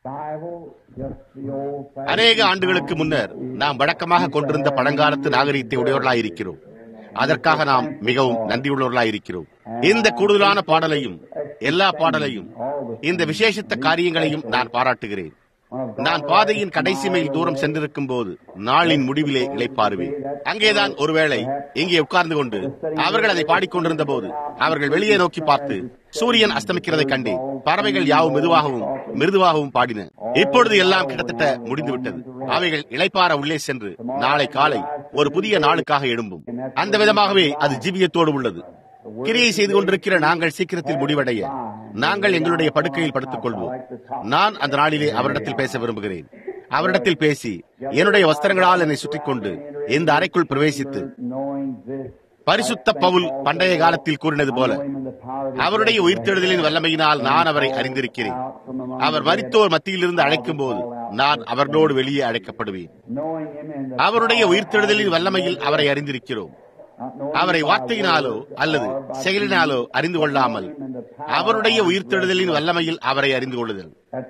அநேக ஆண்டுகளுக்கு முன்னர் நாம் வழக்கமாக கொண்டிருந்த பழங்காலத்து நாகரிகத்தை உடையவர்களாய் இருக்கிறோம் அதற்காக நாம் மிகவும் நன்றியுள்ளவர்களாய் இருக்கிறோம் இந்த கூடுதலான பாடலையும் எல்லா பாடலையும் இந்த விசேஷத்த காரியங்களையும் நான் பாராட்டுகிறேன் நான் பாதையின் கடைசி மைல் தூரம் சென்றிருக்கும் போது நாளின் முடிவிலே இளைப்பாருவேன் அங்கேதான் ஒருவேளை இங்கே உட்கார்ந்து கொண்டு அவர்கள் அதை பாடிக்கொண்டிருந்த போது அவர்கள் வெளியே நோக்கி பார்த்து சூரியன் அஸ்தமிக்கிறதை கண்டேன் பறவைகள் யாவும் மெதுவாகவும் மிருதுவாகவும் பாடின இப்பொழுது எல்லாம் கிட்டத்தட்ட முடிந்துவிட்டது அவைகள் இளைப்பாற உள்ளே சென்று நாளை காலை ஒரு புதிய நாளுக்காக எழும்பும் அந்த விதமாகவே அது ஜீவியத்தோடு உள்ளது கிரியை செய்து கொண்டிருக்கிற நாங்கள் சீக்கிரத்தில் முடிவடைய நாங்கள் எங்களுடைய படுக்கையில் படுத்துக் கொள்வோம் நான் அந்த நாளிலே அவரிடத்தில் பேச விரும்புகிறேன் அவரிடத்தில் பேசி என்னுடைய வஸ்திரங்களால் என்னை சுற்றிக் கொண்டு இந்த அறைக்குள் பிரவேசித்து பரிசுத்த பவுல் பண்டைய காலத்தில் கூறினது போல அவருடைய உயிர்த்தெழுதலின் வல்லமையினால் நான் அவரை அறிந்திருக்கிறேன் அவர் மரித்தோர் மத்தியிலிருந்து அழைக்கும் போது நான் அவர்களோடு வெளியே அழைக்கப்படுவேன் அவருடைய உயிர்த்தெழுதலின் வல்லமையில் அவரை அறிந்திருக்கிறோம் அவரை வார்த்தையினாலோ அல்லது செயலினாலோ அறிந்து கொள்ளாமல் அவருடைய உயிர்த்தெழுதலின் வல்லமையில் அவரை அறிந்து கொள்ளுதல்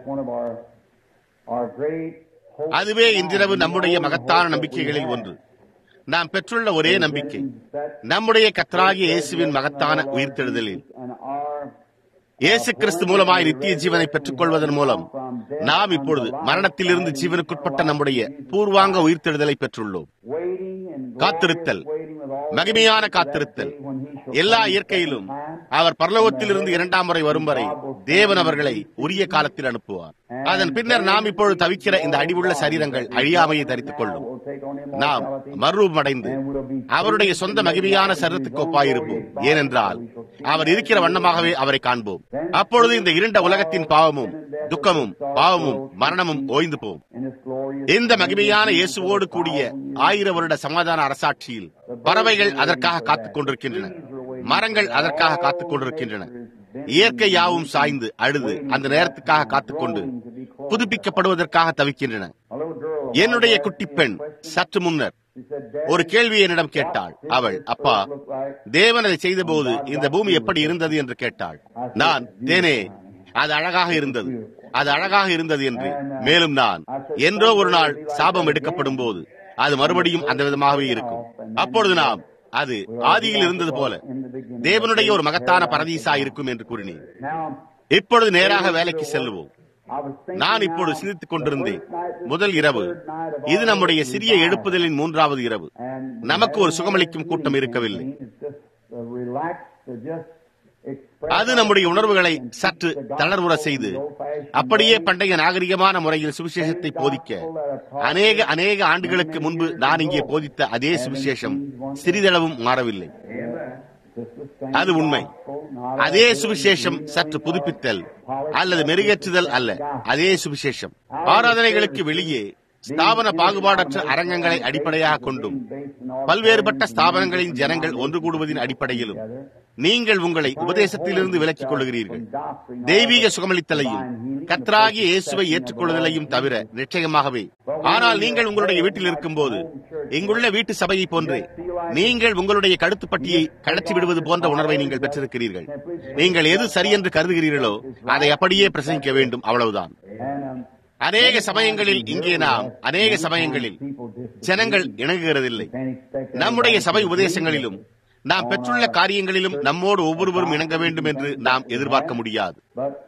அதுவே இன்றிரவு நம்முடைய மகத்தான நம்பிக்கைகளில் ஒன்று நாம் பெற்றுள்ள ஒரே நம்பிக்கை நம்முடைய கத்தராகிய இயேசுவின் மகத்தான உயிர்த்தெழுதலில் இயேசு கிறிஸ்து மூலமாய் நித்திய ஜீவனை பெற்றுக் கொள்வதன் மூலம் நாம் இப்பொழுது மரணத்திலிருந்து ஜீவனுக்குட்பட்ட நம்முடைய பூர்வாங்க உயிர்த்தெழுதலை பெற்றுள்ளோம் காத்திருத்தல் மகிமையான காத்திருத்தல் எல்லா இயற்கையிலும் அவர் பரலோகத்திலிருந்து இரண்டாம் முறை வரும் வரை தேவன் அவர்களை உரிய காலத்தில் அனுப்புவார் அதன் பின்னர் நாம் இப்பொழுது தவிக்கிற இந்த அடிவுள்ள சரீரங்கள் அழியாமையை தரித்துக் கொள்ளும் நாம் மறுரூபமடைந்து அவருடைய சொந்த மகிமையான சரீரத்துக்கு ஒப்பாயிருப்போம் ஏனென்றால் அவர் இருக்கிற வண்ணமாகவே அவரை காண்போம் அப்பொழுது இந்த இருண்ட உலகத்தின் பாவமும் துக்கமும் பாவமும் மரணமும் ஓய்ந்து போம் இந்த மகிமையான இயேசுவோடு கூடிய ஆயிர வருட சமாதான அரசாட்சியில் பறவைகள் அதற்காக காத்துக் கொண்டிருக்கின்றன மரங்கள் அதற்காக காத்துக் கொண்டிருக்கின்றன இயற்கை யாவும் சாய்ந்து அழுது அந்த நேரத்துக்காக காத்துக்கொண்டு புதுப்பிக்கப்படுவதற்காக தவிக்கின்றன என்னுடைய குட்டி பெண் சற்று முன்னர் ஒரு கேள்வி என்னிடம் கேட்டாள் அவள் அப்பா தேவன் அதை செய்தபோது இந்த பூமி எப்படி இருந்தது என்று கேட்டாள் நான் தேனே அது அழகாக இருந்தது அது அழகாக இருந்தது என்று மேலும் நான் என்றோ ஒரு நாள் சாபம் எடுக்கப்படும் போது அது மறுபடியும் அந்த விதமாகவே இருக்கும் அப்பொழுது நாம் அது ஆதியில் இருந்தது போல தேவனுடைய ஒரு மகத்தான பரதீசா இருக்கும் என்று கூறினேன் இப்பொழுது நேராக வேலைக்கு செல்லுவோம் நான் இப்பொழுது சிந்தித்துக் கொண்டிருந்தேன் முதல் இரவு இது நம்முடைய சிறிய எழுப்புதலின் மூன்றாவது இரவு நமக்கு ஒரு சுகமளிக்கும் கூட்டம் இருக்கவில்லை அது நம்முடைய உணர்வுகளை சற்று தளர்வுற செய்து அப்படியே பண்டைய நாகரிகமான முறையில் சுவிசேஷத்தை போதிக்க அநேக அநேக ஆண்டுகளுக்கு முன்பு நான் இங்கே போதித்த அதே சுவிசேஷம் சிறிதளவும் மாறவில்லை அது உண்மை அதே சுவிசேஷம் சற்று புதுப்பித்தல் அல்லது மெருகேற்றுதல் அல்ல அதே சுவிசேஷம் ஆராதனைகளுக்கு வெளியே ஸ்தாபன பாகுபாடற்ற அரங்கங்களை அடிப்படையாக கொண்டும் பல்வேறுபட்ட ஸ்தாபனங்களின் ஜனங்கள் ஒன்று கூடுவதின் அடிப்படையிலும் நீங்கள் உங்களை உபதேசத்திலிருந்து விலக்கிக் கொள்கிறீர்கள் தெய்வீக சுகமளித்தலையும் கத்ராகிய இயேசுவை ஏற்றுக்கொள்வதையும் தவிர நிச்சயமாகவே ஆனால் நீங்கள் உங்களுடைய வீட்டில் இருக்கும் போது இங்குள்ள வீட்டு சபையை போன்றே நீங்கள் உங்களுடைய கழுத்துப்பட்டியை கடத்தி விடுவது போன்ற உணர்வை நீங்கள் பெற்றிருக்கிறீர்கள் நீங்கள் எது சரி என்று கருதுகிறீர்களோ அதை அப்படியே பிரசங்கிக்க வேண்டும் அவ்வளவுதான் அநேக சமயங்களில் இங்கே நாம் அநேக சமயங்களில் ஜனங்கள் இணங்குகிறதில்லை நம்முடைய சபை உபதேசங்களிலும் நாம் பெற்றுள்ள காரியங்களிலும் நம்மோடு ஒவ்வொருவரும் இணங்க வேண்டும் என்று நாம் எதிர்பார்க்க முடியாது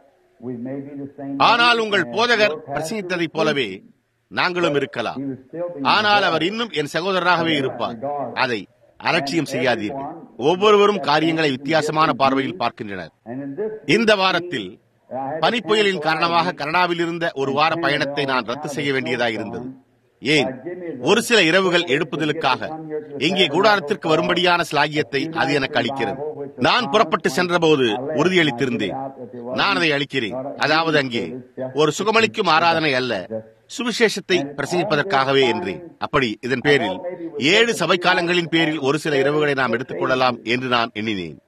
ஆனால் உங்கள் போதகர் பிரசங்கித்ததைப் போலவே நாங்களும் இருக்கலாம் ஆனால் அவர் இன்னும் என் சகோதரராகவே இருப்பார் அதை அலட்சியம் செய்யாதீர்கள் ஒவ்வொருவரும் காரியங்களை வித்தியாசமான பார்வையில் பார்க்கின்றனர் இந்த வாரத்தில் பனிப்புயலின் காரணமாக கனடாவில் இருந்த ஒரு வார பயணத்தை நான் ரத்து செய்ய வேண்டியதாக இருந்தது ஏன் ஒரு சில இரவுகள் எழுப்புதலுக்காக இங்கே கூடாரத்திற்கு வரும்படியான சிலாகியத்தை அது எனக்கு அளிக்கிறது நான் புறப்பட்டு சென்றபோது உறுதியளித்திருந்தேன் நான் அதை அளிக்கிறேன் அதாவது அங்கே ஒரு சுகமளிக்கும் ஆராதனை அல்ல சுவிசேஷத்தை பிரசங்கிப்பதற்காகவே என்றேன் அப்படி இதன் பேரில் ஏழு சபை காலங்களின் பேரில் ஒரு சில இரவுகளை நாம் எடுத்துக் கொள்ளலாம் என்று நான் எண்ணினேன்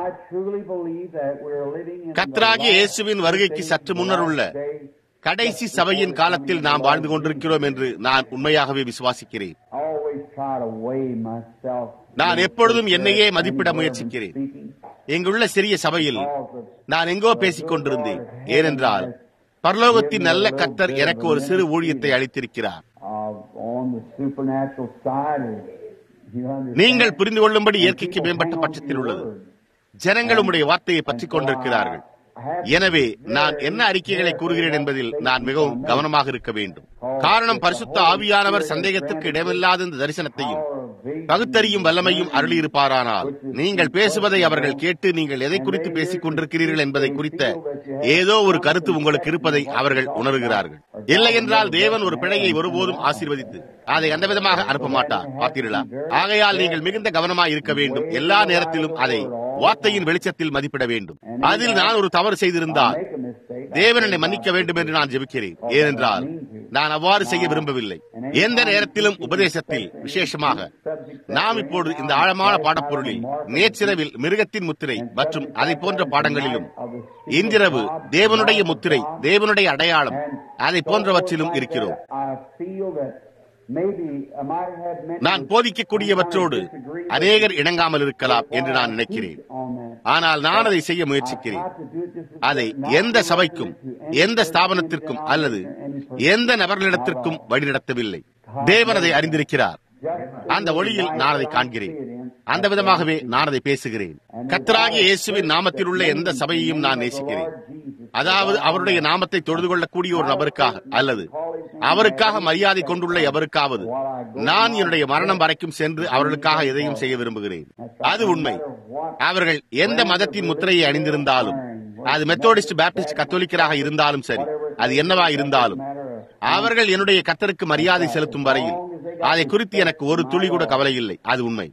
கத்ராகிய இயேசுவின் வருகைக்கு சற்று முன்னர் உள்ள கடைசி சபையின் காலத்தில் நாம் வாழ்ந்து கொண்டிருக்கிறோம் என்று நான் உண்மையாகவே விசுவாசிக்கிறேன் நான் எப்பொழுதும் என்னையே மதிப்பிட முயற்சிக்கிறேன் எங்குள்ள சிறிய சபையில் நான் எங்கோ பேசிக் கொண்டிருந்தேன் ஏனென்றால் பரலோகத்தின் நல்ல கத்தர் எனக்கு ஒரு சிறு ஊழியத்தை அளித்திருக்கிறார் நீங்கள் புரிந்து கொள்ளும்படி இயற்கைக்கு மேம்பட்ட பட்சத்தில் உள்ளது ஜனங்கள் உம்முடைய வார்த்தையை பற்றிக் கொண்டிருக்கிறார்கள் எனவே நான் என்ன அறிக்கைகளை கூறுகிறேன் என்பதில் நான் மிகவும் கவனமாக இருக்க வேண்டும் காரணம் பரிசுத்த ஆவியானவர் சந்தேகத்திற்கு இடமில்லாத இந்த தரிசனத்தையும் பகுத்தறியும் வல்லமையும் அருளியிருப்பாரானால் நீங்கள் பேசுவதை அவர்கள் கேட்டு நீங்கள் எதை குறித்து பேசிக் கொண்டிருக்கிறீர்கள் என்பதை குறித்த ஏதோ ஒரு கருத்து உங்களுக்கு இருப்பதை அவர்கள் உணர்கிறார்கள் இல்லை என்றால் தேவன் ஒரு பிழையை ஒருபோதும் ஆசீர்வதித்து அதை அந்த விதமாக அனுப்ப மாட்டார் பார்த்தீர்களா ஆகையால் நீங்கள் மிகுந்த கவனமாக இருக்க வேண்டும் எல்லா நேரத்திலும் அதை வார்த்தையின் வெளிச்சத்தில் மதிப்பிட வேண்டும் அதில் நான் ஒரு தவறு செய்திருந்தால் தேவன் என்னை மன்னிக்க வேண்டும் என்று நான் ஜெபிக்கிறேன் ஏனென்றால் நான் அவ்வாறு செய்ய விரும்பவில்லை எந்த நேரத்திலும் உபதேசத்தில் விசேஷமாக நாம் இப்போது இந்த ஆழமான பாடப்பொருளில் நேற்றிரவில் மிருகத்தின் முத்திரை மற்றும் அதை போன்ற பாடங்களிலும் இன்றிரவு தேவனுடைய முத்திரை தேவனுடைய அடையாளம் அதை போன்றவற்றிலும் இருக்கிறோம் நான் போதிக்கக்கூடியவற்றோடு அநேகர் இணங்காமல் இருக்கலாம் என்று நான் நினைக்கிறேன் ஆனால் நான் அதை செய்ய முயற்சிக்கிறேன் அதை எந்த சபைக்கும் எந்த ஸ்தாபனத்திற்கும் அல்லது எந்த நபர்களிடத்திற்கும் வழிநடத்தவில்லை தேவன் அதை அறிந்திருக்கிறார் அந்த ஒளியில் நான் அதை காண்கிறேன் அந்த விதமாகவே நான் அதை பேசுகிறேன் கத்தராகிய இயேசுவின் நாமத்தில் உள்ள எந்த சபையையும் நான் நேசிக்கிறேன் அதாவது அவருடைய நாமத்தை தொழுது கொள்ளக்கூடிய ஒரு நபருக்காக அல்லது அவருக்காக மரியாதை கொண்டுள்ள எவருக்காவது நான் என்னுடைய மரணம் வரைக்கும் சென்று அவர்களுக்காக எதையும் செய்ய விரும்புகிறேன் அது உண்மை அவர்கள் எந்த மதத்தின் முத்திரையை அணிந்திருந்தாலும் அது மெத்தோடிஸ்ட் பேப்டிஸ்ட் கத்தோலிக்கராக இருந்தாலும் சரி அது என்னவா இருந்தாலும் அவர்கள் என்னுடைய கத்தருக்கு மரியாதை செலுத்தும் வரையில் அதை குறித்து எனக்கு ஒரு துளி கூட கவலை இல்லை அது உண்மை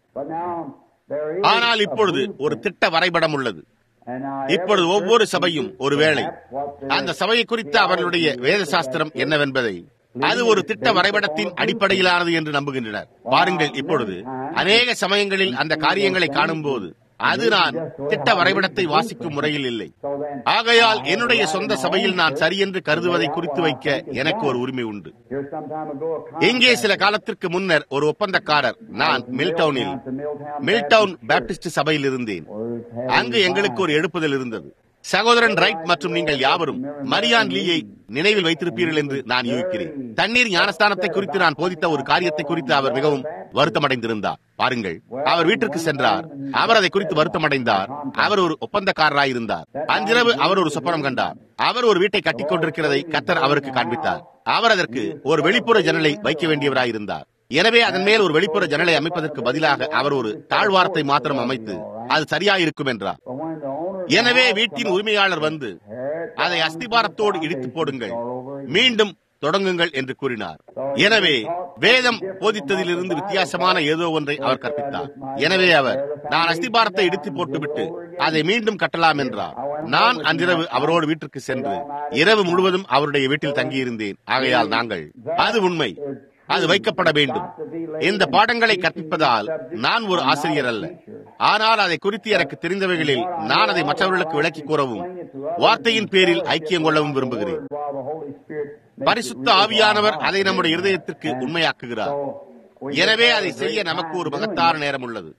ஆனால் இப்பொழுது ஒரு திட்ட வரைபடம் உள்ளது இப்பொழுது ஒவ்வொரு சபையும் ஒருவேளை அந்த சபையை குறித்த அவர்களுடைய வேத சாஸ்திரம் என்னவென்பதை அது ஒரு திட்ட வரைபடத்தின் அடிப்படையிலானது என்று நம்புகின்றனர் பாருங்கள் இப்பொழுது அநேக சமயங்களில் அந்த காரியங்களை காணும் போது அது நான் திட்ட வரைபடத்தை வாசிக்கும் முறையில் இல்லை ஆகையால் என்னுடைய சொந்த சபையில் நான் சரியென்று கருதுவதை குறித்து வைக்க எனக்கு ஒரு உரிமை உண்டு இங்கே சில காலத்திற்கு முன்னர் ஒரு ஒப்பந்தக்காரர் நான் மில்டவுனில் மில்டவுன் பேப்டிஸ்ட் சபையில் இருந்தேன் அங்கு எங்களுக்கு ஒரு எழுப்புதல் இருந்தது சகோதரன் ரைட் மற்றும் நீங்கள் யாவரும் மரியான் லீயை நினைவில் வைத்திருப்பீர்கள் என்று நான் யூகிக்கிறேன் தண்ணீர் ஞானஸ்தானத்தை குறித்து நான் போதித்த ஒரு காரியத்தை குறித்து அவர் மிகவும் வருத்தமடைந்திருந்தார் பாருங்கள் அவர் வீட்டிற்கு சென்றார் அவர் அதை குறித்து வருத்தமடைந்தார் அவர் ஒரு ஒப்பந்தக்காரராய் இருந்தார் அன்றிரவு அவர் ஒரு சொப்பனம் கண்டார் அவர் ஒரு வீட்டை கட்டிக் கொண்டிருக்கிறதை கத்தர் அவருக்கு காண்பித்தார் அவர் அதற்கு ஒரு வெளிப்புற ஜன்னலை வைக்க வேண்டியவராய் இருந்தார் எனவே அதன் மேல் ஒரு வெளிப்புற ஜன்னலை அமைப்பதற்கு பதிலாக அவர் ஒரு தாழ்வாரத்தை மாத்திரம் அமைத்து அது சரியாயிருக்கும் என்றார் எனவே வீட்டின் உரிமையாளர் வந்து அதை அஸ்திபாரத்தோடு இடித்து போடுங்கள் மீண்டும் தொடங்குங்கள் என்று கூறினார் எனவே வேதம் போதித்ததிலிருந்து வித்தியாசமான ஏதோ ஒன்றை அவர் கற்பித்தார் எனவே அவர் நான் அஸ்திபாரத்தை இடித்து போட்டுவிட்டு அதை மீண்டும் கட்டலாம் என்றார் நான் அன்றிரவு அவரோடு வீட்டிற்கு சென்று இரவு முழுவதும் அவருடைய வீட்டில் தங்கியிருந்தேன் ஆகையால் நாங்கள் அது உண்மை அது வைக்கப்பட வேண்டும் இந்த பாடங்களை கற்பிப்பதால் நான் ஒரு ஆசிரியர் அல்ல ஆனால் அதை குறித்து எனக்கு தெரிந்தவைகளில் நான் அதை மற்றவர்களுக்கு விளக்கி கூறவும் வார்த்தையின் பேரில் ஐக்கியம் கொள்ளவும் விரும்புகிறேன் பரிசுத்த ஆவியானவர் அதை நம்முடைய இருதயத்திற்கு உண்மையாக்குகிறார் எனவே அதை செய்ய நமக்கு ஒரு மகத்தான நேரம் உள்ளது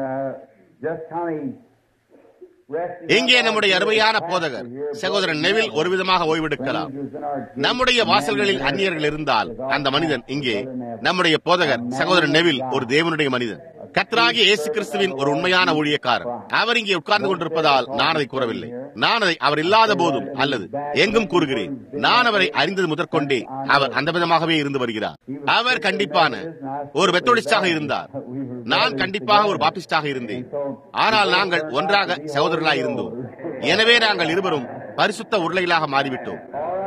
இங்கே நம்முடைய அருமையான போதகர் சகோதரன் நெவில் ஒரு விதமாக ஓய்வெடுக்கலாம் நம்முடைய வாசல்களில் அந்நியர்கள் இருந்தால் அந்த மனிதன் இங்கே நம்முடைய போதகர் சகோதரன் நெவில் ஒரு தேவனுடைய மனிதன் கத்ராகிய இயேசு கிறிஸ்துவின் ஒரு உண்மையான ஊழியக்காரர் அவர் இங்கே உட்கார்ந்து கொண்டிருப்பதால் நான் அதை கூறவில்லை நான் அதை அவர் இல்லாத போதும் அல்லது எங்கும் கூறுகிறேன் நான் அவரை அறிந்தது முதற்கொண்டே அவர் அந்த விதமாகவே இருந்து வருகிறார் அவர் கண்டிப்பான ஒரு மெத்தோடிஸ்டாக இருந்தார் நான் கண்டிப்பாக ஒரு பாப்டிஸ்டாக இருந்தேன் ஆனால் நாங்கள் ஒன்றாக சகோதரர்களாக இருந்தோம் எனவே நாங்கள் இருவரும் பரிசுத்த உருளைகளாக மாறிவிட்டோம்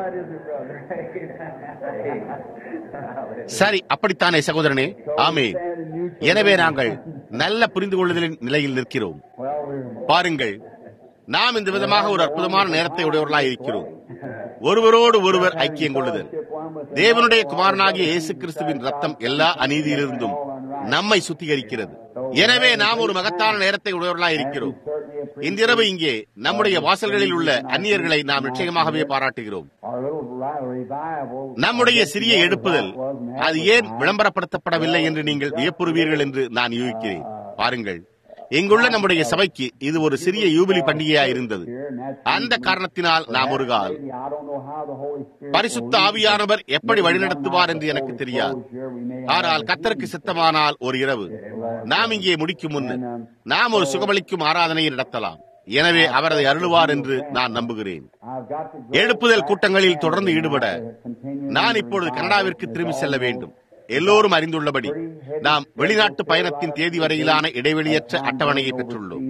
சரி அப்படித்தானே சகோதரனே ஆமே எனவே நாங்கள் நல்ல புரிந்து கொள்ளுதலின் நிலையில் நிற்கிறோம் பாருங்கள் நாம் இந்த விதமாக ஒரு அற்புதமான நேரத்தை உடையவர்களாக இருக்கிறோம் ஒருவரோடு ஒருவர் ஐக்கியம் கொள்ளுதல் தேவனுடைய குமாரனாகிய இயேசு கிறிஸ்துவின் ரத்தம் எல்லா அநீதியிலிருந்தும் நம்மை சுத்திகரிக்கிறது எனவே நாம் ஒரு மகத்தான நேரத்தை உடையவர்களாக இருக்கிறோம் இன்றிரவு இங்கே நம்முடைய வாசல்களில் உள்ள அந்நியர்களை நாம் நிச்சயமாகவே பாராட்டுகிறோம் நம்முடைய சிறிய எழுப்புதல் அது ஏன் விளம்பரப்படுத்தப்படவில்லை என்று நீங்கள் வியப்புறுவீர்கள் என்று நான் யூகிக்கிறேன் பாருங்கள் இங்குள்ள நம்முடைய சபைக்கு இது ஒரு சிறிய யூபிலி பண்டிகையா இருந்தது அந்த காரணத்தினால் நாம் ஒரு கால் பரிசுத்த ஆவியானவர் எப்படி வழிநடத்துவார் என்று எனக்கு தெரியாது ஆனால் கத்தருக்கு சித்தமானால் ஒரு இரவு நாம் இங்கே முடிக்கும் முன்னர் நாம் ஒரு சுகமளிக்கும் ஆராதனையை நடத்தலாம் எனவே அவர் அதை அருளுவார் என்று நான் நம்புகிறேன் எழுப்புதல் கூட்டங்களில் தொடர்ந்து ஈடுபட நான் இப்பொழுது கனடாவிற்கு திரும்பி செல்ல வேண்டும் எல்லோரும் அறிந்துள்ளபடி நாம் வெளிநாட்டு பயணத்தின் தேதி வரையிலான இடைவெளியற்ற அட்டவணையை பெற்றுள்ளோம்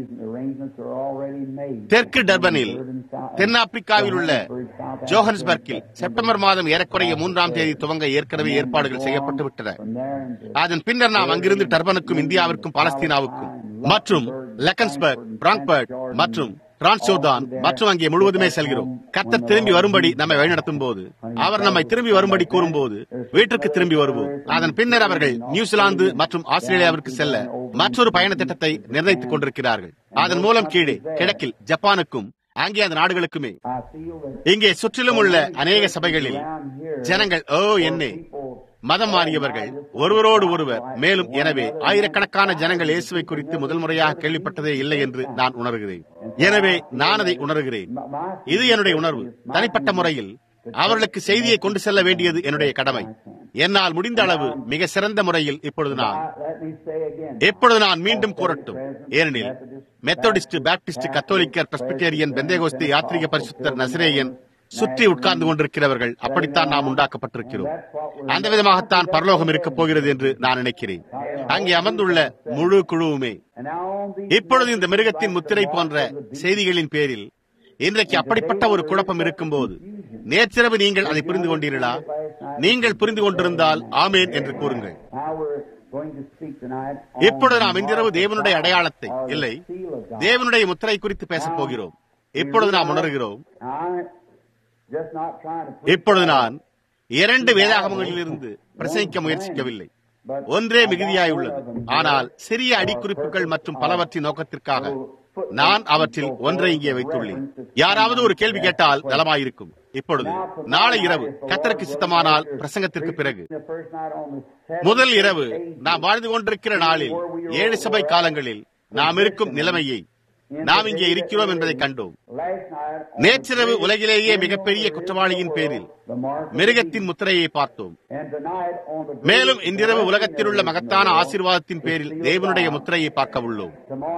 தெற்கு டர்பனில் தென்னாப்பிரிக்காவில் உள்ள ஜோஹன்ஸ்பர்க்கில் செப்டம்பர் மாதம் ஏறக்குறைய மூன்றாம் தேதி துவங்க ஏற்கனவே ஏற்பாடுகள் செய்யப்பட்டு விட்டன அதன் பின்னர் நாம் அங்கிருந்து டர்பனுக்கும் இந்தியாவிற்கும் பாலஸ்தீனாவுக்கும் மற்றும் லெக்கன்ஸ்பர்க் பிராங்க்பர்ட் மற்றும் டிரான்ஸ்ஜோர்தான் மற்றும் அங்கே முழுவதுமே செல்கிறோம் கத்தர் திரும்பி வரும்படி நம்மை வழிநடத்தும் போது அவர் நம்மை திரும்பி வரும்படி கூறும்போது வீட்டிற்கு திரும்பி வருவோம் அதன் பின்னர் அவர்கள் நியூசிலாந்து மற்றும் ஆஸ்திரேலியாவிற்கு செல்ல மற்றொரு பயண திட்டத்தை நிர்ணயித்துக் கொண்டிருக்கிறார்கள் அதன் மூலம் கீழே கிழக்கில் ஜப்பானுக்கும் அங்கே அந்த நாடுகளுக்குமே இங்கே சுற்றிலும் உள்ள அநேக சபைகளில் ஜனங்கள் ஓ என்னே மதம் மாறியவர்கள் ஒருவரோடு ஒருவர் மேலும் எனவே ஆயிரக்கணக்கான ஜனங்கள் இயேசுவை குறித்து முதல் முறையாக கேள்விப்பட்டதே இல்லை என்று நான் உணர்கிறேன் எனவே நான் அதை உணர்கிறேன் இது என்னுடைய உணர்வு தனிப்பட்ட முறையில் அவர்களுக்கு செய்தியை கொண்டு செல்ல வேண்டியது என்னுடைய கடமை என்னால் முடிந்த அளவு மிக சிறந்த முறையில் இப்பொழுது நான் இப்பொழுது நான் மீண்டும் கூறட்டும் ஏனெனில் மெத்தடிஸ்ட் பாப்டிஸ்ட் கத்தோலிக்கர் பிரஸ்பிட்டேரியன் பெந்தேகோஸ்தி யாத்ரிக பரிசுத்தர் நசிரேயன் சுற்றி உட்கார்ந்து கொண்டிருக்கிறவர்கள் அப்படித்தான் நாம் உண்டாக்கப்பட்டிருக்கிறோம் அந்த விதமாகத்தான் பரலோகம் இருக்கப் போகிறது என்று நான் நினைக்கிறேன் அங்கே அமர்ந்துள்ள முழு குழுவுமே இப்பொழுது இந்த மிருகத்தின் முத்திரை போன்ற செய்திகளின் பேரில் இன்றைக்கு அப்படிப்பட்ட ஒரு குழப்பம் இருக்கும்போது நேற்றிரவு நீங்கள் அதை புரிந்து கொண்டீர்களா நீங்கள் புரிந்து கொண்டிருந்தால் ஆமேன் என்று கூறுங்கள் இப்பொழுது நாம் இன்றிரவு தேவனுடைய அடையாளத்தை இல்லை தேவனுடைய முத்திரை குறித்து பேசப் போகிறோம் இப்பொழுது நாம் உணர்கிறோம் இப்பொழுது நான் இரண்டு வேதாகமங்களிலிருந்து பிரசங்கிக்க முயற்சிக்கவில்லை ஒன்றே மிகுதியாய் உள்ளது ஆனால் சிறிய அடிக்குறிப்புகள் மற்றும் பலவற்றின் நோக்கத்திற்காக நான் அவற்றில் ஒன்றை இங்கே வைத்துள்ளேன் யாராவது ஒரு கேள்வி கேட்டால் நலமாயிருக்கும் இப்பொழுது நாளை இரவு கத்தருக்கு சித்தமானால் பிரசங்கத்திற்கு பிறகு முதல் இரவு நாம் வாழ்ந்து கொண்டிருக்கிற நாளில் ஏழு சபை காலங்களில் நாம் இருக்கும் நிலைமையை நாம் இங்கே இருக்கிறோம் என்பதை கண்டோம் நேற்றிரவு உலகிலேயே மிகப்பெரிய குற்றவாளியின் பேரில் மிருகத்தின் முத்திரையை பார்த்தோம் மேலும் இன்றிரவு உலகத்தில் உள்ள மகத்தான ஆசீர்வாதத்தின் பேரில் தேவனுடைய முத்திரையை பார்க்க உள்ளோம்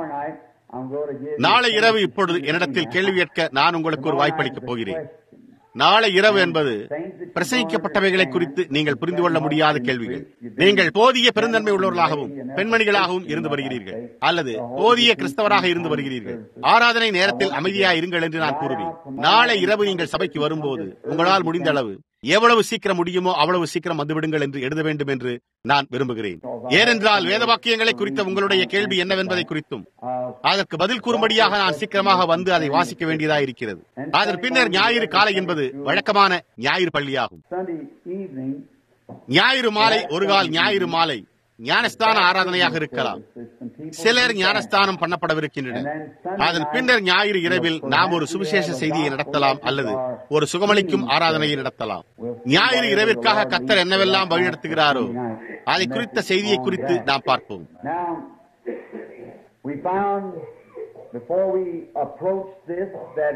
நாளை இரவு இப்பொழுது என்னிடத்தில் கேள்வி கேட்க நான் உங்களுக்கு ஒரு வாய்ப்பளிக்கப் போகிறேன் நாளை இரவு என்பது பிரசங்கிக்கப்பட்டவைகளை குறித்து நீங்கள் புரிந்து கொள்ள முடியாத கேள்விகள் நீங்கள் போதிய பெருந்தன்மை உள்ளவர்களாகவும் பெண்மணிகளாகவும் இருந்து வருகிறீர்கள் அல்லது போதிய கிறிஸ்தவராக இருந்து வருகிறீர்கள் ஆராதனை நேரத்தில் அமைதியாக இருங்கள் என்று நான் கூறுவேன் நாளை இரவு நீங்கள் சபைக்கு வரும்போது உங்களால் முடிந்த அளவு எவ்வளவு சீக்கிரம் முடியுமோ அவ்வளவு சீக்கிரம் வந்துவிடுங்கள் என்று எழுத வேண்டும் என்று நான் விரும்புகிறேன் ஏனென்றால் வேத வாக்கியங்களை குறித்த உங்களுடைய கேள்வி என்னவென்பதை குறித்தும் அதற்கு பதில் கூறும்படியாக நான் சீக்கிரமாக வந்து அதை வாசிக்க வேண்டியதாக இருக்கிறது அதன் பின்னர் ஞாயிறு காலை என்பது வழக்கமான ஞாயிறு பள்ளியாகும் ஞாயிறு மாலை ஒரு கால் ஞாயிறு மாலை ஞானஸ்தான ஆராதனையாக இருக்கலாம் சிலர் ஞானஸ்தானம் பண்ணப்படவிருக்கின்றனர் அதன் பின்னர் ஞாயிறு இரவில் நாம் ஒரு சுவிசேஷ செய்தியை நடத்தலாம் அல்லது ஒரு சுகமளிக்கும் ஆராதனையை நடத்தலாம் ஞாயிறு இரவிற்காக கத்தர் என்னவெல்லாம் வழிநடத்துகிறாரோ அதை குறித்த செய்தியை குறித்து நாம் பார்ப்போம் We found before we approached this that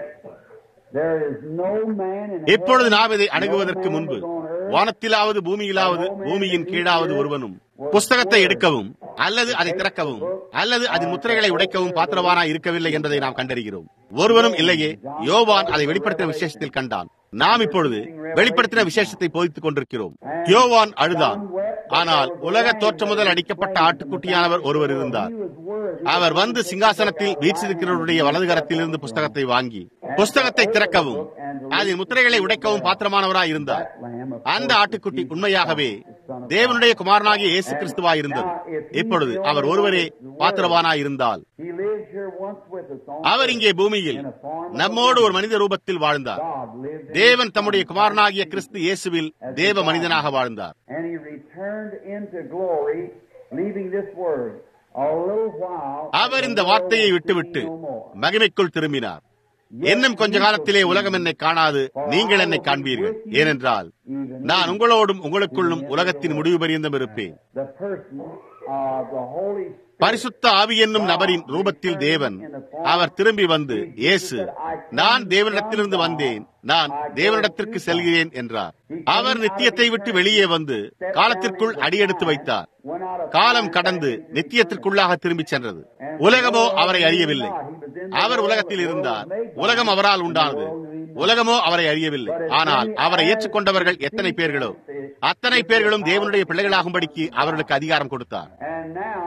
இப்பொழுது நாம் இதை அணுகுவதற்கு முன்பு வானத்திலாவது பூமியிலாவது பூமியின் கீழாவது ஒருவனும் புஸ்தகத்தை எடுக்கவும் அல்லது அதை திறக்கவும் அல்லது அதன் முத்திரைகளை உடைக்கவும் பாத்திரவானா இருக்கவில்லை என்பதை நாம் கண்டறிகிறோம் ஒருவனும் இல்லையே யோவான் அதை வெளிப்படுத்தின விசேஷத்தில் கண்டான் நாம் இப்பொழுது வெளிப்படுத்தின விசேஷத்தை போதித்துக் கொண்டிருக்கிறோம் யோவான் அழுதான் ஆனால் உலக தோற்றம் முதல் அடிக்கப்பட்ட ஆட்டுக்குட்டியானவர் ஒருவர் இருந்தார் அவர் வந்து சிங்காசனத்தில் வீச்சிருக்கிறவருடைய வலது கரத்திலிருந்து புஸ்தகத்தை வாங்கி புஸ்தகத்தை திறக்கவும் அதில் முத்திரைகளை உடைக்கவும் பாத்திரமானவராய் இருந்தார் அந்த ஆட்டுக்குட்டி உண்மையாகவே தேவனுடைய குமாரனாகிய இயேசு கிறிஸ்துவாய் இருந்தது இப்பொழுது அவர் ஒருவரே பாத்திரவானாய் இருந்தால் அவர் இங்கே பூமியில் நம்மோடு ஒரு மனித ரூபத்தில் வாழ்ந்தார் தேவன் தம்முடைய குமாரனாகிய கிறிஸ்து இயேசுவில் தேவ மனிதனாக வாழ்ந்தார் அவர் இந்த வார்த்தையை விட்டுவிட்டு மகிமைக்குள் திரும்பினார் இன்னும் கொஞ்ச காலத்திலே உலகம் என்னை காணாது நீங்கள் என்னை காண்பீர்கள் ஏனென்றால் நான் உங்களோடும் உங்களுக்குள்ளும் உலகத்தின் முடிவு பரியந்தம் இருப்பேன் பரிசுத்த ஆவி என்னும் நபரின் ரூபத்தில் தேவன் அவர் திரும்பி வந்து இயேசு நான் தேவனிடத்திலிருந்து வந்தேன் நான் தேவனிடத்திற்கு செல்கிறேன் என்றார் அவர் நித்தியத்தை விட்டு வெளியே வந்து காலத்திற்குள் அடியெடுத்து வைத்தார் காலம் கடந்து நித்தியத்திற்குள்ளாக திரும்பி சென்றது உலகமோ அவரை அறியவில்லை அவர் உலகத்தில் இருந்தார் உலகம் அவரால் உண்டானது உலகமோ அவரை அறியவில்லை ஆனால் அவரை ஏற்றுக்கொண்டவர்கள் எத்தனை பேர்களோ அத்தனை பேர்களும் தேவனுடைய பிள்ளைகளாகும்படிக்கு அவர்களுக்கு அதிகாரம் கொடுத்தார் And now,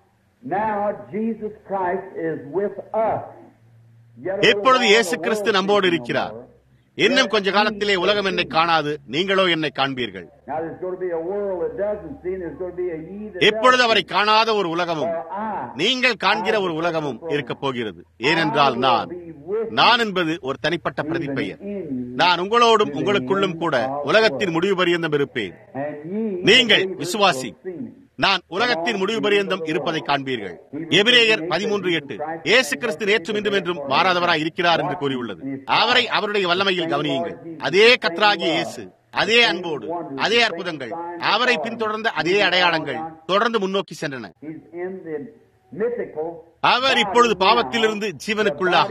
now Jesus Christ is with us. Yet a little இப்பொழுது while இயேசு the கிறிஸ்து world நம்மோடு sees no இருக்கிறார் more. இன்னும் கொஞ்ச காலத்திலே உலகம் என்னை காணாது நீங்களோ என்னை காண்பீர்கள் Now there's going to be a world that doesn't see, and there's going to be a ye that இப்பொழுது does அவரை see. காணாத ஒரு உலகமும் For I, நீங்கள் காண்கிற ஒரு உலகமும் இருக்கப் போகிறது ஏனென்றால் நான் நான் என்பது ஒரு தனிப்பட்ட பிரதிப்பெயர் நான் உங்களோடும் உங்களுக்குள்ளும் கூட உலகத்தின் முடிவு பரியந்தம் இருப்பேன் And ye, நீங்கள் believers, விசுவாசி. will see me. நான் உலகத்தின் முடிவு பரியந்தம் இருப்பதை காண்பீர்கள் எபிரேயர் பதிமூன்று எட்டு இயேசு கிறிஸ்து நேற்றும் இன்றும் என்றும் மாறாதவராய் இருக்கிறார் என்று கூறியுள்ளது அவரை அவருடைய வல்லமையில் கவனியுங்கள் அதே கத்ராகிய இயேசு அதே அன்போடு அதே அற்புதங்கள் அவரை பின்தொடர்ந்த அதே அடையாளங்கள் தொடர்ந்து முன்னோக்கி சென்றன He's in the mythical அவர் இப்பொழுது பாவத்திலிருந்து ஜீவனுக்குள்ளாக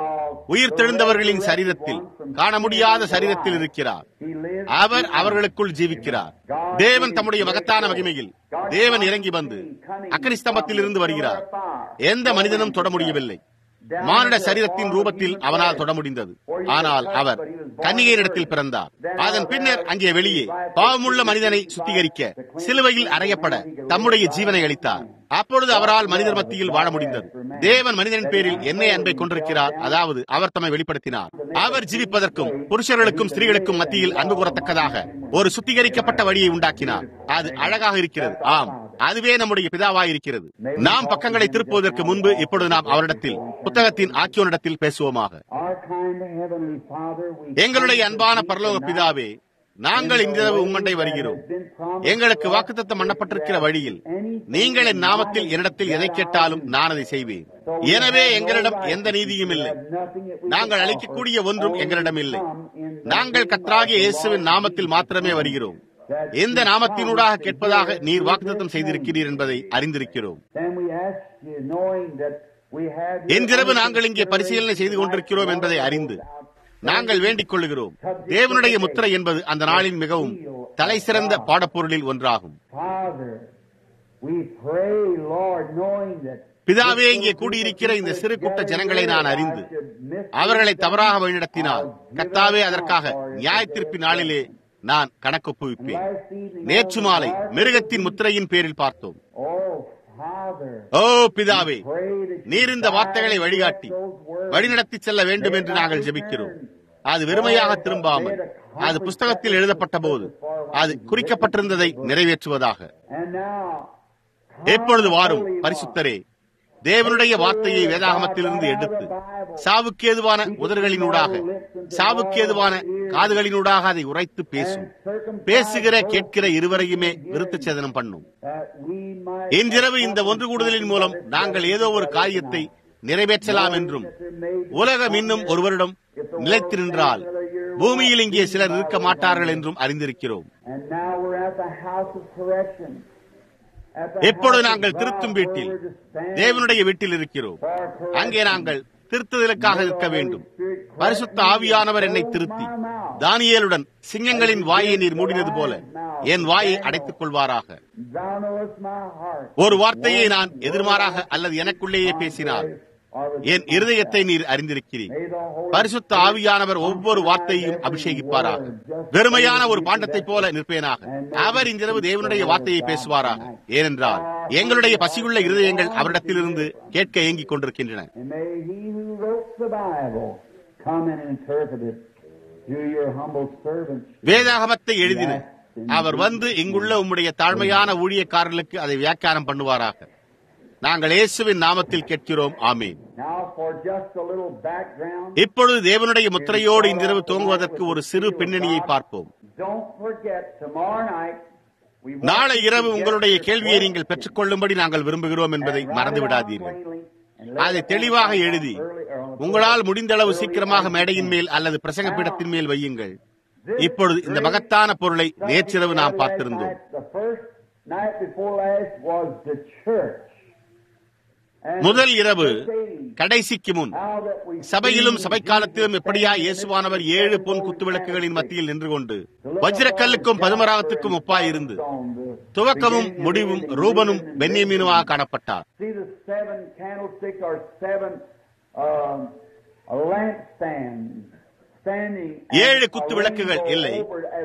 உயிர் தெழுந்தவர்களின் சரீரத்தில் காண முடியாத சரீரத்தில் இருக்கிறார் அவர் அவர்களுக்குள் ஜீவிக்கிறார் தேவன் தம்முடைய மகத்தான மகிமையில் தேவன் இறங்கி வந்து அக்கனி ஸ்தம்பத்தில் இருந்து வருகிறார் எந்த மனிதனும் தொட முடியவில்லை மானிட சரீரத்தின் ரூபத்தில் அவனால் தொட முடிந்தது ஆனால் அவர் கன்னிகையிடத்தில் பிறந்தார் அதன் பின்னர் அங்கே வெளியே பாவமுள்ள மனிதனை சுத்திகரிக்க சிலுவையில் அறையப்பட தம்முடைய ஜீவனை அளித்தார் அப்பொழுது அவரால் மனிதர் மத்தியில் வாழ முடிந்தது தேவன் மனிதனின் பேரில் என்ன அன்பை கொண்டிருக்கிறார் அதாவது அவர் தம்மை வெளிப்படுத்தினார் அவர் ஜீவிப்பதற்கும் புருஷர்களுக்கும் ஸ்திரீகளுக்கும் மத்தியில் அன்பு கூறத்தக்கதாக ஒரு சுத்திகரிக்கப்பட்ட வழியை உண்டாக்கினார் அது அழகாக இருக்கிறது ஆம் அதுவே நம்முடைய பிதாவாய் இருக்கிறது நாம் பக்கங்களை திருப்புவதற்கு முன்பு இப்பொழுது நாம் அவரிடத்தில் புத்தகத்தின் ஆக்கியோனிடத்தில் பேசுவோமாக Our kind Heavenly Father, we எங்களுடைய அன்பான பரலோக பிதாவே நாங்கள் இன்றிரவு உம்மண்டை வருகிறோம் எங்களுக்கு வாக்குத்தத்தம் பண்ணப்பட்டிருக்கிற வழியில் நீங்கள் என் நாமத்தில் என்னிடத்தில் எதை கேட்டாலும் நான் அதை செய்வேன் எனவே எங்களிடம் எந்த நீதியும் இல்லை நாங்கள் அளிக்கக்கூடிய ஒன்றும் எங்களிடம் இல்லை நாங்கள் கத்ராகிய இயேசுவின் நாமத்தில் மாத்திரமே வருகிறோம் எந்த நாமத்தினூடாக கேட்பதாக நீர் வாக்குத்தத்தம் செய்திருக்கிறீர் என்பதை அறிந்திருக்கிறோம் Then we ask you, knowing that we have your இன்றிரவு நாங்கள் இங்கே பரிசீலனை செய்து கொண்டிருக்கிறோம் என்பதை அறிந்து நாங்கள் வேண்டிக் கொள்கிறோம் தேவனுடைய முத்திரை என்பது அந்த நாளின் மிகவும் தலை சிறந்த பாடப்பொருளில் ஒன்றாகும் Father, we pray, Lord, knowing that பிதாவே இங்கே கூடியிருக்கிற இந்த சிறு கூட்ட ஜனங்களை நான் அறிந்து அவர்களை தவறாக வழிநடத்தினால் கத்தாவே அதற்காக நியாயத்தீர்ப்பு நாளிலே நான் கணக்கொப்புவிப்பேன் நேற்று மாலை மிருகத்தின் முத்திரையின் பேரில் பார்த்தோம் Oh, Father, ஓ பிதாவே pray that நீர் இந்த வார்த்தைகளை வழிகாட்டி வழிநடத்தி செல்ல வேண்டும் என்று நாங்கள் ஜெபிக்கிறோம் அது வெறுமையாக திரும்பாமல் அது புஸ்தகத்தில் எழுதப்பட்ட போது அது குறிக்கப்பட்டிருந்ததை நிறைவேற்றுவதாக And now, எப்பொழுது வாரும் பரிசுத்தரே தேவனுடைய வார்த்தையை வேதாகமத்திலிருந்து எடுத்து சாவுக்கேதுவான உதடுகளினூடாக சாவுக்கேதுவான காதுகளினூடாக அதை உரைத்து பேசும் பேசுகிற கேட்கிற இருவரையுமே விருத்த சேதனம் பண்ணும் that we might இன்றிரவு இந்த ஒன்று கூடுதலின் மூலம் நாங்கள் ஏதோ ஒரு காரியத்தை நிறைவேற்றலாம் என்றும் உலகம் இன்னும் ஒருவரிடம் நிலைத்து நின்றால் பூமியில் இங்கே சிலர் இருக்க மாட்டார்கள் என்றும் அறிந்திருக்கிறோம் And now we're at the house of correction. At the எப்பொழுது house of நாங்கள் God திருத்தும் where வீட்டில் we're to stand தேவனுடைய வீட்டில் இருக்கிறோம் for correction. அங்கே நாங்கள் திருத்துதலுக்காக இருக்க வேண்டும் பரிசுத்த ஆவியானவர் என்னை திருத்தி தானியேலுடன் சிங்கங்களின் வாயை நீர் மூடினது போல என் வாயை அடைத்துக் கொள்வாராக Thou knowest my heart. ஒரு வார்த்தையை நான் எதிர்மாறாக அல்லது எனக்குள்ளேயே பேசினால் என் இருதயத்தை நீர் அறிந்திருக்கிறீர் May the Holy பரிசுத்த ஆவியானவர் ஒவ்வொரு வார்த்தையையும் அபிஷேகிப்பாராக வெறுமையான ஒரு பாண்டத்தை போல நிற்பேனாக அவர் இன்றிரவு தேவனுடைய வார்த்தையை பேசுவாராக ஏனென்றால் எங்களுடைய பசியுள்ள இருதயங்கள் அவரிடத்திலிருந்து கேட்க ஏங்கிக் கொண்டிருக்கின்றன And may he who wrote the Bible come and interpret it to your humble servants. வேதாகமத்தை எழுதின அவர் வந்து இங்குள்ள உம்முடைய தாழ்மையான ஊழியக்காரர்களுக்கு அதை வியாக்கியானம் பண்ணுவாராக நாங்கள் இயேசுவின் நாமத்தில் கேட்கிறோம் ஆமீன் Now for just a little background. இப்பொழுது தேவனுடைய முத்திரையோடு இன்றிரவு துவங்குவதற்கு ஒரு சிறு பின்னணியை பார்ப்போம் Don't forget tomorrow night. we want நாளை you to இரவு get உங்களுடைய your கேள்வியை question நீங்கள் பெற்றுக்கொள்ளும்படி நாங்கள் விரும்புகிறோம் என்பதை and மறந்து write it down விடாதீர்கள் plainly and lay அதை it down தெளிவாக early எழுதி or on the உங்களால் முடிந்தளவு early சீக்கிரமாக as மேடையின் you மேல் can. அல்லது பிரசங்க பீடத்தின் மேல் வையுங்கள் This இப்பொழுது இந்த great மகத்தான பொருளை subject நேற்றிரவு we நாம் had last பார்த்திருந்தோம் night, The first night before last was the church. முதல் இரவு கடைசிக்கு முன் சபையிலும் சபைக்காலத்திலும் எப்படியா இயேசுவானவர் ஏழு பொன் குத்துவிளக்குகளின் மத்தியில் நின்று கொண்டு வஜ்ரக்கல்லுக்கும் பதுமராகத்துக்கும் ஒப்பாய் இருந்து துவக்கமும் முடிவும் ரூபனும் பென்யமீனுமாக காணப்பட்டார் See the seven candlesticks or seven um, lampstands standing. ஏழு குத்து விளக்குகள் இல்லை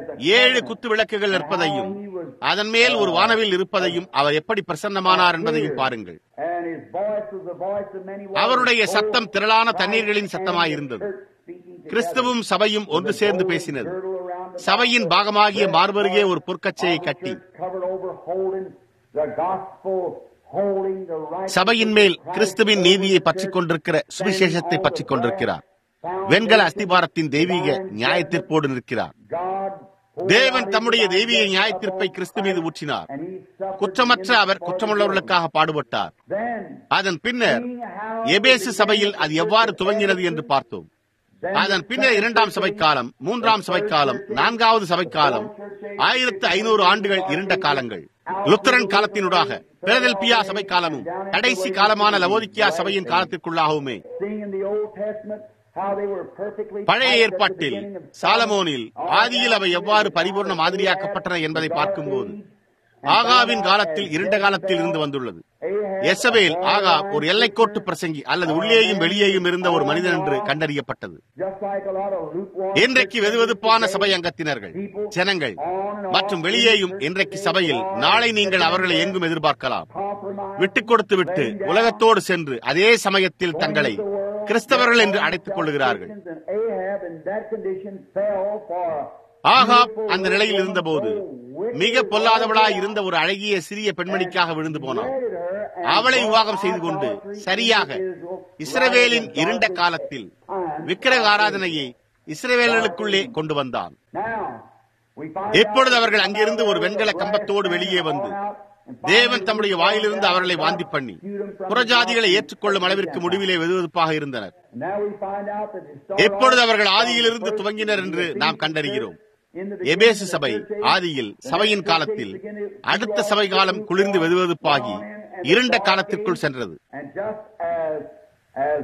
ஏழு குத்து விளக்குகள் இருப்பதையும் அதன் மேல் ஒரு வானவில் இருப்பதையும் அவர் எப்படி பிரசன்னமானார் என்பதையும் பாருங்கள் And his voice was the voice of many waters. அவருடைய சத்தம் திரளான தண்ணீர்களின் சத்தமாயிருந்தது கிறிஸ்துவும் சபையும் ஒன்று சேர்ந்து பேசினது சபையின் பாகமாகிய மார்பருகே ஒரு பொற்கச்சையை கட்டி covered over holding the gospel, holding the right. சபையின் மேல் கிறிஸ்துவின் நீதியை பற்றிக் கொண்டிருக்கிற சுவிசேஷத்தை பற்றிக் கொண்டிருக்கிறார் வெண்கல அஸ்திபாரத்தின் தெய்வீக நியாயத்திற்போடு நிற்கிறார் God தேவன் தம்முடைய தெய்வீக நியாயத்திற்பை கிறிஸ்து மீது ஊற்றினார் and he suffered குற்றமற்ற அவர் குற்றமுள்ளவர்களுக்காக பாடுபட்டார் then அதன் பின்னர் எபேசு சபையில் அது எவ்வாறு துவங்கினது என்று பார்த்தோம் அதன் பின்னர் இரண்டாம் சபைக்காலம் மூன்றாம் சபைக்காலம் நான்காவது சபைக்காலம் ஆயிரத்து ஐநூறு ஆண்டுகள் இருண்ட காலங்கள் லுத்தரன் காலத்தினூடாக பிலதெல்பியா சபை காலமும் கடைசி காலமான லவோதிக்கியா சபையின் காலத்திற்குள்ளாகவுமே seeing in the Old Testament how they were perfectly பழைய typed at the ஏற்பாட்டில் beginning of சாலமோனில் ஆதியில் அவை எவ்வாறு பரிபூர்ண மாதிரியாக்கப்பட்டன என்பதை பார்க்கும்போது ஆகாவின் காலத்தில் இருண்ட காலத்தில் இருந்து வந்துள்ளது எசபேல் ஆகா ஒரு எல்லைக்கோட்டு பிரசங்கி அல்லது உள்ளேயும் வெளியேயும் இருந்த ஒரு மனிதன் என்று கண்டறியப்பட்டது just like a lot of lukewarm இன்றைக்கு வெதுவெதுப்பான சபை அங்கத்தினர்கள் ஜனங்கள் மற்றும் வெளியேயும் இன்றைக்கு சபையில் நாளை நீங்கள் அவர்களை எங்கும் எதிர்பார்க்கலாம் compromise விட்டுக் கொடுத்து விட்டு உலகத்தோடு சென்று அதே சமயத்தில் தங்களை கிறிஸ்தவர்கள் என்று அழைத்துக் கொள்ளுகிறார்கள் and Ahab in that condition fell for Ahab அந்த நிலையில் இருந்தபோது மிக பொல்லாதவளாய் இருந்த ஒரு அழகிய சிறிய பெண்மணிக்காக விழுந்து போனான் அவளை விவாகம் செய்து கொண்டு சரியாக இஸ்ரவேலின் இருண்ட காலத்தில் விக்கிரக ஆராதனையை இஸ்ரவேலர்களுக்குள்ளே கொண்டு வந்தான் Now, we find எப்பொழுது அவர்கள் அங்கிருந்து ஒரு வெண்கல கம்பத்தோடு வெளியே வந்து தேவன் தம்முடைய வாயிலிருந்து அவர்களை வாந்தி பண்ணி புறஜாதிகளை ஏற்றுக்கொள்ளும் அளவிற்கு முடிவிலே வெதுவெதுப்பாக இருந்தனர் now we find out that they started எப்பொழுது அவர்கள் ஆதியிலிருந்து துவங்கினர் என்று நாம் கண்டறிகிறோம் in the எபேசு சபை ஆதியில் சபையின் காலத்தில் அடுத்த சபை காலம் குளிர்ந்து வெதுவெதுப்பாகி இருண்ட காலத்திற்குள் சென்றது and just as as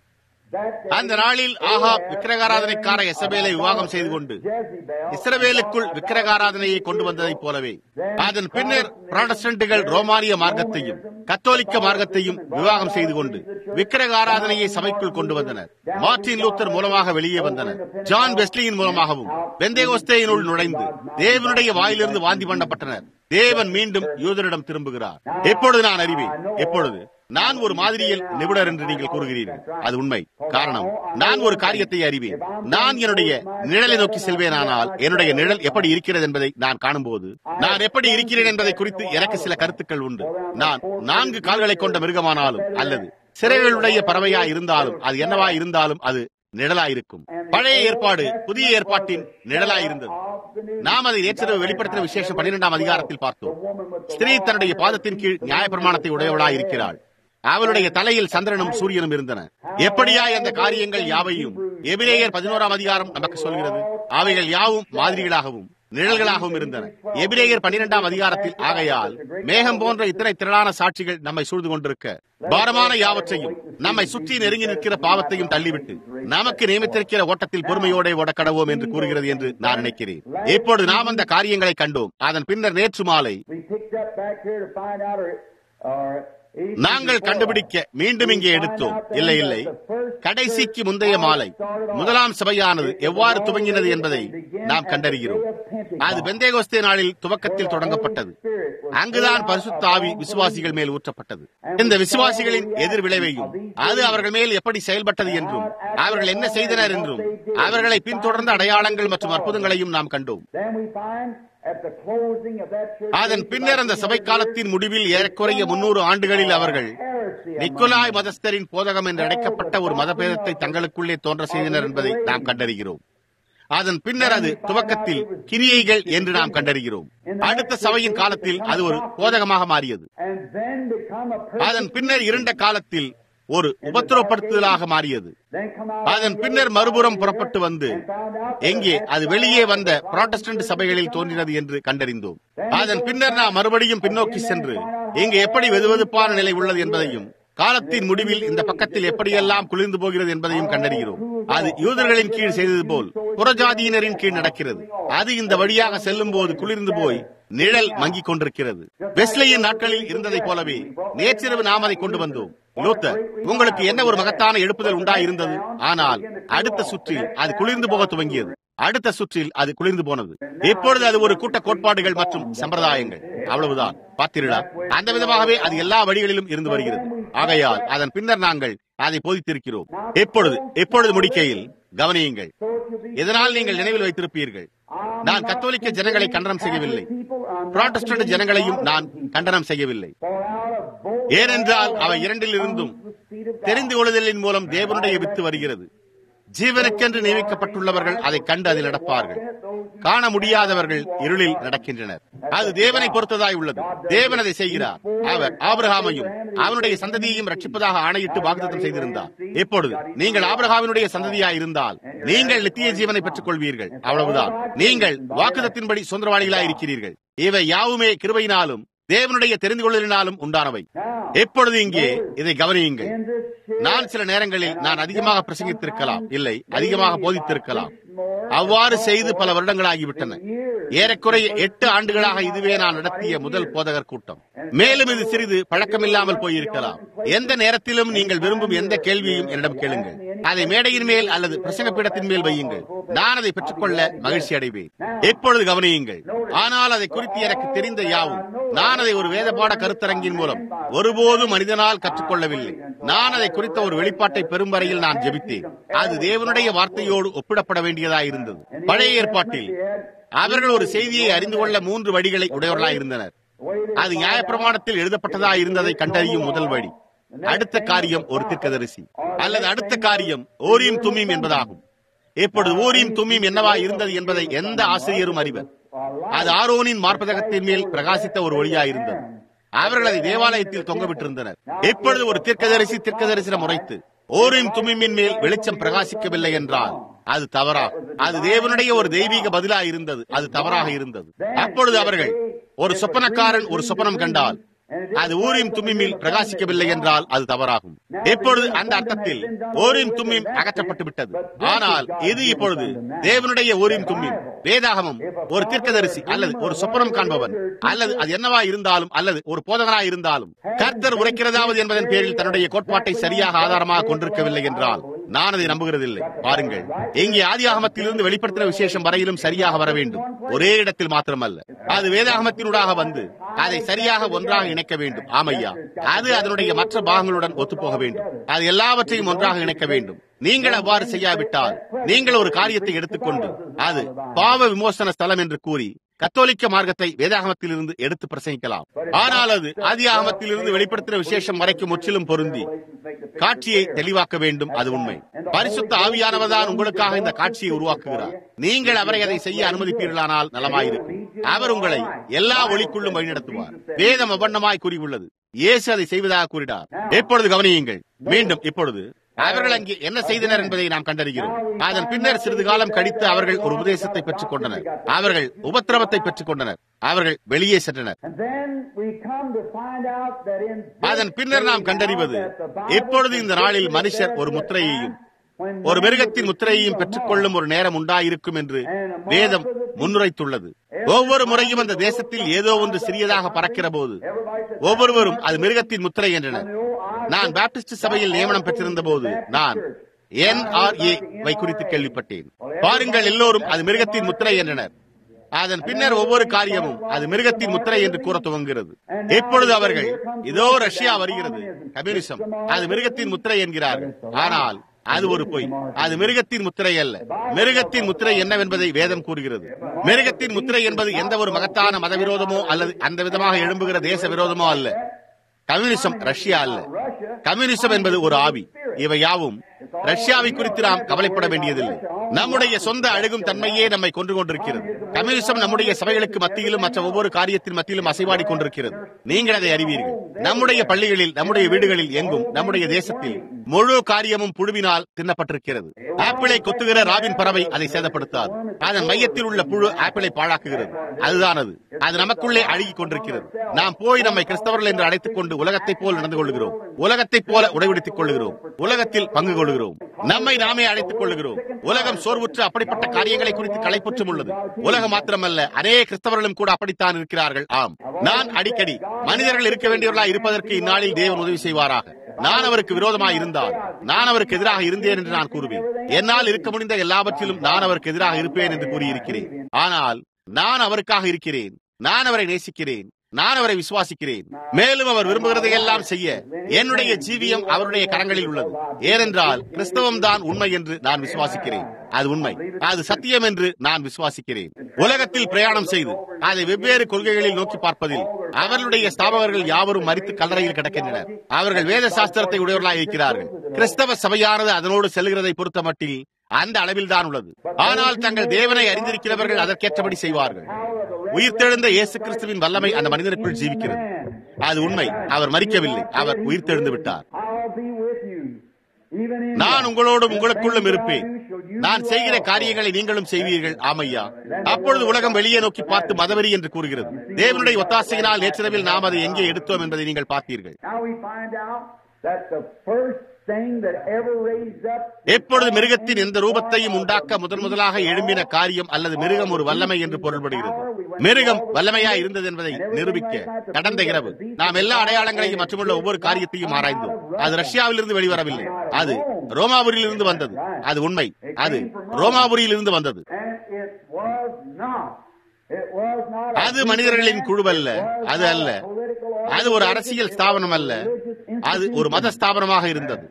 that day, அந்த நாளில் ஆகாப் விக்கிரகாராதனைக்கார எசபேலை விவாகம் செய்து கொண்டு Jezebel இஸ்ரவேலுக்குள் விக்கிரகாராதனையை கொண்டு வந்ததைப் போலவே அதன் பின்னர் புராட்டஸ்டன்ட்டுகள் ரோமானிய மார்க்கத்தையும் கத்தோலிக்க மார்க்கத்தையும் விவாகம் செய்து கொண்டு விக்கிரக ஆராதனையை சபைக்குள் கொண்டு வந்தனர் மார்டின் லூத்தர் மூலமாக வெளியே வந்தனர் ஜான் வெஸ்லியின் மூலமாகவும் பெந்தேகோஸ்தேயினுள் நுழைந்து தேவனுடைய வாயிலிருந்து வாந்தி பண்ணப்பட்டனர் தேவன் மீண்டும் யூதரிடம் திரும்புகிறார் எப்பொழுது நான் அறிவேன் எப்பொழுது நான் ஒரு மாதிரியில் நிபுணர் என்று நீங்கள் கூறுகிறீர்கள் அது உண்மை காரணம் நான் ஒரு காரியத்தை அறிவேன் நான் என்னுடைய நிழலை நோக்கி செல்வேனானால் என்னுடைய நிழல் எப்படி இருக்கிறது என்பதை நான் காணும்போது நான் எப்படி இருக்கிறேன் என்பதை குறித்து எனக்கு சில கருத்துக்கள் உண்டு நான் நான்கு கால்களை கொண்ட மிருகமானாலும் அல்லது சிறைகளுடைய பறவையா இருந்தாலும் அது என்னவா இருந்தாலும் அது நிழலாயிருக்கும் பழைய ஏற்பாடு புதிய ஏற்பாட்டின் நிழலாயிருந்தது நாம் அதை நேற்றிரவு வெளிப்படுத்தின விசேஷம் பன்னிரெண்டாம் அதிகாரத்தில் பார்த்தோம் ஸ்திரீ தன்னுடைய பாதத்தின் கீழ் நியாயப்பிரமாணத்தை உடையவளாய் இருக்கிறாள் அவளுடைய தலையில் சந்திரனும் சூரியனும் இருந்தன எப்படியா அந்த காரியங்கள் யாவையும் எபிரேயர் பதினோராம் அதிகாரம் நமக்கு சொல்கிறது அவைகள் யாவும் மாதிரிகளாகவும் நிழல்களாகவும் இருந்தன எபிரேயர் பன்னிரெண்டாம் அதிகாரத்தில் ஆகையால் மேகம் போன்ற இத்தனை திரளான சாட்சிகள் நம்மை சூழ்ந்து கொண்டிருக்க பாரமான யாவற்றையும் நம்மை சுற்றி நெருங்கி நிற்கிற பாவத்தையும் தள்ளிவிட்டு நமக்கு நியமித்திருக்கிற ஓட்டத்தில் பொறுமையோட ஓடக்கடவோம் என்று கூறுகிறது என்று நான் நினைக்கிறேன் இப்பொழுது நாம் அந்த காரியங்களை கண்டோம் அதன் பின்னர் நேற்று மாலை we picked up back here to find out or, or நாங்கள் கண்டுபிடிக்க மீண்டும் இங்கே எடுத்தோம் இல்லை இல்லை கடைசிக்கு முந்தைய மாலை முதலாம் சபையானது எவ்வாறு துவங்கினது என்பதை நாம் கண்டறிகிறோம் அது பெந்தேகோஸ்தே நாளில் துவக்கத்தில் தொடங்கப்பட்டது அங்குதான் பரிசுத்த ஆவி விசுவாசிகள் மேல் ஊற்றப்பட்டது இந்த விசுவாசிகளின் எதிர் விளைவையும் அது அவர்கள் மேல் எப்படி செயல்பட்டது என்றும் அவர்கள் என்ன செய்தனர் என்றும் அவர்களை பின்தொடர்ந்த அடையாளங்கள் மற்றும் அற்புதங்களையும் நாம் கண்டோம் Then we find at the closing of that church அதன் பின்னர் அந்த சபை காலத்தின் முடிவில் ஏறக்குறைய முன்னூறு ஆண்டுகளில் அவர்கள் நிக்கோலாய் மதஸ்தரின் போதகம் என்று அழைக்கப்பட்ட ஒரு மதபேதத்தை தங்களுக்குள்ளே தோன்ற செய்தனர் என்பதை நாம் கண்டறிகிறோம் அதன் பின்னர் அது துவக்கத்தில் கிரியைகள் என்று நாம் கண்டறிகிறோம் அடுத்த சபையின் காலத்தில் அது ஒரு போதகமாக மாறியது and then become a அதன் பின்னர் இருண்ட காலத்தில் ஒரு உபத்திரப்படுத்துதலாக மாறியது then come out அதன் பின்னர் மறுபுறம் புறப்பட்டு வந்து எங்கே அது வெளியே வந்த புராட்டஸ்டன்ட் சபைகளில் தோன்றினது என்று கண்டறிந்தோம் அதன் பின்னர் நாம் மறுபடியும் பின்னோக்கி சென்று இங்கு எப்படி வெதுவெதுப்பான நிலை உள்ளது என்பதையும் காலத்தின் முடிவில் இந்த பக்கத்தில் எப்படியெல்லாம் குளிர்ந்து போகிறது என்பதையும் கண்டறிகிறோம் அது யூதர்களின் கீழ் செய்தது போல் புறஜாதியினரின் கீழ் நடக்கிறது அது இந்த வழியாக செல்லும் போது குளிர்ந்து போய் நிழல் மங்கிக் கொண்டிருக்கிறது வெஸ்லியின் நாட்களில் இருந்ததைப் போலவே நேற்றிரவு நாம் அதை கொண்டு வந்தோம் லூத்தர் உங்களுக்கு என்ன ஒரு மகத்தான எழுப்புதல் உண்டாயிருந்தது ஆனால் அடுத்த சுற்றில் அது குளிர்ந்து போக துவங்கியது அடுத்த சுற்றில் அது குளிர்ந்து போனது இப்பொழுது அது ஒரு கூட்ட கோட்பாடுகள் மற்றும் சம்பிரதாயங்கள் அவ்வளவுதான் பார்த்தீர்களா அந்த விதமாகவே அது எல்லா வழிகளிலும் இருந்து வருகிறது ஆகையால் அதன் பின்னர் நாங்கள் அதை போதித்திருக்கிறோம் எப்பொழுது எப்பொழுது முடிக்கையில் கவனியுங்கள் இதனால் நீங்கள் நினைவில் வைத்திருப்பீர்கள் நான் கத்தோலிக்க ஜனங்களை கண்டனம் செய்யவில்லை புராட்டஸ்டன்ட் ஜனங்களையும் நான் கண்டனம் செய்யவில்லை ஏனென்றால் அவை இரண்டிலிருந்தும் தெரிந்து கொள்ளுதலின் மூலம் தேவனுடைய வித்து வருகிறது ஜீவனுக்கென்று நியமிக்கப்பட்டுள்ளவர்கள் அதை கண்டு அதில் நடப்பார்கள் காண முடியாதவர்கள் இருளில் நடக்கின்றனர் அது தேவனை பொறுத்ததாய் உள்ளது தேவன் அதை செய்கிறார் அவர் ஆபிரகாமையும் அவனுடைய சந்ததியையும் ரட்சிப்பதாக ஆணையிட்டு வாக்குத்தம் செய்திருந்தார் இப்பொழுது நீங்கள் ஆபிரகாமினுடைய சந்ததியாய் இருந்தால் நீங்கள் நித்திய ஜீவனை பெற்றுக் கொள்வீர்கள் அவ்வளவுதான் நீங்கள் வாக்குதத்தின்படி சுதந்திரவாளிகளாய் இருக்கிறீர்கள் இவை யாவுமே கிருபையினாலும் தேவனுடைய தெரிந்து கொள்ளலினாலும் உண்டானவை எப்பொழுது இங்கே இதை கவனியுங்கள் நான் சில நேரங்களில் நான் அதிகமாக பிரசங்கித்திருக்கலாம் இல்லை அதிகமாக போதித்திருக்கலாம் அவ்வாறு செய்து பல வருடங்களாகிவிட்டன ஏறக்குறைய எட்டு ஆண்டுகளாக இதுவே நான் நடத்திய முதல் போதகர் கூட்டம் மேலும் இது சிறிது பழக்கமில்லாமல் போயிருக்கலாம் எந்த நேரத்திலும் நீங்கள் விரும்பும் எந்த கேள்வியையும் என்னிடம் கேளுங்கள் அதை மேடையின் மேல் அல்லது பிரசங்க பீடத்தின் மேல் வையுங்கள் நான் அதை பெற்றுக்கொள்ள மகிழ்ச்சி அடைவேன் எப்பொழுது கவனியுங்கள் ஆனால் அதை குறித்து எனக்கு தெரிந்த யாவும் நான் அதை ஒரு வேதபாட கருத்தரங்கின் மூலம் ஒருபோதும் மனிதனால் கற்றுக்கொள்ளவில்லை நான் அதை குறித்த ஒரு வெளிப்பாட்டை பெறும் வரையில் நான் ஜெபித்தேன் அது தேவனுடைய வார்த்தையோடு ஒப்பிடப்பட வேண்டியதாக இருந்தது பழைய ஏற்பாட்டில் அவர்கள் ஒரு செய்தியை அறிந்து கொள்ள மூன்று வழிகளை உடையவர்களாய் இருந்தனர் அது நியாயப்பிரமாணத்தில் எழுதப்பட்டதா இருந்ததை கண்டறியும் முதல் வழி அடுத்த காரியம் ஒரு திர்க்கதரிசி அல்லது அடுத்த காரியம் ஓரியும் தும்மியும் என்பதாகும் இப்பொழுது ஊரியும் தும்மியும் என்னவா இருந்தது என்பதை எந்த ஆசிரியரும் அறிவர் அது ஆரோனின் மார்பதகத்தின் மேல் பிரகாசித்த ஒரு ஒளியா இருந்தது அவர்கள் அதை தேவாலயத்தில் தொங்கவிட்டிருந்தனர் இப்பொழுது ஒரு தீர்க்கதரிசி தீர்க்கதரிசனம் உரைத்து ஓரின் தும்மிமின் மேல் வெளிச்சம் பிரகாசிக்கவில்லை என்றால் அது தவறாகும் அது தேவனுடைய ஒரு தெய்வீக பதிலா இருந்தது அது தவறாக இருந்தது அப்பொழுது அவர்கள் ஒரு சொப்பனக்காரன் ஒரு சொப்பனம் கண்டால் அது ஊரின் தும்மிமில் பிரகாசிக்கவில்லை என்றால் அது தவறாகும் இப்பொழுது அந்த அர்த்தத்தில் ஓரின் தும்மிம் அகற்றப்பட்டு விட்டது ஆனால் இது இப்பொழுது தேவனுடைய ஊரின் தும்மிம் வேதாகமம் ஒரு தீர்க்கதரிசி அல்லது ஒரு சொப்பனம் காண்பவன் அல்லது அது என்னவா இருந்தாலும் அல்லது ஒரு போதகனா இருந்தாலும் கர்த்தர் உரைக்கிறதாவது என்பதன் பேரில் தன்னுடைய கோட்பாட்டை சரியாக ஆதாரமாக கொண்டிருக்கவில்லை என்றால் நான் அதை நம்புகிறதில்லை பாருங்கள் இங்கே ஆதியாகமத்திலிருந்து வெளிப்படுத்தின விசேஷம் வரையிலும் சரியாக வர வேண்டும் ஒரே இடத்தில் மாத்திரமல்ல அது வேதாகமத்தினூடாக வந்து அதை சரியாக ஒன்றாக இணைக்க வேண்டும் ஆமையா அது அதனுடைய மற்ற பாகங்களுடன் ஒத்துப்போக வேண்டும் அது எல்லாவற்றையும் ஒன்றாக இணைக்க வேண்டும் நீங்கள் அவ்வாறு செய்யாவிட்டால் நீங்கள் ஒரு காரியத்தை எடுத்துக்கொண்டு அது பாவ விமோசன ஸ்தலம் என்று கூறி கத்தோலிக்க மார்க்கத்தை வேதாகமத்தில் இருந்து எடுத்து பிரசங்கிக்கலாம் ஆனால் அது ஆதி ஆகமத்தில் வெளிப்படுத்தின விசேஷம் வரைக்கும் முற்றிலும் பொருந்தி காட்சியை தெளிவாக்க வேண்டும் அது உண்மை பரிசுத்த ஆவியானவர்தான் உங்களுக்காக இந்த காட்சியை உருவாக்குகிறார் நீங்கள் அவரை அதை செய்ய அனுமதிப்பீர்களானால் நலமாயிருக்கும் அவர் உங்களை எல்லா ஒளிக்குள்ளும் வழிநடத்துவார் வேதம் அபண்ணமாய் கூறியுள்ளது இயேசு அதை செய்வதாக கூறினார் எப்பொழுது கவனியுங்கள் மீண்டும் இப்பொழுது அவர்கள் அங்கே என்ன செய்தனர் என்பதை நாம் கண்டறிகிறோம் அதன் பின்னர் சிறிது காலம் கழித்து அவர்கள் ஒரு உபதேசத்தை பெற்றுக் கொண்டனர் அவர்கள் உபத்திரவத்தை பெற்றுக் கொண்டனர் அவர்கள் வெளியே சென்றனர் அதன் பின்னர் நாம் கண்டறிவது இப்பொழுது இந்த நாளில் மனுஷர் ஒரு முத்திரையையும் ஒரு மிருகத்தின் முத்திரையையும் பெற்றுக்கொள்ளும் ஒரு நேரம் உண்டாயிருக்கும் என்று வேதம் முன்னுரைத்துள்ளது ஒவ்வொரு முறையும் அந்த தேசத்தில் ஏதோ ஒன்று சிறியதாக பறக்கிற போது ஒவ்வொருவரும் அது மிருகத்தின் முத்திரை என்றனர் நான் பாப்டிஸ்ட் சபையில் நியமனம் பெற்றிருந்த போது நான் என்ஆர்ஏ வை குறித்து கேள்விப்பட்டேன் பாருங்கள் எல்லோரும் அது மிருகத்தின் முத்திரை என்றனர் அதன் பின்னர் ஒவ்வொரு காரியமும் அது மிருகத்தின் முத்திரை என்று கூற துவங்குகிறது இப்பொழுது அவர்கள் இதோ ரஷ்யா வருகிறது கம்யூனிசம் அது மிருகத்தின் முத்திரை என்கிறார்கள் ஆனால் அது ஒரு பொய் அது மிருகத்தின் முத்திரை அல்ல மிருகத்தின் முத்திரை என்னவென்பதை வேதம் கூறுகிறது மிருகத்தின் முத்திரை என்பது எந்த ஒரு மகத்தான மத விரோதமோ அல்லது அந்த விதமாக எழும்புகிற தேச விரோதமோ அல்ல கம்யூனிசம் ரஷ்யா அல்ல கம்யூனிசம் என்பது ஒரு ஆவி இவை யாவும் ரஷ்யாவை குறித்து நாம் கவலைப்பட வேண்டியதில்லை நம்முடைய சொந்த அழுகும் தன்மையே நம்மை கொன்று கொண்டிருக்கிறது கம்யூனிசம் நம்முடைய சபைகளுக்கு மத்தியிலும் மற்ற ஒவ்வொரு காரியத்தின் மத்தியிலும் அசைவாடி கொண்டிருக்கிறது நீங்கள் அதை அறிவீர்கள் நம்முடைய பள்ளிகளில் நம்முடைய வீடுகளில் எங்கும் நம்முடைய தேசத்தில் முழு காரியமும் புழுவினால் தின்னப்பட்டிருக்கிறது ஆப்பிளை கொத்துகிற ராபின் பறவை அதை சேதப்படுத்தாது அதன் மையத்தில் உள்ள புழு ஆப்பிளை பாழாக்குகிறது அதுதான் அது அது நமக்குள்ளே அழுகிக் கொண்டிருக்கிறது நாம் போய் நம்மை கிறிஸ்தவர்கள் என்று அழைத்துக் கொண்டு உலகத்தைப் போல் நடந்து கொள்கிறோம் உலகத்தைப் போல உடைவிடுத்திக் கொள்கிறோம் உலகத்தில் பங்கு கொள்கிறோம் நம்மை நாமே அழைத்துக் கொள்கிறோம் உலகம் சோர்வுற்று அப்படிப்பட்ட காரியங்களை குறித்து களைப்புற்றும் உள்ளது உலகம் மாத்திரமல்ல அநேக கிறிஸ்தவர்களும் கூட அப்படித்தான் இருக்கிறார்கள் ஆம் நான் அடிக்கடி மனிதர்கள் இருக்க வேண்டியவர்களாக இருப்பதற்கு இந்நாளில் தேவன் உதவி செய்வாராக நான் அவருக்கு விரோதமாக இருந்தால் நான் அவருக்கு எதிராக இருந்தேன் என்று நான் கூறுவேன் என்னால் இருக்க முடிந்த எல்லாவற்றிலும் நான் அவருக்கு எதிராக இருப்பேன் என்று கூறியிருக்கிறேன் ஆனால் நான் அவருக்காக இருக்கிறேன் நான் அவரை நேசிக்கிறேன் நான் அவரை விசுவாசிக்கிறேன் மேலும் அவர் விரும்புகிறதை எல்லாம் செய்ய என்னுடைய ஜீவியம் அவருடைய கரங்களில் உள்ளது ஏனென்றால் கிறிஸ்தவம் தான் உண்மை என்று நான் விசுவாசிக்கிறேன் அது உண்மை அது சத்தியம் என்று நான் விசுவாசிக்கிறேன் உலகத்தில் பிரயாணம் செய்து அதை வெவ்வேறு கொள்கைகளில் நோக்கி பார்ப்பதில் அவர்களுடைய ஸ்தாபகர்கள் யாவரும் மறித்து கல்லறையில் கிடக்கின்றனர் அவர்கள் வேத சாஸ்திரத்தை உடையவர்களாக இருக்கிறார்கள் கிறிஸ்தவ சபையானது அதனோடு செல்கிறதை பொறுத்த மட்டில் அந்த அளவில் தான் உள்ளது ஆனால் தங்கள் தேவனை அறிந்திருக்கிறவர்கள் அதற்கேற்றபடி செய்வார்கள் உயிர்த்தெழுந்த இயேசு கிறிஸ்துவின் வல்லமை அந்த மனிதனுக்குள் ஜீவிக்கிறது அது உண்மை அவர் மறிக்கவில்லை அவர் உயிர்த்தெழுந்து விட்டார் நான் உங்களோடும் உங்களுக்குள்ளும் இருப்பேன் நான் செய்கிற காரியங்களை நீங்களும் செய்வீர்கள் ஆமையா அப்பொழுது உலகம் வெளியே நோக்கி பார்த்து மதவெறி என்று கூறுகிறது தேவனுடைய ஒத்தாசையினால் நேற்றிரவில் நாம் அதை எங்கே எடுத்தோம் என்பதை நீங்கள் பார்த்தீர்கள் எப்பொழுது மிருகத்தின் எந்த ரூபத்தையும் உண்டாக்க முதன் முதலாக எழும்பின காரியம் அல்லது மிருகம் ஒரு வல்லமை என்று பொருள்படுகிறது மிருகம் வல்லமையா இருந்தது என்பதை நிரூபிக்க கடந்த இரவு நாம் எல்லா அடையாளங்களையும் மற்றுமுள்ள ஒவ்வொரு காரியத்தையும் ஆராய்ந்தோம் அது ரஷ்யாவிலிருந்து வெளிவரவில்லை அது ரோமாபுரியில் இருந்து வந்தது அது உண்மை அது ரோமாபுரியில் இருந்து வந்தது அது மனிதர்களின் குழுவல்ல அது அல்ல அது ஒரு அரசியல் ஸ்தாபனம் அல்ல அது ஒரு மத ஸ்தாபனமாக இருந்தது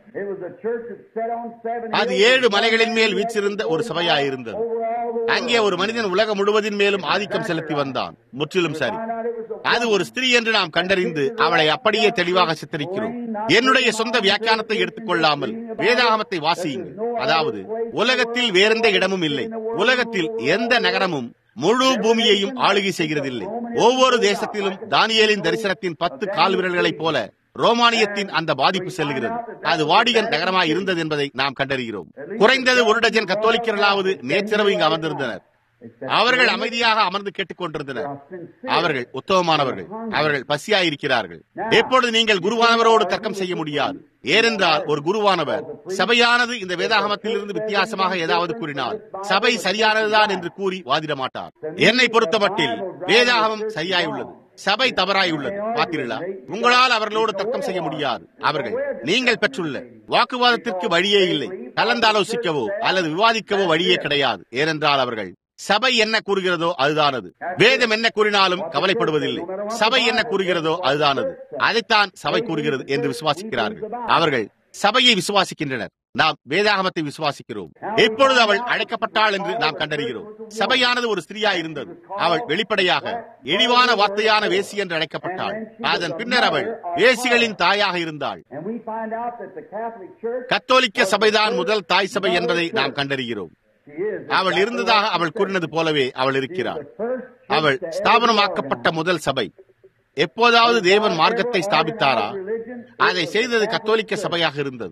அது ஏழு மலைகளின் மேல் வீச்சிருந்த ஒரு சபையாக இருந்தது அங்கே ஒரு மனிதன் உலகம் முழுவதின் மேலும் ஆதிக்கம் செலுத்தி வந்தான் முற்றிலும் சரி அது ஒரு ஸ்திரீ என்று நாம் கண்டறிந்து அவளை அப்படியே தெளிவாக சித்தரிக்கிறோம் என்னுடைய சொந்த வியாக்கியானத்தை எடுத்துக்கொள்ளாமல் வேதாகமத்தை வாசியுங்கள் அதாவது உலகத்தில் வேறெந்த இடமும் இல்லை உலகத்தில் எந்த நகரமும் முழு பூமியையும் ஆளுகை செய்கிறதில்லை ஒவ்வொரு தேசத்திலும் தானியலின் தரிசனத்தின் பத்து கால் விரல்களைப் போல ரோமானியத்தின் அந்த பாதிப்பு செல்கிறது அது வாடிகன் நகரமாய் இருந்தது என்பதை நாம் கண்டறிகிறோம் குறைந்தது ஒரு டஜன் கத்தோலிக்கர்களாவது நேற்றிரவு இங்கு அமர்ந்திருந்தனர் அவர்கள் அமைதியாக அமர்ந்து கேட்டுக் கொண்டிருந்தனர் அவர்கள் உத்தமமானவர்கள் அவர்கள் பசியாயிருக்கிறார்கள் எப்பொழுது நீங்கள் குருவானவரோடு தர்க்கம் செய்ய முடியாது ஏனென்றால் ஒரு குருவானவர் சபையானது இந்த வேதாகமத்தில் இருந்து வித்தியாசமாக ஏதாவது கூறினால் சபை சரியானதுதான் என்று கூறி வாதிட மாட்டார் என்னை பொறுத்தமட்டில் வேதாகமம் சரியாயுள்ளது சபை தவறாய் உள்ளது பார்த்தீர்களா உங்களால் அவர்களோடு தர்க்கம் செய்ய முடியாது அவர்கள் நீங்கள் பெற்றுள்ள வாக்குவாதத்திற்கு வழியே இல்லை கலந்தாலோசிக்கவோ அல்லது விவாதிக்கவோ வழியே கிடையாது ஏனென்றால் அவர்கள் சபை என்ன கூறுகிறதோ அதுதானது வேதம் என்ன கூறினாலும் கவலைப்படுவதில்லை சபை என்ன கூறுகிறதோ அதுதானது அதைத்தான் சபை கூறுகிறது என்று விசுவாசிக்கிறார்கள் அவர்கள் சபையை விசுவாசிக்கின்றனர் நாம் வேதாகமத்தை விசுவாசிக்கிறோம் எப்பொழுது அவள் அழைக்கப்பட்டாள் என்று நாம் கண்டறிகிறோம் சபையானது ஒரு ஸ்திரியா இருந்தது அவள் வெளிப்படையாக இழிவான வார்த்தையான வேசி என்று அழைக்கப்பட்டாள் அதன் பின்னர் அவள் வேசிகளின் தாயாக இருந்தாள் கத்தோலிக்க சபைதான் முதல் தாய் சபை என்பதை நாம் கண்டறிகிறோம் அவள் இருந்ததாக அவள் கூறினது போலவே அவள் இருக்கிறாள் அவள் ஸ்தாபனமாக்கப்பட்ட முதல் சபை எப்போதாவது தேவன் மார்க்கத்தை ஸ்தாபித்தாரா அதை செய்தது கத்தோலிக்க சபையாக இருந்தது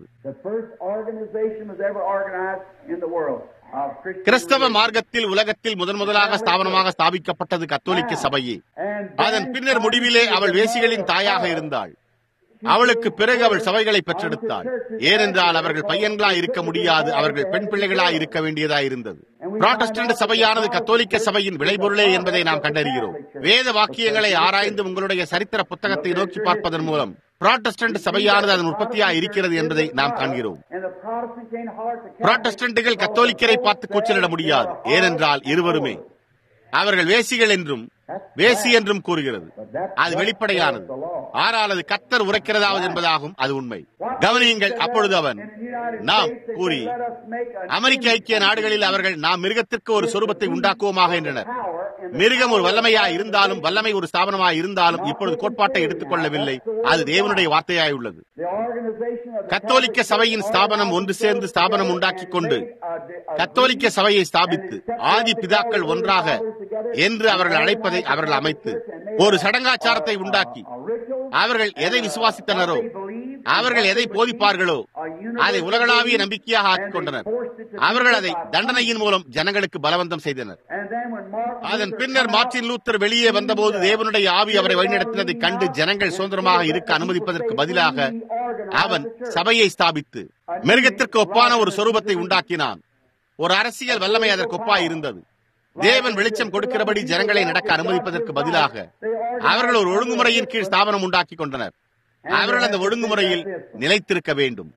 கிறிஸ்தவ மார்க்கத்தில் உலகத்தில் முதன் முதலாக ஸ்தாபனமாக ஸ்தாபிக்கப்பட்டது கத்தோலிக்க சபையே அதன் பின்னர் முடிவிலே அவள் வேசிகளின் தாயாக இருந்தாள் அவளுக்கு பிறகு அவள் சபைகளை பெற்றெடுத்தாள் ஏனென்றால் அவர்கள் பையன்களா இருக்க முடியாது அவர்கள் பெண் பிள்ளைகளா இருக்க வேண்டியதா இருந்தது புராட்டஸ்டன்ட் சபையானது கத்தோலிக்க சபையின் விளைபொருளே என்பதை நாம் கண்டறிகிறோம் வேத வாக்கியங்களை ஆராய்ந்து உங்களுடைய சரித்திர புத்தகத்தை நோக்கி பார்ப்பதன் மூலம் புராட்டஸ்டன்ட் சபையானது அதன் உற்பத்தியா இருக்கிறது என்பதை நாம் காண்கிறோம் புராட்டஸ்டன்ட்டுகள் கத்தோலிக்கரை பார்த்து கூச்சலிட முடியாது ஏனென்றால் இருவருமே அவர்கள் வேசிகள் என்றும் வேசி என்றும் கூறுகிறது அது வெளிப்படையானது ஆனால் அது கத்தர் உரைக்கிறதாவது என்பதாகும் அது உண்மை கவனியுங்கள் அப்பொழுது அவன் நாம் கூறி அமெரிக்க ஐக்கிய நாடுகளில் அவர்கள் நாம் மிருகத்திற்கு ஒரு சொரூபத்தை உண்டாக்குவோமாக என்றனர் மிருகம் ஒரு வல்லமையாய் இருந்தாலும் வல்லமை ஒரு ஸ்தாபனமாய் இருந்தாலும் இப்பொழுது கோட்பாட்டை எடுத்துக்கொள்ளவில்லை அது தேவனுடைய வார்த்தையாய் உள்ளது கத்தோலிக்க சபையின் ஸ்தாபனம் ஒன்று சேர்ந்து ஸ்தாபனம் உண்டாக்கிக் கொண்டு கத்தோலிக்க சபையை ஸ்தாபித்து ஆதி பிதாக்கள் ஒன்றாக என்று அவர்கள் அழைப்பதை அவர்கள் அமைத்து ஒரு சடங்காச்சாரத்தை உண்டாக்கி அவர்கள் எதை விசுவாசித்தனரோ அவர்கள் எதை போதிப்பார்களோ அதை உலகளாவிய நம்பிக்கையாக ஆக்கிக் கொண்டனர் அவர்கள் அதை தண்டனையின் மூலம் ஜனங்களுக்கு பலவந்தம் செய்தனர் அதன் பின்னர் மார்ட்டின் லூத்தர் வெளியே வந்தபோது தேவனுடைய ஆவி அவரை வழிநடத்தினதை கண்டு ஜனங்கள் சுதந்திரமாக இருக்க அனுமதிப்பதற்கு பதிலாக அவன் சபையை ஸ்தாபித்து மிருகத்திற்கு ஒப்பான ஒரு சொரூபத்தை உண்டாக்கினான் ஒரு அரசியல் வல்லமை அதற்கு ஒப்பாய் இருந்தது தேவன் வெளிச்சம் கொடுக்கிறபடி ஜனங்களை நடக்க அனுமதிப்பதற்கு பதிலாக அவர்கள் ஒரு ஒழுங்குமுறையின் கீழ் ஸ்தாபனம் உண்டாக்கி கொண்டனர் அவர்கள் அந்த ஒழுங்குமுறையில் நிலைத்திருக்க வேண்டும்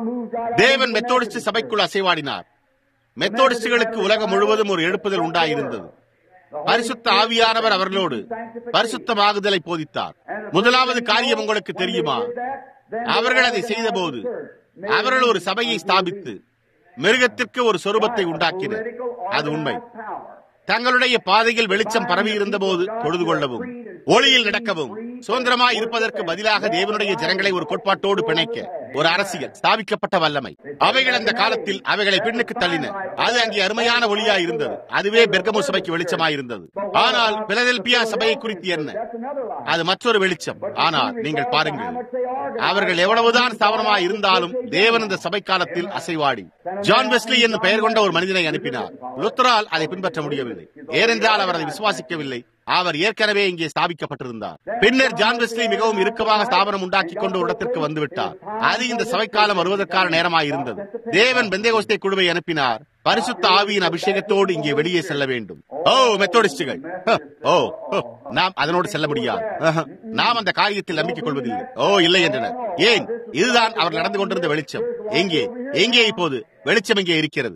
தேவன் மெத்தோடிஸ்ட் சபைக்குள் அசைவாடினார் மெத்தோடிஸ்டுகளுக்கு உலகம் முழுவதும் ஒரு எழுப்புதல் உண்டாயிருந்தது பரிசுத்த ஆவியானவர் அவர்களோடு பரிசுத்தமாகுதலை போதித்தார் முதலாவது காரியம் உங்களுக்கு தெரியுமா அவர்கள் அதை செய்தபோது அவர்கள் ஒரு சபையை ஸ்தாபித்து மிருகத்திற்கு ஒரு சொரூபத்தை உண்டாக்கினர் அது உண்மை தங்களுடைய பாதையில் வெளிச்சம் பரவி இருந்த போது தொழுது கொள்ளவும் ஒளியில் நடக்கவும் சுதந்திரமாய் இருப்பதற்கு பதிலாக தேவனுடைய ஜனங்களை ஒரு கோட்பாட்டோடு பிணைக்க ஒரு அரசியல் ஸ்தாபிக்கப்பட்ட வல்லமை அவைகள் அந்த காலத்தில் அவைகளை பின்னுக்கு தள்ளின அது அங்கே அருமையான ஒளியா இருந்தது அதுவே பெர்கமோ சபைக்கு வெளிச்சமாய் இருந்தது ஆனால் பிலதெல்பியா சபையை குறித்து என்ன அது மற்றொரு வெளிச்சம் ஆனால் நீங்கள் பாருங்கள் அவர்கள் எவ்வளவுதான் ஸ்தாபனமாய் இருந்தாலும் தேவன் இந்த சபை காலத்தில் அசைவாடி ஜான் வெஸ்லி என்று பெயர் கொண்ட ஒரு மனிதனை அனுப்பினார் லுத்தரால் அதை பின்பற்ற முடியவில்லை ஏனென்றால் அவர் அதை விசுவாசிக்கவில்லை அவர் ஏற்கனவே இங்கே ஸ்தாபிக்கப்பட்டிருந்தார் பின்னர் ஜான் வெஸ்லி மிகவும் இறுக்கமாக ஸ்தாபனம் உண்டாக்கி கொண்டு இடத்திற்கு வந்துவிட்டார் அது இந்த சபைக்காலம் வருவதற்கான நேரமாய் இருந்தது தேவன் பெந்தேகோஸ்தே குழுவை அனுப்பினார் பரிசுத்த ஆவியின் அபிஷேகத்தோடு இங்கே வெளியே செல்ல வேண்டும் ஓ மெத்தோடிஸ்டுகள் ஓ நாம் அதனோடு செல்ல முடியாது நாம் அந்த காரியத்தில் நம்பிக்கை கொள்வதில்லை ஓ இல்லை என்றனர் ஏன் இதுதான் அவர் நடந்து கொண்டிருந்த வெளிச்சம் எங்கே எங்கே இப்போது வெளிச்சம் இங்கே இருக்கிறது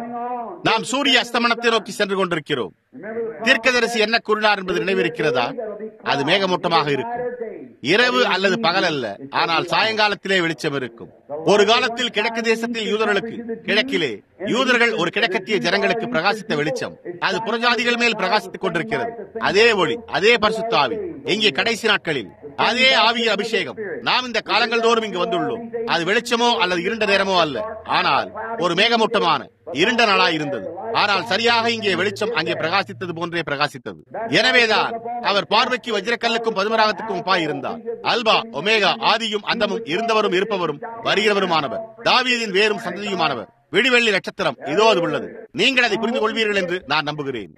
நாம் சூரிய அஸ்தமனத்தை நோக்கி சென்று கொண்டிருக்கிறோம் தீர்க்கதரிசி என்ன கூறினார் என்பது நினைவிருக்கிறதா அது மேகமூட்டமாக இருக்கும் இரவு அல்லது பகல் அல்ல ஆனால் சாயங்காலத்திலே வெளிச்சம் இருக்கும் ஒரு காலத்தில் கிழக்கு தேசத்தில் யூதர்களுக்கு கிழக்கிலே யூதர்கள் ஒரு கிழக்கத்திய ஜனங்களுக்கு பிரகாசித்த வெளிச்சம் அது புறஜாதிகள் மேல் பிரகாசித்துக் கொண்டிருக்கிறது அதே ஒளி அதே பரிசுத்தாவி இங்கே கடைசி நாட்களில் அதே ஆவிய அபிஷேகம் நாம் இந்த காலங்கள் தோறும் இங்கு வந்துள்ளோம் அது வெளிச்சமோ அல்லது இருண்ட நேரமோ அல்ல ஆனால் ஒரு மேகமூட்டமான இருண்ட நாளாய் இருந்தது ஆனால் சரியாக இங்கே வெளிச்சம் அங்கே பிரகாசித்தது போன்றே பிரகாசித்தது எனவேதான் அவர் பார்வைக்கு வஜ்ரக்கல்லுக்கும் பதுமராகத்துக்கும் ஒப்பாய் இருந்தார் அல்பா ஒமேகா ஆதியும் அந்தமும் இருந்தவரும் இருப்பவரும் வருகிறவருமானவர் தாவீதின் வேறும் சந்ததியுமானவர் விடிவெள்ளி நட்சத்திரம் இதோ அது உள்ளது நீங்கள் அதை புரிந்து கொள்வீர்கள் என்று நான் நம்புகிறேன்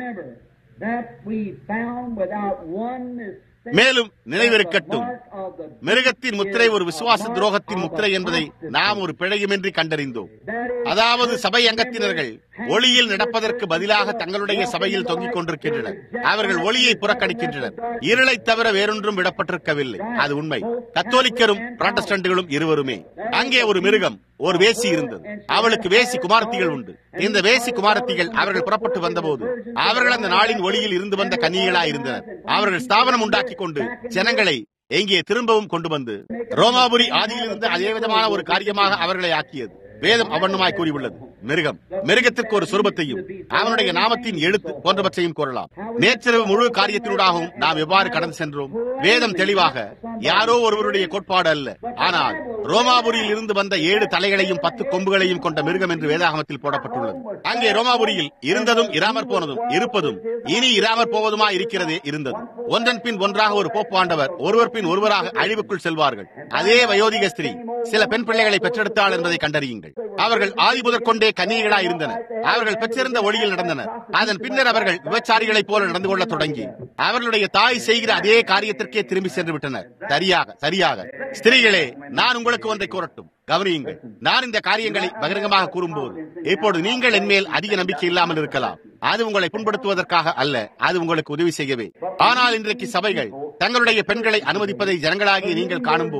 மேலும் நினைவிருக்கட்டும் மிருகத்தின் முத்திரை ஒரு விசுவாச துரோகத்தின் முத்திரை என்பதை நாம் ஒரு பிழையுமின்றி கண்டறிந்தோம் அதாவது சபை அங்கத்தினர்கள் ஒளியில் நடப்பதற்கு பதிலாக தங்களுடைய சபையில் தொங்கிக் கொண்டிருக்கின்றனர் அவர்கள் ஒளியை புறக்கணிக்கின்றனர் இருளை தவிர வேறொன்றும் விடப்பட்டிருக்கவில்லை அது உண்மை கத்தோலிக்கரும் புராட்டஸ்டன்ட்களும் இருவருமே அங்கே ஒரு மிருகம் ஒரு வேசி இருந்தது அவளுக்கு வேசி குமாரத்திகள் உண்டு இந்த வேசி குமாரத்திகள் அவர்கள் புறப்பட்டு வந்தபோது அவர்கள் அந்த நாளின் ஒளியில் இருந்து வந்த கன்னிகளாய் இருந்தனர் அவர்கள் ஸ்தாபனம் உண்டாக்கி கொண்டு ஜனங்களை எங்கே திரும்பவும் கொண்டு வந்து ரோமாபுரி ஆதியிலிருந்து அதே விதமான ஒரு காரியமாக அவர்களை ஆக்கியது வேதம் அவண்ணமாய் கூறியுள்ளது மிருகம் மிருகத்திற்கு ஒரு சுரூபத்தையும் அவனுடைய நாமத்தின் எழுத்து போன்றவற்றையும் கூறலாம் நேற்றிரவு முழு காரியத்தினூடாகவும் நாம் எவ்வாறு கடந்து சென்றோம் வேதம் தெளிவாக யாரோ ஒருவருடைய கோட்பாடு அல்ல ஆனால் ரோமாபுரியில் இருந்து வந்த ஏழு தலைகளையும் பத்து கொம்புகளையும் கொண்ட மிருகம் என்று வேதாகமத்தில் போடப்பட்டுள்ளது அங்கே ரோமாபுரியில் இருந்ததும் இராமற் போனதும் இருப்பதும் இனி இராமற் போவதுமா இருக்கிறதே இருந்தது ஒன்றன் பின் ஒன்றாக ஒரு போப்பாண்டவர் ஒருவர் பின் ஒருவராக அழிவுக்குள் செல்வார்கள் அதே வயோதிக ஸ்திரீ சில பெண் பிள்ளைகளை பெற்றெடுத்தாள் என்பதை கண்டறியுங்கள் அவர்கள் ஆதி முதற்கொண்டே கன்னிகளா இருந்தனர் அவர்கள் பெற்றிருந்த ஒளியில் நடந்தனர் அதன் பின்னர் அவர்கள் விபச்சாரிகளைப் போல நடந்து கொள்ள தொடங்கி அவர்களுடைய தாய் செய்கிற அதே காரியத்திற்கே திரும்பி சென்று விட்டனர் சரியாக சரியாக ஸ்திரீகளே நான் உங்களுக்கு ஒன்றை கூறட்டும் கவனியுங்கள் நான் இந்த காரியங்களை பகிரங்கமாக கூறும்போது இப்போது நீங்கள் என்மேல் அதிக நம்பிக்கை இல்லாமல் இருக்கலாம் அது உங்களை புண்படுத்துவதற்காக அல்ல அது உங்களுக்கு உதவி செய்யவே ஆனால் இன்றைக்கு சபைகள் தங்களுடைய பெண்களை அனுமதிப்பதை ஜனங்களாகிய நீங்கள் காணும்போது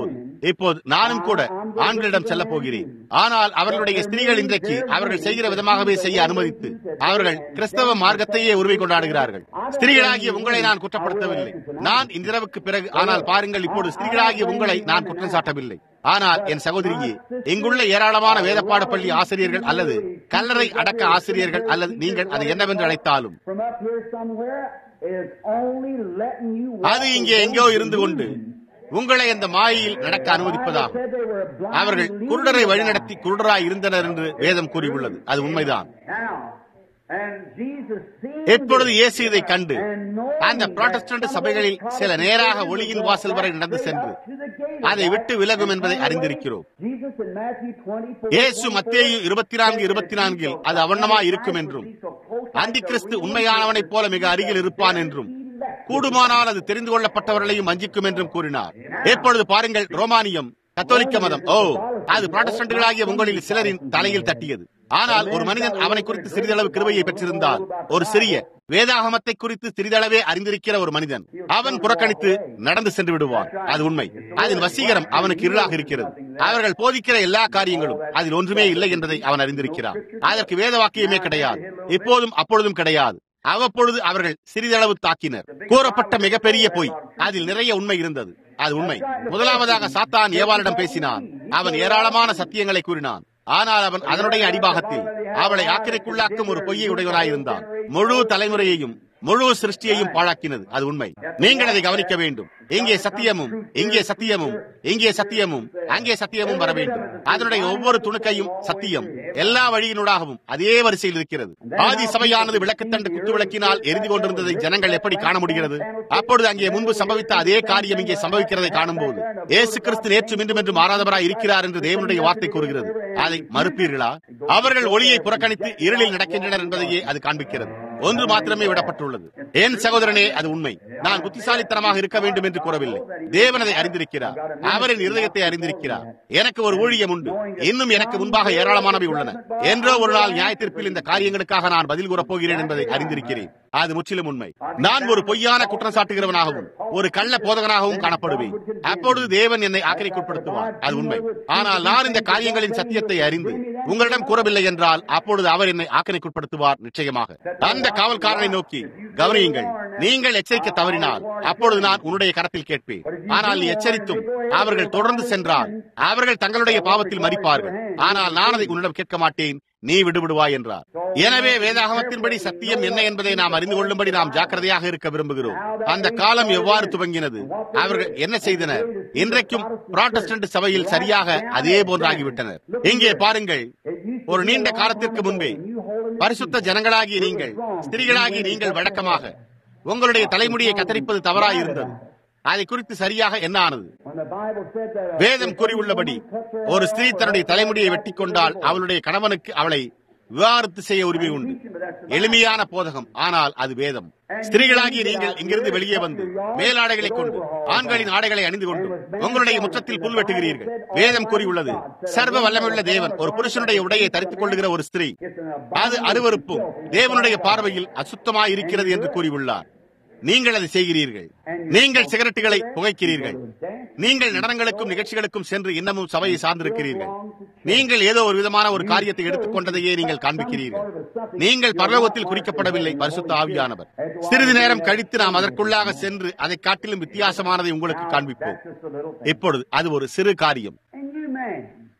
இப்போது நானும் கூட ஆண்களிடம் செல்ல போகிறேன் ஆனால் அவர்களுடைய ஸ்திரீகள் இன்றைக்கு அவர்கள் செய்கிற விதமாகவே செய்ய அனுமதித்து அவர்கள் கிறிஸ்தவ மார்க்கத்தையே உரிமை கொண்டாடுகிறார்கள் ஸ்திரீகளாகிய உங்களை நான் குற்றப்படுத்தவில்லை நான் இன்றிரவுக்கு பிறகு ஆனால் பாருங்கள் இப்போது ஸ்திரீகளாகிய உங்களை நான் குற்றம் சாட்டவில்லை ஆனால் என் சகோதரியே இங்குள்ள ஏராளமான வேதப்பாட பள்ளி ஆசிரியர்கள் அல்லது கல்லறை அடக்க ஆசிரியர்கள் அல்லது நீங்கள் அதை என்னவென்று அழைத்தாலும் from up here somewhere is only letting you walk அது இங்கே எங்கோ இருந்து கொண்டு உங்களை அந்த மாயையில் நடக்க அனுமதிப்பதாகும் said they were blind அவர்கள் leading குருடரை the வழிநடத்தி குருடராய் இருந்தனர் என்று வேதம் கூறியுள்ளது அது உண்மைதான் Now, and Jesus seeing எப்பொழுது this இயேசு இதை கண்டு and knowing அந்த that புராட்டஸ்டன்ட் some of சபைகளில் those சில நேராக Protestants ஒளியின் would வாசல் வரை walk நடந்து straight சென்று up to the gate of அதை life விட்டு விலகும் and என்பதை turn away. அறிந்திருக்கிறோம் Jesus in Matthew 24, இயேசு மத்தேயு இருபத்தி நான்கு இருபத்தி நான்கில் அது அவண்ணமா இருக்கும் என்றும் அந்தி கிறிஸ்து உண்மையானவனைப் போல மிக அருகில் இருப்பான் என்றும் கூடுமானால் அது தெரிந்து கொள்ளப்பட்டவர்களையும் வஞ்சிக்கும் என்றும் கூறினார் எப்பொழுது பாருங்கள் ரோமானியம் கத்தோலிக்க மதம் ஓ அது புராட்டஸ்டன்ட்களாகிய உங்களில் சிலரின் தலையில் தட்டியது ஆனால் ஒரு மனிதன் அவனை குறித்து சிறிதளவு கிருபையை பெற்றிருந்தால் ஒரு சிறிய வேதாகமத்தை குறித்து சிறிதளவே அறிந்திருக்கிற ஒரு மனிதன் அவன் புறக்கணித்து நடந்து சென்று விடுவான் அது உண்மை அதன் வசீகரம் அவனுக்கு இருளாக இருக்கிறது அவர்கள் போதிக்கிற எல்லா காரியங்களும் அதில் ஒன்றுமே இல்லை என்பதை அவன் அறிந்திருக்கிறான் அதற்கு வேத வாக்கியமே கிடையாது இப்போதும் அப்பொழுதும் கிடையாது அவ்வப்பொழுது அவர்கள் சிறிதளவு தாக்கினர் கூறப்பட்ட மிகப்பெரிய பொய் அதில் நிறைய உண்மை இருந்தது அது உண்மை முதலாவதாக சாத்தான் ஏவாளிடம் பேசினான் அவன் ஏராளமான சத்தியங்களை கூறினான் ஆனால் அவன் அதனுடைய அடிபாகத்தில் அவளை ஆக்கிரைக்குள்ளாக்கும் ஒரு பொய்யை உடையவனாயிருந்தான் முழு தலைமுறையையும் முழு சிருஷ்டியையும் பாழாக்கினது அது உண்மை நீங்கள் அதை கவனிக்க வேண்டும் இங்கே சத்தியமும் இங்கே சத்தியமும் இங்கே சத்தியமும் அங்கே சத்தியமும் வர வேண்டும் அதனுடைய ஒவ்வொரு துணுக்கையும் சத்தியம் எல்லா வழியினூடாகவும் அதே வரிசையில் இருக்கிறது ஆதி சபையானது விளக்குத்தண்டு குத்து விளக்கினால் எரிந்து கொண்டிருந்ததை ஜனங்கள் எப்படி காண முடிகிறது அப்பொழுது அங்கே முன்பு சம்பவித்த அதே காரியம் இங்கே சம்பவிக்கிறதை காணும்போது இயேசு கிறிஸ்து நேற்று மீண்டும் என்று மாறாதவராய் இருக்கிறார் என்று தேவனுடைய வார்த்தை கூறுகிறது அதை மறுப்பீர்களா அவர்கள் ஒளியை புறக்கணித்து இருளில் நடக்கின்றனர் என்பதையே அது காண்பிக்கிறது ஒன்று மாத்திரமே விடப்பட்டுள்ளது என் சகோதரனே அது உண்மை நான் புத்திசாலித்தனமாக இருக்க வேண்டும் என்று கூறவில்லை தேவன் அதை அறிந்திருக்கிறார் அவரின் இருதயத்தை அறிந்திருக்கிறார் எனக்கு ஒரு ஊழியம் உண்டு இன்னும் எனக்கு முன்பாக ஏராளமானவை உள்ளன என்றோ ஒரு நாள் நியாயத்தீர்ப்பில் இந்த காரியங்களுக்காக நான் பதில் கூறப் போகிறேன் என்பதை அறிந்திருக்கிறேன் அது முற்றிலும் உண்மை நான் ஒரு பொய்யான குற்றம் சாட்டுகிறவனாகவும் ஒரு கள்ள போதகனாகவும் காணப்படுவேன் அப்பொழுது தேவன் என்னை ஆக்கிரைக்குட்படுத்துவார் அது உண்மை ஆனால் நான் இந்த காரியங்களின் சத்தியத்தை அறிந்து உங்களிடம் கூறவில்லை என்றால் அப்பொழுது அவர் என்னை ஆக்கிரைக்குட்படுத்துவார் நிச்சயமாக அந்த காவல்காரனை நோக்கி கவனியுங்கள் நீங்கள் எச்சரிக்க தவறினால் அப்பொழுது நான் உன்னுடைய கரத்தில் கேட்பேன் ஆனால் நீ எச்சரித்தும் அவர்கள் தொடர்ந்து சென்றால் அவர்கள் தங்களுடைய பாவத்தில் மறிப்பார்கள் ஆனால் நான் அதை உன்னிடம் கேட்க மாட்டேன் நீ விடுவிடுவாய் என்றார் எனவே வேதாகமத்தின்படி சத்தியம் என்ன என்பதை நாம் அறிந்து கொள்ளும்படி நாம் ஜாக்கிரதையாக இருக்க விரும்புகிறோம் அந்த காலம் எவ்வாறு துவங்கினது அவர்கள் என்ன செய்தனர் இன்றைக்கும் புராட்டஸ்டன்ட் சபையில் சரியாக அதே போன்றாகிவிட்டனர் இங்கே பாருங்கள் ஒரு நீண்ட காலத்திற்கு முன்பே பரிசுத்த ஜனங்களாகிய நீங்கள் ஸ்திரீகளாகிய நீங்கள் வழக்கமாக உங்களுடைய தலைமுடியை கத்தரிப்பது தவறாயிருந்தது அதை குறித்து சரியாக என்ன ஆனது When the Bible said that a- வேதம் கூறியுள்ளபடி ஒரு ஸ்திரீ தன்னுடைய தலைமுடியை வெட்டி கொண்டால் அவளுடைய கணவனுக்கு அவளை விவாகரத்து செய்ய உரிமை உண்டு எளிமையான போதகம் ஆனால் அது வேதம் ஸ்திரீகளாகிய நீங்கள் இங்கிருந்து வெளியே வந்து மேலாடைகளை கொண்டு ஆண்களின் ஆடைகளை அணிந்து கொண்டு உங்களுடைய முற்றத்தில் புல் வெட்டுகிறீர்கள் வேதம் கூறியுள்ளது சர்வ வல்லமையுள்ள தேவன் ஒரு புருஷனுடைய உடையை தரித்துக் கொள்ளுகிற ஒரு ஸ்திரீ அது அருவருப்பும் தேவனுடைய பார்வையில் அசுத்தமாய் இருக்கிறது என்று கூறியுள்ளார் நீங்கள் அதை செய்கிறீர்கள் நீங்கள் சிகரெட்டுகளை புகைக்கிறீர்கள் நீங்கள் நடனங்களுக்கும் நிகழ்ச்சிகளுக்கும் சென்று இன்னமும் சபையை சார்ந்திருக்கிறீர்கள் நீங்கள் ஏதோ ஒரு விதமான ஒரு காரியத்தை எடுத்துக்கொண்டதையே நீங்கள் காண்பிக்கிறீர்கள் நீங்கள் பரலோகத்தில் குறிக்கப்படவில்லை பரிசுத்த ஆவியானவர் சிறிது நேரம் கழித்து நாம் அதற்குள்ளாக சென்று அதை காட்டிலும் வித்தியாசமானதை உங்களுக்கு காண்பிப்போம் Just a little thing. இப்பொழுது அது ஒரு சிறு காரியம் And you man,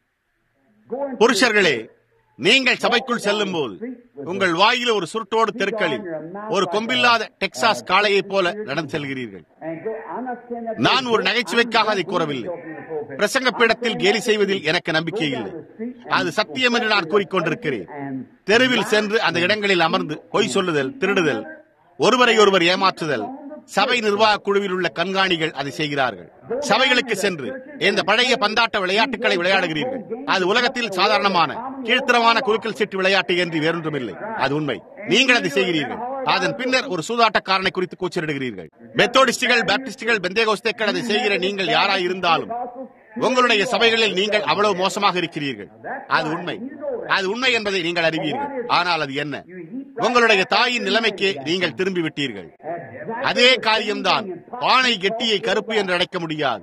go into புருஷர்களே நீங்கள் சபைக்குள் செல்லும் போது உங்கள் வாயில ஒரு சுருட்டோடு தெருக்களில் ஒரு கொம்பில்லாத டெக்சாஸ் காளையைப் போல நடந்து செல்கிறீர்கள் and go. I'm not saying that. நான் ஒரு நகைச்சுவைக்காக அதை கூறவில்லை பிரசங்க பீடத்தில் கேலி செய்வதில் எனக்கு நம்பிக்கை இல்லை அது சத்தியம் என்று நான் கூறிக்கொண்டிருக்கிறேன் தெருவில் சென்று அந்த இடங்களில் அமர்ந்து பொய் சொல்லுதல் திருடுதல் ஒருவரை ஒருவர் ஏமாற்றுதல் சபை நிர்வாக குழுவில் உள்ள கண்காணிகள் அதை செய்கிறார்கள் சபைகளுக்கு சென்று இந்த பழைய பந்தாட்ட விளையாட்டுகளை விளையாடுகிறீர்கள் அது உலகத்தில் சாதாரணமான கீழ்த்தரமான குலுக்கல் சீட்டு விளையாட்டு என்று வேறொன்றுமில்லை அது உண்மை நீங்கள் அதை செய்கிறீர்கள் அதன் பின்னர் ஒரு சூதாட்டக்காரனை குறித்து கூச்சலிடுகிறீர்கள் மெத்தோடிஸ்டுகள் பாப்டிஸ்டுகள் பெந்தேகோஸ்தேக்கள் அதை செய்கிற நீங்கள் யாராய் இருந்தாலும் உங்களுடைய சபைகளில் நீங்கள் அவ்வளவு மோசமாக இருக்கிறீர்கள் அது உண்மை அது உண்மை என்பதை நீங்கள் அறிவீர்கள் ஆனால் அது என்ன உங்களுடைய தாயின் நிலைமைக்கே நீங்கள் திரும்பி விட்டீர்கள் அதே காரியம்தான் பானை கெட்டியை கருப்பு என்று அழைக்க முடியாது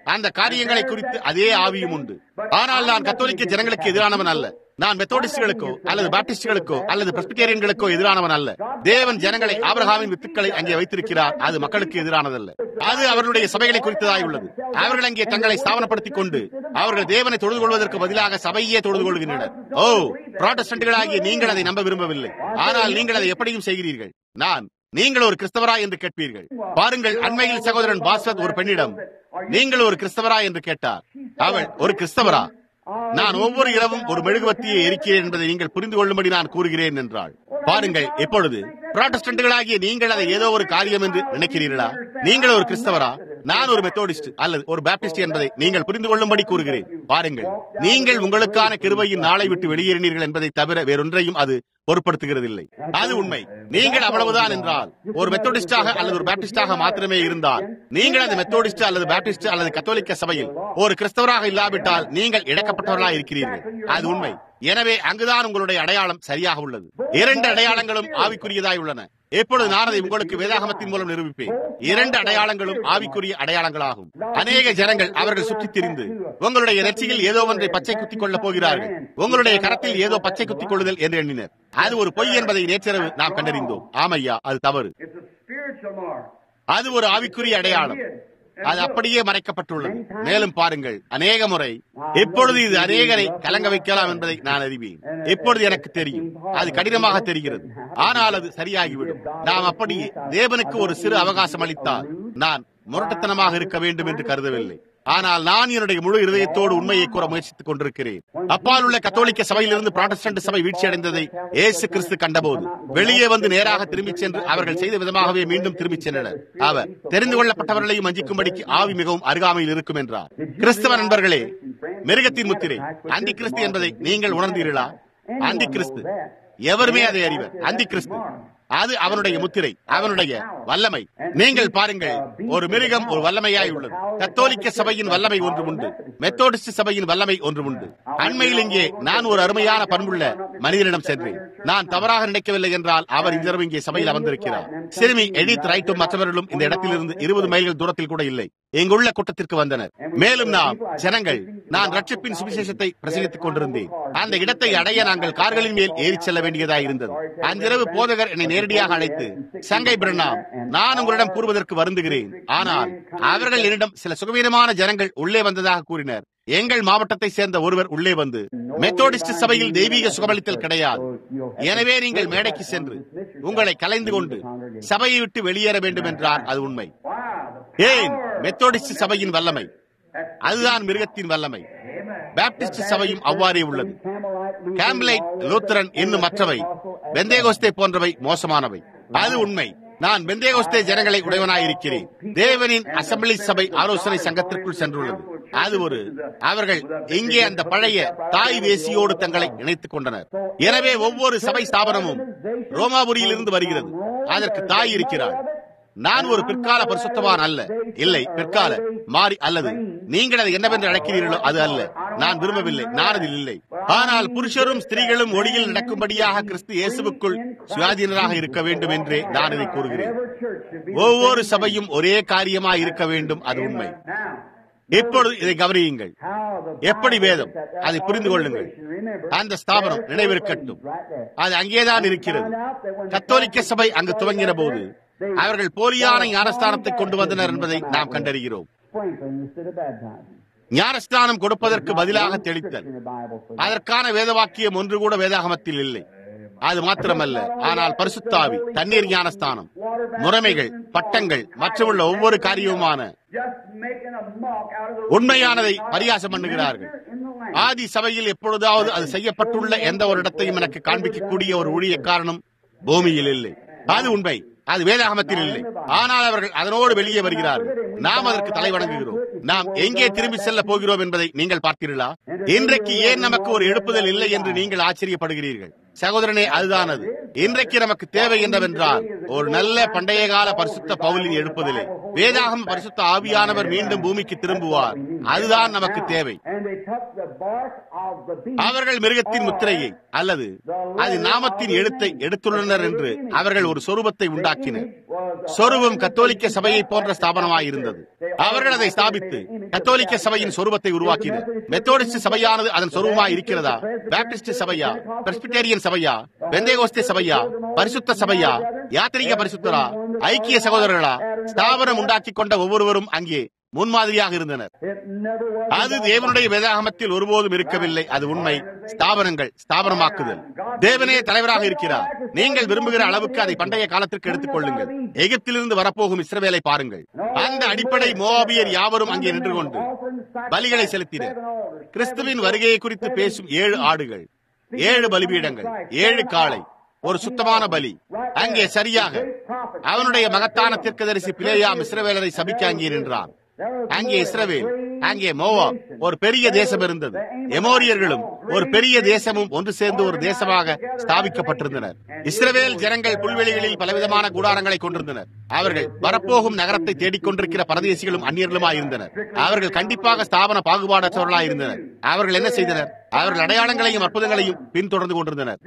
அந்த காரியங்களை குறித்து அதே ஆவியும் உண்டு ஆனால் நான் கத்தோலிக்க ஜனங்களுக்கு எதிரானவன் அல்ல நான் மெத்தோடிஸ்டுகளுக்கோ அல்லது பாப்டிஸ்டுகளுக்கோ அல்லது பிரஸ்பிட்டேரியன்களுக்கோ எதிரானவன் அல்ல தேவன் ஜனங்களை ஆபிரகாமின் வித்துக்களை அங்கே வைத்திருக்கிறார் அது மக்களுக்கு எதிரானதல்ல அது அவர்களுடைய சபைகளை குறித்ததாய் உள்ளது அவர்கள் அங்கே தங்களை ஸ்தாபனப்படுத்திக் கொண்டு அவர்கள் தேவனை தொழுது கொள்வதற்கு பதிலாக சபையே தொழுது கொள்கின்றனர் ஓ புராட்டஸ்டன்ட்களாகிய நீங்கள் அதை நம்ப விரும்பவில்லை ஆனால் நீங்கள் அதை எப்படியும் செய்கிறீர்கள் நான் நீங்கள் ஒரு கிறிஸ்தவரா என்று கேட்பீர்கள் பாருங்கள் அண்மையில் சகோதரன் பாஸ்வத் ஒரு பெண்ணிடம் நீங்கள் ஒரு கிறிஸ்தவரா என்று கேட்டார் அவள் ஒரு கிறிஸ்தவரா நான் ஒவ்வொரு இரவும் ஒரு மெழுகுவத்தியை எரிக்கிறேன் என்பதை நீங்கள் புரிந்து கொள்ளும்படி நான் கூறுகிறேன் என்றாள் பாருங்கள் எப்பொழுது புராட்டஸ்டன்ட்களாகிய நீங்கள் அதை ஏதோ ஒரு காரியம் என்று நினைக்கிறீர்களா நீங்கள் ஒரு கிறிஸ்தவரா நான் ஒரு மெத்தோடிஸ்ட் அல்லது ஒரு பாப்டிஸ்ட் என்பதை நீங்கள் புரிந்து கொள்ளும்படி கூறுகிறேன் பாருங்கள் நீங்கள் உங்களுக்கான கிருபையின் நாளை விட்டு வெளியேறினீர்கள் என்பதை தவிர வேறொன்றையும் அது பொருட்படுத்துகிறதில்லை அது உண்மை நீங்கள் அவ்வளவுதான் என்றால் ஒரு மெத்தோடிஸ்டாக அல்லது ஒரு பாப்டிஸ்டாக மாத்திரமே இருந்தால் நீங்கள் அந்த மெத்தோடிஸ்ட் அல்லது பாப்டிஸ்ட் அல்லது கத்தோலிக்க சபையில் ஒரு கிறிஸ்தவராக இல்லாவிட்டால் நீங்கள் இழக்கப்பட்டவர்களாக இருக்கிறீர்கள் அது உண்மை எனவே அங்குதான் உங்களுடைய அடையாளம் சரியாக உள்ளது இரண்டு அடையாளங்களும் ஆவிக்குரியதாய் உள்ளன எப்பொழுது நான் அதை உங்களுக்கு வேதாகமத்தின் மூலம் நிரூபிப்பேன் இரண்டு அடையாளங்களும் ஆவிக்குரிய அடையாளங்களாகும் அநேக ஜனங்கள் அவர்கள் சுற்றித் திரிந்து உங்களுடைய நெற்றியில் ஏதோ ஒன்றை பச்சை குத்திக் கொள்ளப் போகிறார்கள் உங்களுடைய கரத்தில் ஏதோ பச்சை குத்திக் கொள்ளுதல் என்று எண்ணினர் அது ஒரு பொய் என்பதை நேற்றிரவு நாம் கண்டறிந்தோம் ஆமையா அது தவறு It's a spiritual mark. அது ஒரு ஆவிக்குரிய அடையாளம் அது அப்படியே மறைக்கப்பட்டுள்ளது மேலும் பாருங்கள் அநேக முறை எப்பொழுது இது அநேகரை கலங்க வைக்கலாம் என்பதை நான் அறிவேன் எப்பொழுது எனக்கு தெரியும் அது கடினமாக தெரிகிறது ஆனால் அது சரியாகிவிடும் நாம் அப்படியே தேவனுக்கு ஒரு சிறு அவகாசம் அளித்தால் நான் முரட்டுத்தனமாக இருக்க வேண்டும் என்று கருதவில்லை ஆனால் நான் என்னுடைய முழு இருதயத்தோடு உண்மையை கூற முயற்சித்துக் கொண்டிருக்கிறேன் அப்பால் உள்ள கத்தோலிக்க சபையிலிருந்து புராட்டஸ்டன்ட் சபை வீழ்ச்சியடைந்ததை இயேசு கிறிஸ்து கண்டபோது வெளியே வந்து நேராக திரும்பிச் சென்று அவர்கள் செய்த விதமாகவே மீண்டும் திரும்பிச் சென்றனர் அவர் தெரிந்து கொள்ளப்பட்டவர்களையும் வஞ்சிக்கும்படிக்கு ஆவி மிகவும் அருகாமையில் இருக்கும் என்றார் கிறிஸ்தவ நண்பர்களே மிருகத்தின் முத்திரை அந்தி கிறிஸ்து என்பதை நீங்கள் உணர்ந்தீர்களா அந்தி கிறிஸ்து எவருமே அதை அறிவர் அந்தி கிறிஸ்து அது அவனுடைய முத்திரை அவனுடைய வல்லமை நீங்கள் பாருங்கள் ஒரு மிருகம் ஒரு வல்லமையாய் உள்ளது கத்தோலிக்க சபையின் வல்லமை ஒன்று உண்டு மெத்தோடிஸ்ட் சபையின் வல்லமை ஒன்று உண்டு அண்மையில் இங்கே நான் ஒரு அருமையான பண்புள்ள மனிதனிடம் சென்றேன் நான் தவறாக நினைக்கவில்லை என்றால் அவர் இந்த இரவு இங்கே சபையில் அமர்ந்திருக்கிறார் சிறுமி எடித் ரைட்டும் மற்றவர்களும் இந்த இடத்திலிருந்து இருபது மைல்கள் தூரத்தில் கூட இல்லை இங்குள்ள கூட்டத்திற்கு வந்தனர் மேலும் நாம் ஜனங்கள் நான் ரட்சிப்பின் சுவிசேஷத்தை பிரசங்கித்துக் கொண்டிருந்தேன் அந்த இடத்தை அடைய நாங்கள் கார்களின் மேல் ஏறிச் செல்ல வேண்டியதாய் இருந்தது அன்றிரவு போதகர் என்னை நேரடியாக அழைத்து சங்கை பிரண்ணாம் நான் உங்களிடம் கூறுவதற்கு வருந்துகிறேன் ஆனால் அவர்கள் என்னிடம் சில சுகவீனமான ஜனங்கள் உள்ளே வந்ததாக கூறினர் எங்கள் மாவட்டத்தை சேர்ந்த ஒருவர் உள்ளே வந்து மெத்தோடிஸ்ட் சபையில் தெய்வீக சுகமளித்தல் கிடையாது எனவே நீங்கள் மேடைக்கு சென்று உங்களை கலைந்து கொண்டு சபையை விட்டு வெளியேற வேண்டும் என்றார் அது உண்மை ஏன் மெத்தோடிஸ்ட் சபையின் வல்லமை அதுதான் மிருகத்தின் வல்லமை பாப்டிஸ்ட் சபையும் அவ்வாறே உள்ளது கேம்லைட் லூத்தரன் என்னும் மற்றவை பெந்தேகோஸ்தே போன்றவை மோசமானவை அது உண்மை நான் பெந்தேகோஸ்தே ஜனங்களை உடையவனாயிருக்கிறேன் தேவனின் அசம்பிளி சபை ஆலோசனை சங்கத்திற்குள் சென்றுள்ளது அது ஒரு அவர்கள் இங்கே அந்த பழைய தாய் தேசியோடு தங்களை இணைத்துக் கொண்டனர் எனவே ஒவ்வொரு சபை ஸ்தாபனமும் ரோமாபுரியில் இருந்து வருகிறது அதற்கு தாய் இருக்கிறார் நான் ஒரு பிற்கால பரிசுத்தவான் அல்ல இல்லை பிற்கால மாறி அல்லது நீங்கள் அதை என்னவென்று அழைக்கிறீர்களோ அது அல்ல நான் விரும்பவில்லை நான் அதில் இல்லை ஆனால் புருஷரும் ஸ்திரீகளும் ஒளியில் நடக்கும்படியாக கிறிஸ்து இயேசுவுக்குள் சுயாதீனராக இருக்க வேண்டும் என்றே நான் இதை கூறுகிறேன் ஒவ்வொரு சபையும் ஒரே காரியமாய் இருக்க வேண்டும் அது உண்மை இப்பொழுது இதை கவனியுங்கள் எப்படி வேதம் அதை புரிந்து கொள்ளுங்கள் அந்த ஸ்தாபனம் நினைவிருக்கட்டும் அது அங்கேதான் இருக்கிறது கத்தோலிக்க சபை அங்கு துவங்கின போது அவர்கள் போலியான ஞானஸ்தானத்தை கொண்டு வந்தனர் என்பதை நாம் கண்டறிகிறோம் ஞானஸ்தானம் கொடுப்பதற்கு பதிலாக தெளித்தல் அதற்கான வேதவாக்கியம் ஒன்று கூட வேதாகமத்தில் இல்லை அது மாத்திரமல்ல ஆனால் பரிசுத்தாவி தண்ணீர் ஞானஸ்தானம் முறைமைகள் பட்டங்கள் மற்றமுள்ள ஒவ்வொரு காரியமுமான உண்மையானதை பரியாசம் பண்ணுகிறார்கள் ஆதி சபையில் எப்பொழுதாவது அது செய்யப்பட்டுள்ள எந்த ஒரு இடத்தையும் எனக்கு காண்பிக்கக்கூடிய ஒரு ஊழியக்காரனும் பூமியில் இல்லை அது உண்மை அது வேதாகமத்தில் இல்லை ஆனால் அவர்கள் அதனோடு வெளியே வருகிறார்கள் நாம் அதற்கு தலை வணங்குகிறோம் நாம் எங்கே திரும்பி செல்ல போகிறோம் என்பதை நீங்கள் பார்த்தீர்களா இன்றைக்கு ஏன் நமக்கு ஒரு எழுப்புதல் இல்லை என்று நீங்கள் ஆச்சரியப்படுகிறீர்கள் சகோதரனே அதுதான் அது இன்றைக்கு நமக்கு தேவை என்னவென்றால் ஒரு நல்ல பண்டைய கால பரிசுத்த பவுலின் எழுப்புதலே வேதாகம் பரிசுத்த ஆவியானவர் மீண்டும் பூமிக்கு திரும்புவார் அதுதான் நமக்கு தேவை அவர்கள் மிருகத்தின் முத்திரையை அல்லது அது நாமத்தின் எழுத்தை எடுத்துள்ளனர் என்று அவர்கள் ஒரு சொரூபத்தை உண்டாக்கினர் சொரூபம் கத்தோலிக்க சபையை போன்ற ஸ்தாபனமாயிருந்தது அவர்கள் அதை ஸ்தாபித்து கத்தோலிக்க சபையின் சொரூபத்தை உருவாக்கினர் மெத்தோடிஸ்ட் சபையானது அதன் சொரூபமா இருக்கிறதா பாப்டிஸ்ட் சபையா பிரஸ்பிட்டேரியன் சபையா பெந்தேகோஸ்தே சபையா பரிசுத்த சபையா யாத்திரிக பரிசுத்தரா ஐக்கிய சகோதரர்களா ஸ்தாபனம் உண்டாக்கி கொண்ட ஒவ்வொருவரும் அங்கே முன்மாதிரியாக இருந்தனர் அது தேவனுடைய வேதாகமத்தில் ஒருபோதும் இருக்கவில்லை அது உண்மை ஸ்தாபனங்கள் ஸ்தாபனமாக்குதல் தேவனே தலைவராக இருக்கிறார் நீங்கள் விரும்புகிற அளவுக்கு அதை பண்டைய காலத்திற்கு எடுத்துக் கொள்ளுங்கள் எகிப்திலிருந்து வரப்போகும் இஸ்ரவேலை பாருங்கள் அந்த அடிப்படை மோவாபியர் யாவரும் அங்கே நின்று கொண்டு பலிகளை செலுத்தினர் கிறிஸ்துவின் வருகையை குறித்து பேசும் ஏழு ஆடுகள் ஏழு பலிபீடங்கள் ஏழு காளை ஒரு சுத்தமான பலி அங்கே சரியாக அவனுடைய மகத்தான தீர்க்கதரிசி பிளேயாம் இஸ்ரவேலரை சபிக்க அங்கே நின்றான் அங்கே இஸ்ரவேல் அங்கே மோவா ஒரு பெரிய தேசம் இருந்தது எமோரியர்களும் ஒரு பெரிய தேசமும் ஒன்று சேர்ந்து ஒரு தேசமாக ஸ்தாபிக்கப்பட்டிருந்தனர் இஸ்ரவேல் ஜனங்கள் புல்வெளிகளில் பலவிதமான கூடாரங்களை கொண்டிருந்தனர் அவர்கள் வரப்போகும் நகரத்தை தேடிக்கொண்டிருக்கிற பரதேசிகளும் அந்நியர்களுமாயிருந்தனர் அவர்கள் கண்டிப்பாக ஸ்தாபன பாகுபாடற்றவர்களாயிருந்தனர் அவர்கள் என்ன செய்தனர் அவர்கள் அடையாளங்களையும் அற்புதங்களையும் பின்தொடர்ந்து கொண்டிருந்தனர்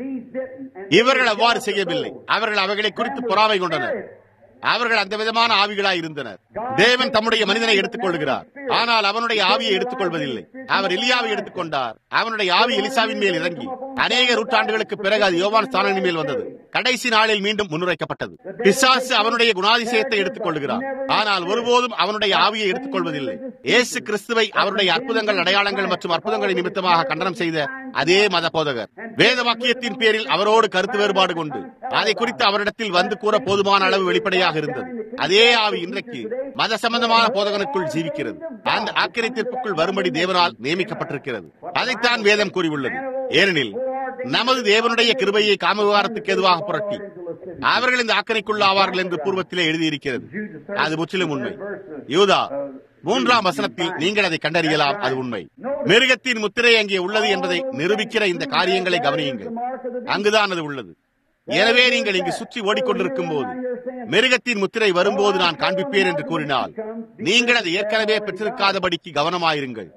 இவர்கள் அவ்வாறு செய்யவில்லை அவர்கள் அவைகளை குறித்து பொறாமை கொண்டனர் அவர்கள் அந்த விதமான ஆவிகளாய் இருந்தனர் தேவன் தம்முடைய மனிதனை எடுத்துக் கொள்கிறார் ஆனால் அவனுடைய ஆவியை எடுத்துக் கொள்வதில்லை அவர் எலியாவை எடுத்துக் கொண்டார் அவனுடைய ஆவி எலிசாவின் மேல் இறங்கி அநேக நூற்றாண்டுகளுக்கு பிறகு அது யோவான் ஸ்தானின் மேல் வந்தது கடைசி நாளில் மீண்டும் முன்னுரைக்கப்பட்டது பிசாசு அவனுடைய குணாதிசயத்தை எடுத்துக் கொள்கிறார் ஆனால் ஒருபோதும் அவனுடைய ஆவியை எடுத்துக் கொள்வதில்லை இயேசு கிறிஸ்துவை அவருடைய அற்புதங்கள் அடையாளங்கள் மற்றும் அற்புதங்களை நிமித்தமாக கண்டனம் செய்த அதே மத போதகர் வேத வாக்கியத்தின் பேரில் அவரோடு கருத்து வேறுபாடு கொண்டு அதை குறித்து அவரிடத்தில் வந்து கூற போதுமான அளவு வெளிப்படையாக இருந்தது அதே ஆவி இன்றைக்கு மத சம்பந்தமான போதகனுக்குள் ஜீவிக்கிறது அந்த ஆக்கிரை தீர்ப்புக்குள் வரும்படி தேவனால் நியமிக்கப்பட்டிருக்கிறது அதைத்தான் வேதம் கூறியுள்ளது ஏனெனில் நமது தேவனுடைய கிருபையை காம விவகாரத்துக்கு எதுவாக புரட்டி அவர்கள் இந்த ஆக்கரைக்குள் ஆவார்கள் என்று பூர்வத்திலே எழுதியிருக்கிறது அது முற்றிலும் உண்மை யூதா மூன்றாம் வசனத்தில் நீங்கள் அதை கண்டறியலாம் அது உண்மை மிருகத்தின் முத்திரை அங்கே உள்ளது என்பதை நிரூபிக்கிற இந்த காரியங்களை கவனியுங்கள் அங்குதான் அது உள்ளது எனவே நீங்கள் இங்கு சுற்றி ஓடிக்கொண்டிருக்கும் போது மிருகத்தின் முத்திரை வரும்போது நான் காண்பிப்பேன் என்று கூறினால் நீங்கள் அதை ஏற்கனவே பெற்றிருக்காதபடிக்கு கவனமாயிருங்கள்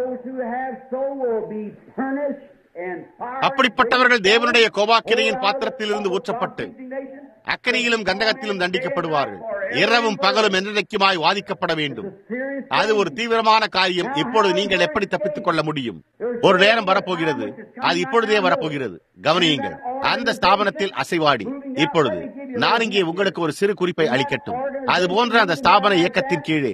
அப்படிப்பட்டவர்கள் தேவனுடைய கோபாக்கிரையின் பாத்திரத்திலிருந்து ஊற்றப்பட்டு அக்கறையிலும் கந்தகத்திலும் தண்டிக்கப்படுவார்கள் இரவும் பகலும் என்றைக்குமாய் வாதிக்கப்பட வேண்டும் அது ஒரு தீவிரமான காரியம் இப்பொழுது நீங்கள் எப்படி தப்பித்துக் கொள்ள முடியும் ஒரு நேரம் வரப்போகிறது அது இப்பொழுதே வரப்போகிறது கவனியுங்கள் அந்த ஸ்தாபனத்தில் அசைவாடி இப்பொழுது நான் இங்கே உங்களுக்கு ஒரு சிறு குறிப்பை அளிக்கட்டும் அது போன்ற அந்த ஸ்தாபன இயக்கத்தின் கீழே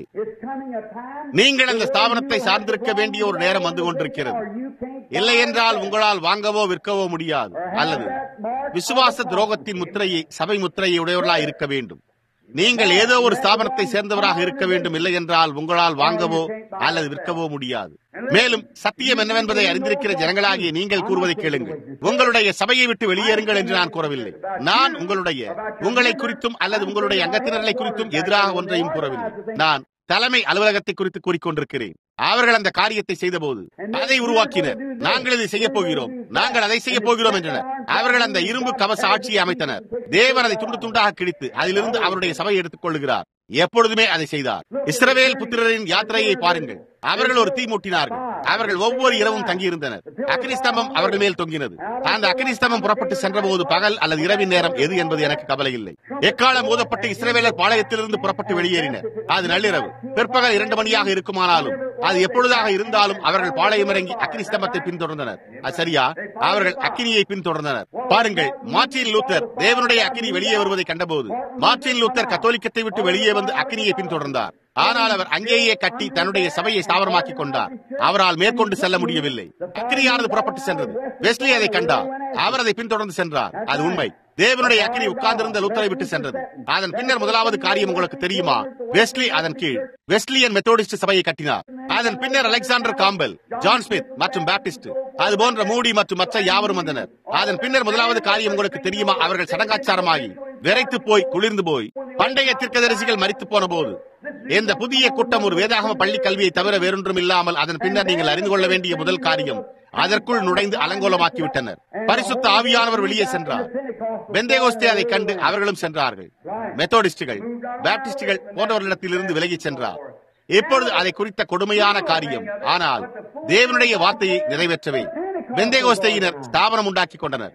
நீங்கள் அந்த ஸ்தாபனத்தை சார்ந்திருக்க வேண்டிய ஒரு நேரம் வந்து கொண்டிருக்கிறது இல்லை என்றால் உங்களால் வாங்கவோ விற்கவோ முடியாது அல்லது விசுவாச துரோகத்தின் முத்திரையை சபை முத்திரையை உடையவர்களாக இருக்க வேண்டும் நீங்கள் ஏதோ ஒரு ஸ்தாபனத்தை சேர்ந்தவராக இருக்க வேண்டும் இல்லை என்றால் உங்களால் வாங்கவோ அல்லது விற்கவோ முடியாது மேலும் சத்தியம் என்னவென்பதை அறிந்திருக்கிற ஜனங்களாகிய நீங்கள் கூறுவதை கேளுங்கள் உங்களுடைய சபையை விட்டு வெளியேறுங்கள் என்று நான் கூறவில்லை நான் உங்களுடைய உங்களை குறித்தும் அல்லது உங்களுடைய அங்கத்தினர்களை குறித்தும் எதிராக ஒன்றையும் கூறவில்லை நான் தலைமை அலுவலகத்தை குறித்து கூறிக்கொண்டிருக்கிறேன் அவர்கள் அந்த காரியத்தை செய்தபோது அதை உருவாக்கினர் நாங்கள் இதை செய்ய போகிறோம் நாங்கள் அதை செய்ய போகிறோம் என்றனர் அவர்கள் அந்த இரும்பு கவச ஆட்சியை அமைத்தனர் தேவன் அதை துண்டு துண்டாக கிழித்து அதிலிருந்து அவருடைய சபையை எடுத்துக் கொள்ளுகிறார் எப்பொழுதுமே அதை செய்தார் இஸ்ரவேல் புத்திரரின் யாத்திரையை பாருங்கள் அவர்கள் ஒரு தீ மூட்டினார்கள் அவர்கள் ஒவ்வொரு இரவும் தங்கியிருந்தனர் அக்னிஸ்தம்பம் அவர்கள் மேல் தொங்கினது அந்த அக்னிஸ்தம்பம் புறப்பட்டு சென்றபோது பகல் அல்லது இரவின் நேரம் எது என்பது எனக்கு கவலை இல்லை எக்காலம் ஊதப்பட்டு இஸ்ரவேலர் பாளையத்திலிருந்து புறப்பட்டு வெளியேறினர் அது நள்ளிரவு பிற்பகல் இரண்டு மணியாக இருக்குமானாலும் அது எப்பொழுதாக இருந்தாலும் அவர்கள் பாளையம் இறங்கி அக்னி ஸ்தம்பத்தை பின்தொடர்ந்தனர் அது சரியா அவர்கள் அக்கினியை பின்தொடர்ந்தனர் பாருங்கள் மார்டின் லூத்தர் தேவனுடைய அக்கினி வெளியே வருவதை கண்டபோது மார்டின் லூத்தர் கத்தோலிக்கத்தை விட்டு வெளியே வந்து அக்கினியை பின்தொடர்ந்தார் ஆனால் அவர் அங்கேயே கட்டி தன்னுடைய சபையை ஸ்தாபனமாக்கி கொண்டார் அவரால் மேற்கொண்டு செல்ல முடியவில்லை அக்கினியானது புறப்பட்டு சென்றது வெஸ்லி அதை கண்டார் அவர் அதை பின்தொடர்ந்து சென்றார் அது உண்மை தேவனுடைய அக்கினி உட்கார்ந்திருந்த லூத்தரை விட்டு சென்றது அதன் பின்னர் முதலாவது காரியம் உங்களுக்கு தெரியுமா வெஸ்லி அதன் கீழ் வெஸ்லியன் மெத்தோடிஸ்ட் சபையை கட்டினார் அதன் பின்னர் அலெக்சாண்டர் காம்பல் ஜான் ஸ்மித் மற்றும் பேப்டிஸ்ட் அது போன்ற மூடி மற்றும் மற்ற யாவரும் வந்தனர் அதன் பின்னர் முதலாவது காரியம் உங்களுக்கு தெரியுமா அவர்கள் சடங்காச்சாரமாகி விரைத்து போய் குளிர்ந்து போய் பண்டைய தீர்க்கதரிசிகள் மறித்து போன போது இந்த புதிய கூட்டம் ஒரு வேதாகம பள்ளி கல்வியை தவிர வேறொன்றும் இல்லாமல் அதன் பின்னர் நீங்கள் அறிந்து கொள்ள வேண்டிய முதல் காரியம் அதற்குள் நுழைந்து அலங்கோலமாக்கி விட்டனர் பரிசுத்த ஆவியானவர் வெளியே சென்றார் பெந்தேகோஸ்தே அதை கண்டு அவர்களும் சென்றார்கள் மெத்தோடிஸ்டுகள் பேப்டிஸ்டுகள் போன்றவர்களிடத்திலிருந்து விலகிச் சென்றார் இப்பொழுது அதை குறித்த கொடுமையான காரியம் ஆனால் தேவனுடைய வார்த்தையை நிறைவேற்றவே பெந்தேகோஸ்தையினர் ஸ்தாபனம் உண்டாக்கி கொண்டனர்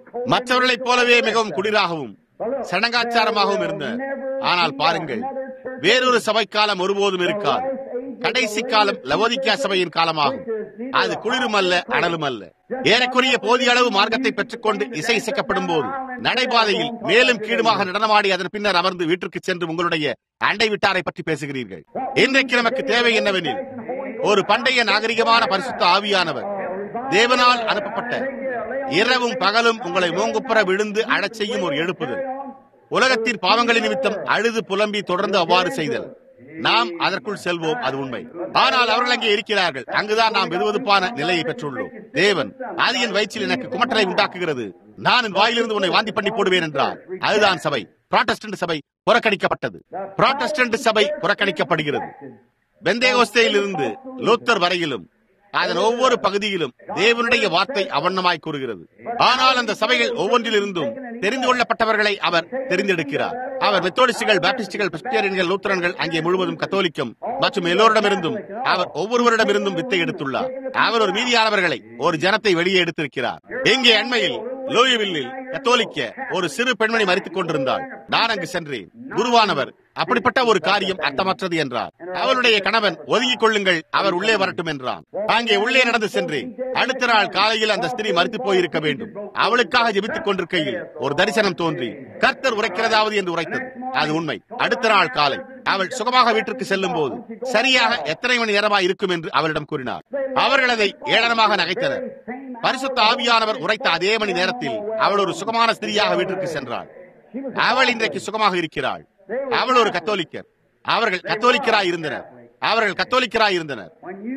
மற்றவர்களைப் போலவே மிகவும் குளிராகவும் சடங்காச்சாரமாகவும் இருந்தனர் ஆனால் பாருங்கள் வேறொரு சபை காலம் ஒருபோதும் இருக்காது கடைசி காலம் லவோதிக்கா சபையின் காலமாகும் அது குளிரும் அல்ல அனலும் அல்ல ஏறக்குறைய போதிய அளவு மார்க்கத்தை பெற்றுக்கொண்டு இசை இசைக்கப்படும் போது நடைபாதையில் மேலும் கீழுமாக நடனமாடி அதன் பின்னர் அமர்ந்து வீட்டிற்கு சென்று உங்களுடைய அண்டை விட்டாரை பற்றி பேசுகிறீர்கள் இன்றைக்கு நமக்கு தேவை என்னவெனில் ஒரு பண்டைய நாகரிகமான பரிசுத்த ஆவியானவர் தேவனால் அனுப்பப்பட்ட இரவும் பகலும் உங்களை மூங்குப்புற விழுந்து அழச் செய்யும் ஒரு எழுப்புதல் உலகத்தின் பாவங்களின் நிமித்தம் அழுது புலம்பி தொடர்ந்து அவ்வாறு செய்தல் நாம் அதற்குள் செல்வோம் அது உண்மை ஆனால் அவர்கள் அங்கே இருக்கிறார்கள் அங்குதான் நாம் வெதுவெதுப்பான நிலையை பெற்றுள்ளோம் தேவன் அது என் வயிற்றில் எனக்கு குமட்டலை உண்டாக்குகிறது நான் என் வாயிலிருந்து உன்னை வாந்தி பண்ணி போடுவேன் என்றார் அதுதான் சபை புராட்டஸ்டன்ட் சபை புறக்கணிக்கப்பட்டது புராட்டஸ்டன்ட் சபை புறக்கணிக்கப்படுகிறது பெந்தேகோஸ்தேயில் இருந்து லூத்தர் வரையிலும் அதன் ஒவ்வொரு பகுதியிலும் தேவனுடைய வார்த்தை அவண்ணமாய் கூறுகிறது ஆனால் அந்த சபைகள் ஒவ்வொன்றிலிருந்தும் தெரிந்து கொள்ளப்பட்டவர்களை அவர் தெரிந்தெடுக்கிறார் அவர் மெத்தோடிஸ்டுகள் பாப்டிஸ்டுகள் பிரிஸ்டியன்கள் லூத்தரன்கள் அங்கே முழுவதும் கத்தோலிக்கம் மற்றும் எல்லோரிடமிருந்தும் அவர் ஒவ்வொருவரிடமிருந்தும் வித்தை எடுத்துள்ளார் அவர் ஒரு மீதியானவர்களை ஒரு ஜனத்தை வெளியே எடுத்திருக்கிறார் இங்கே அண்மையில் லூயிவில்லில் கத்தோலிக்க ஒரு சிறு பெண்மணி மறித்துக் கொண்டிருந்தாள் நான் அங்கு சென்றேன் குருவானவர் அப்படிப்பட்ட ஒரு காரியம் அர்த்தமற்றது என்றார் அவருடைய கணவன் ஒதுங்கிக் கொள்ளுங்கள் அவர் உள்ளே வரட்டும் என்றான் அங்கே உள்ளே நடந்து சென்றேன் அடுத்த நாள் காலையில் அந்த ஸ்திரீ மறித்து போயிருக்க வேண்டும் அவளுக்காக ஜெபித்துக் கொண்டிருக்கையில் ஒரு தரிசனம் தோன்றி கர்த்தர் உரைக்கிறதாவது என்று உரைத்தது அது உண்மை அடுத்த நாள் காலை அவள் சுகமாக வீட்டிற்கு செல்லும் போது சரியாக எத்தனை மணி நேரமா இருக்கும் என்று அவளிடம் கூறினார் அவர்கள் அதை ஏளனமாக நகைத்தனர் பரிசுத்த ஆவியானவர் உரைத்த அதே மணி நேரத்தில் அவள் ஒரு சுகமான ஸ்திரீயாக வீட்டிற்கு சென்றாள் அவள் இன்றைக்கு சுகமாக இருக்கிறாள் அவள் ஒரு கத்தோலிக்கர் அவர்கள் கத்தோலிக்கராய் இருந்தனர் அவர்கள் கத்தோலிக்கராய் இருந்தனர்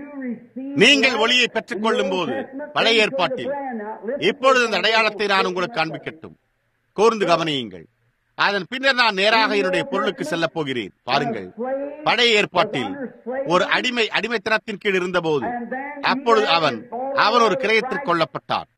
நீங்கள் ஒளியை பெற்றுக் கொள்ளும் போது பழைய ஏற்பாட்டில் இப்பொழுது இந்த அடையாளத்தை நான் உங்களுக்கு காண்பிக்கட்டும் கூர்ந்து கவனியுங்கள் அதன் பின்னர் நான் நேராக என்னுடைய பொருளுக்கு செல்லப் போகிறேன் பாருங்கள் பழைய ஏற்பாட்டில் ஒரு அடிமை அடிமைத்தனத்தின் கீழ் இருந்தபோது அப்பொழுது அவன் அவன் ஒரு கிரயத்திற்கு கொல்லப்பட்டான்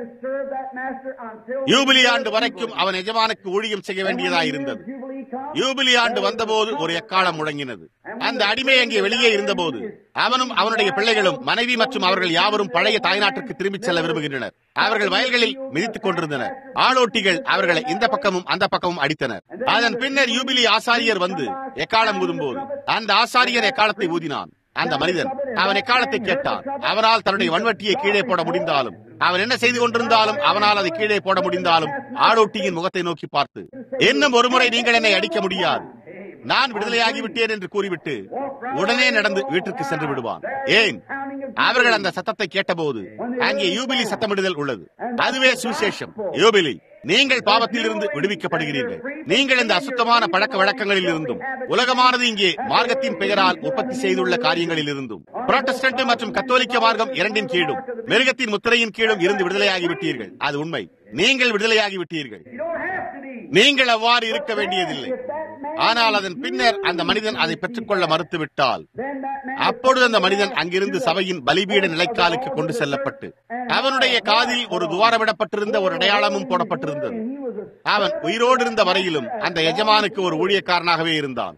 யூபிலி ஆண்டு வரைக்கும் அவன் எஜமானுக்கு ஊழியம் செய்ய வேண்டியதா இருந்தது யூபிலி ஆண்டு வந்தபோது ஒரு எக்காலம் முழங்கினது அந்த அடிமை அங்கே வெளியே இருந்தபோது அவனும் அவனுடைய பிள்ளைகளும் மனைவி மற்றும் அவர்கள் யாவரும் பழைய தாய்நாட்டிற்கு திரும்பிச் செல்ல விரும்புகின்றனர் அவர்கள் வயல்களில் மிதித்துக் கொண்டிருந்தனர் ஆளோட்டிகள் அவர்களை இந்த பக்கமும் அந்த பக்கமும் அடித்தனர் அதன் பின்னர் யூபிலி ஆசாரியர் வந்து எக்காலம் ஊதும்போது அந்த ஆசாரியர் எக்காலத்தை ஊதினான் அந்த மனிதன் அவன் எக்காலத்தை கேட்டான் அவனால் தன்னுடைய வன்வட்டியை கீழே போட முடிந்தாலும் அவன் என்ன செய்து கொண்டிருந்தாலும் அவனால் அதை கீழே போட முடிந்தாலும் ஆடோட்டியின் முகத்தை நோக்கி பார்த்து இன்னும் ஒருமுறை நீங்கள் என்னை அடிக்க முடியாது நான் விடுதலையாகி விட்டேன் என்று கூறிவிட்டு உடனே நடந்து வீட்டிற்கு சென்று விடுவான் ஏன் அவர்கள் அந்த சத்தத்தை கேட்டபோது அங்கே யூபிலி சத்தமிடுதல் உள்ளது அதுவே சுவிசேஷம் யூபிலி நீங்கள் பாவத்தில் இருந்து விடுவிக்கப்படுகிறீர்கள் நீங்கள் இந்த அசுத்தமான பழக்க வழக்கங்களில் இருந்தும் உலகமானது இங்கே மார்க்கத்தின் பெயரால் உற்பத்தி செய்துள்ள காரியங்களில் இருந்தும் புரோட்டஸ்டன்ட் மற்றும் கத்தோலிக்க மார்க்கம் இரண்டின் கீழும் மிருகத்தின் முத்திரையின் கீழும் இருந்து விடுதலையாகி விட்டீர்கள் அது உண்மை நீங்கள் விடுதலையாகி விட்டீர்கள் நீங்கள் அவ்வாறு இருக்க வேண்டியதில்லை ஆனால் அதன் பின்னர் அந்த மனிதன் அதை பெற்றுக்கொள்ள மறுத்துவிட்டால் அப்பொழுது அந்த மனிதன் அங்கிருந்து சபையின் பலிபீட நிலைக்காலுக்கு கொண்டு செல்லப்பட்டு அவனுடைய காதில் ஒரு துவாரமிடப்பட்டிருந்த ஒரு அடையாளமும் போடப்பட்டிருந்தது அவன் உயிரோடு இருந்த வரையிலும் அந்த எஜமானுக்கு ஒரு ஊழியக்காரனாகவே இருந்தான்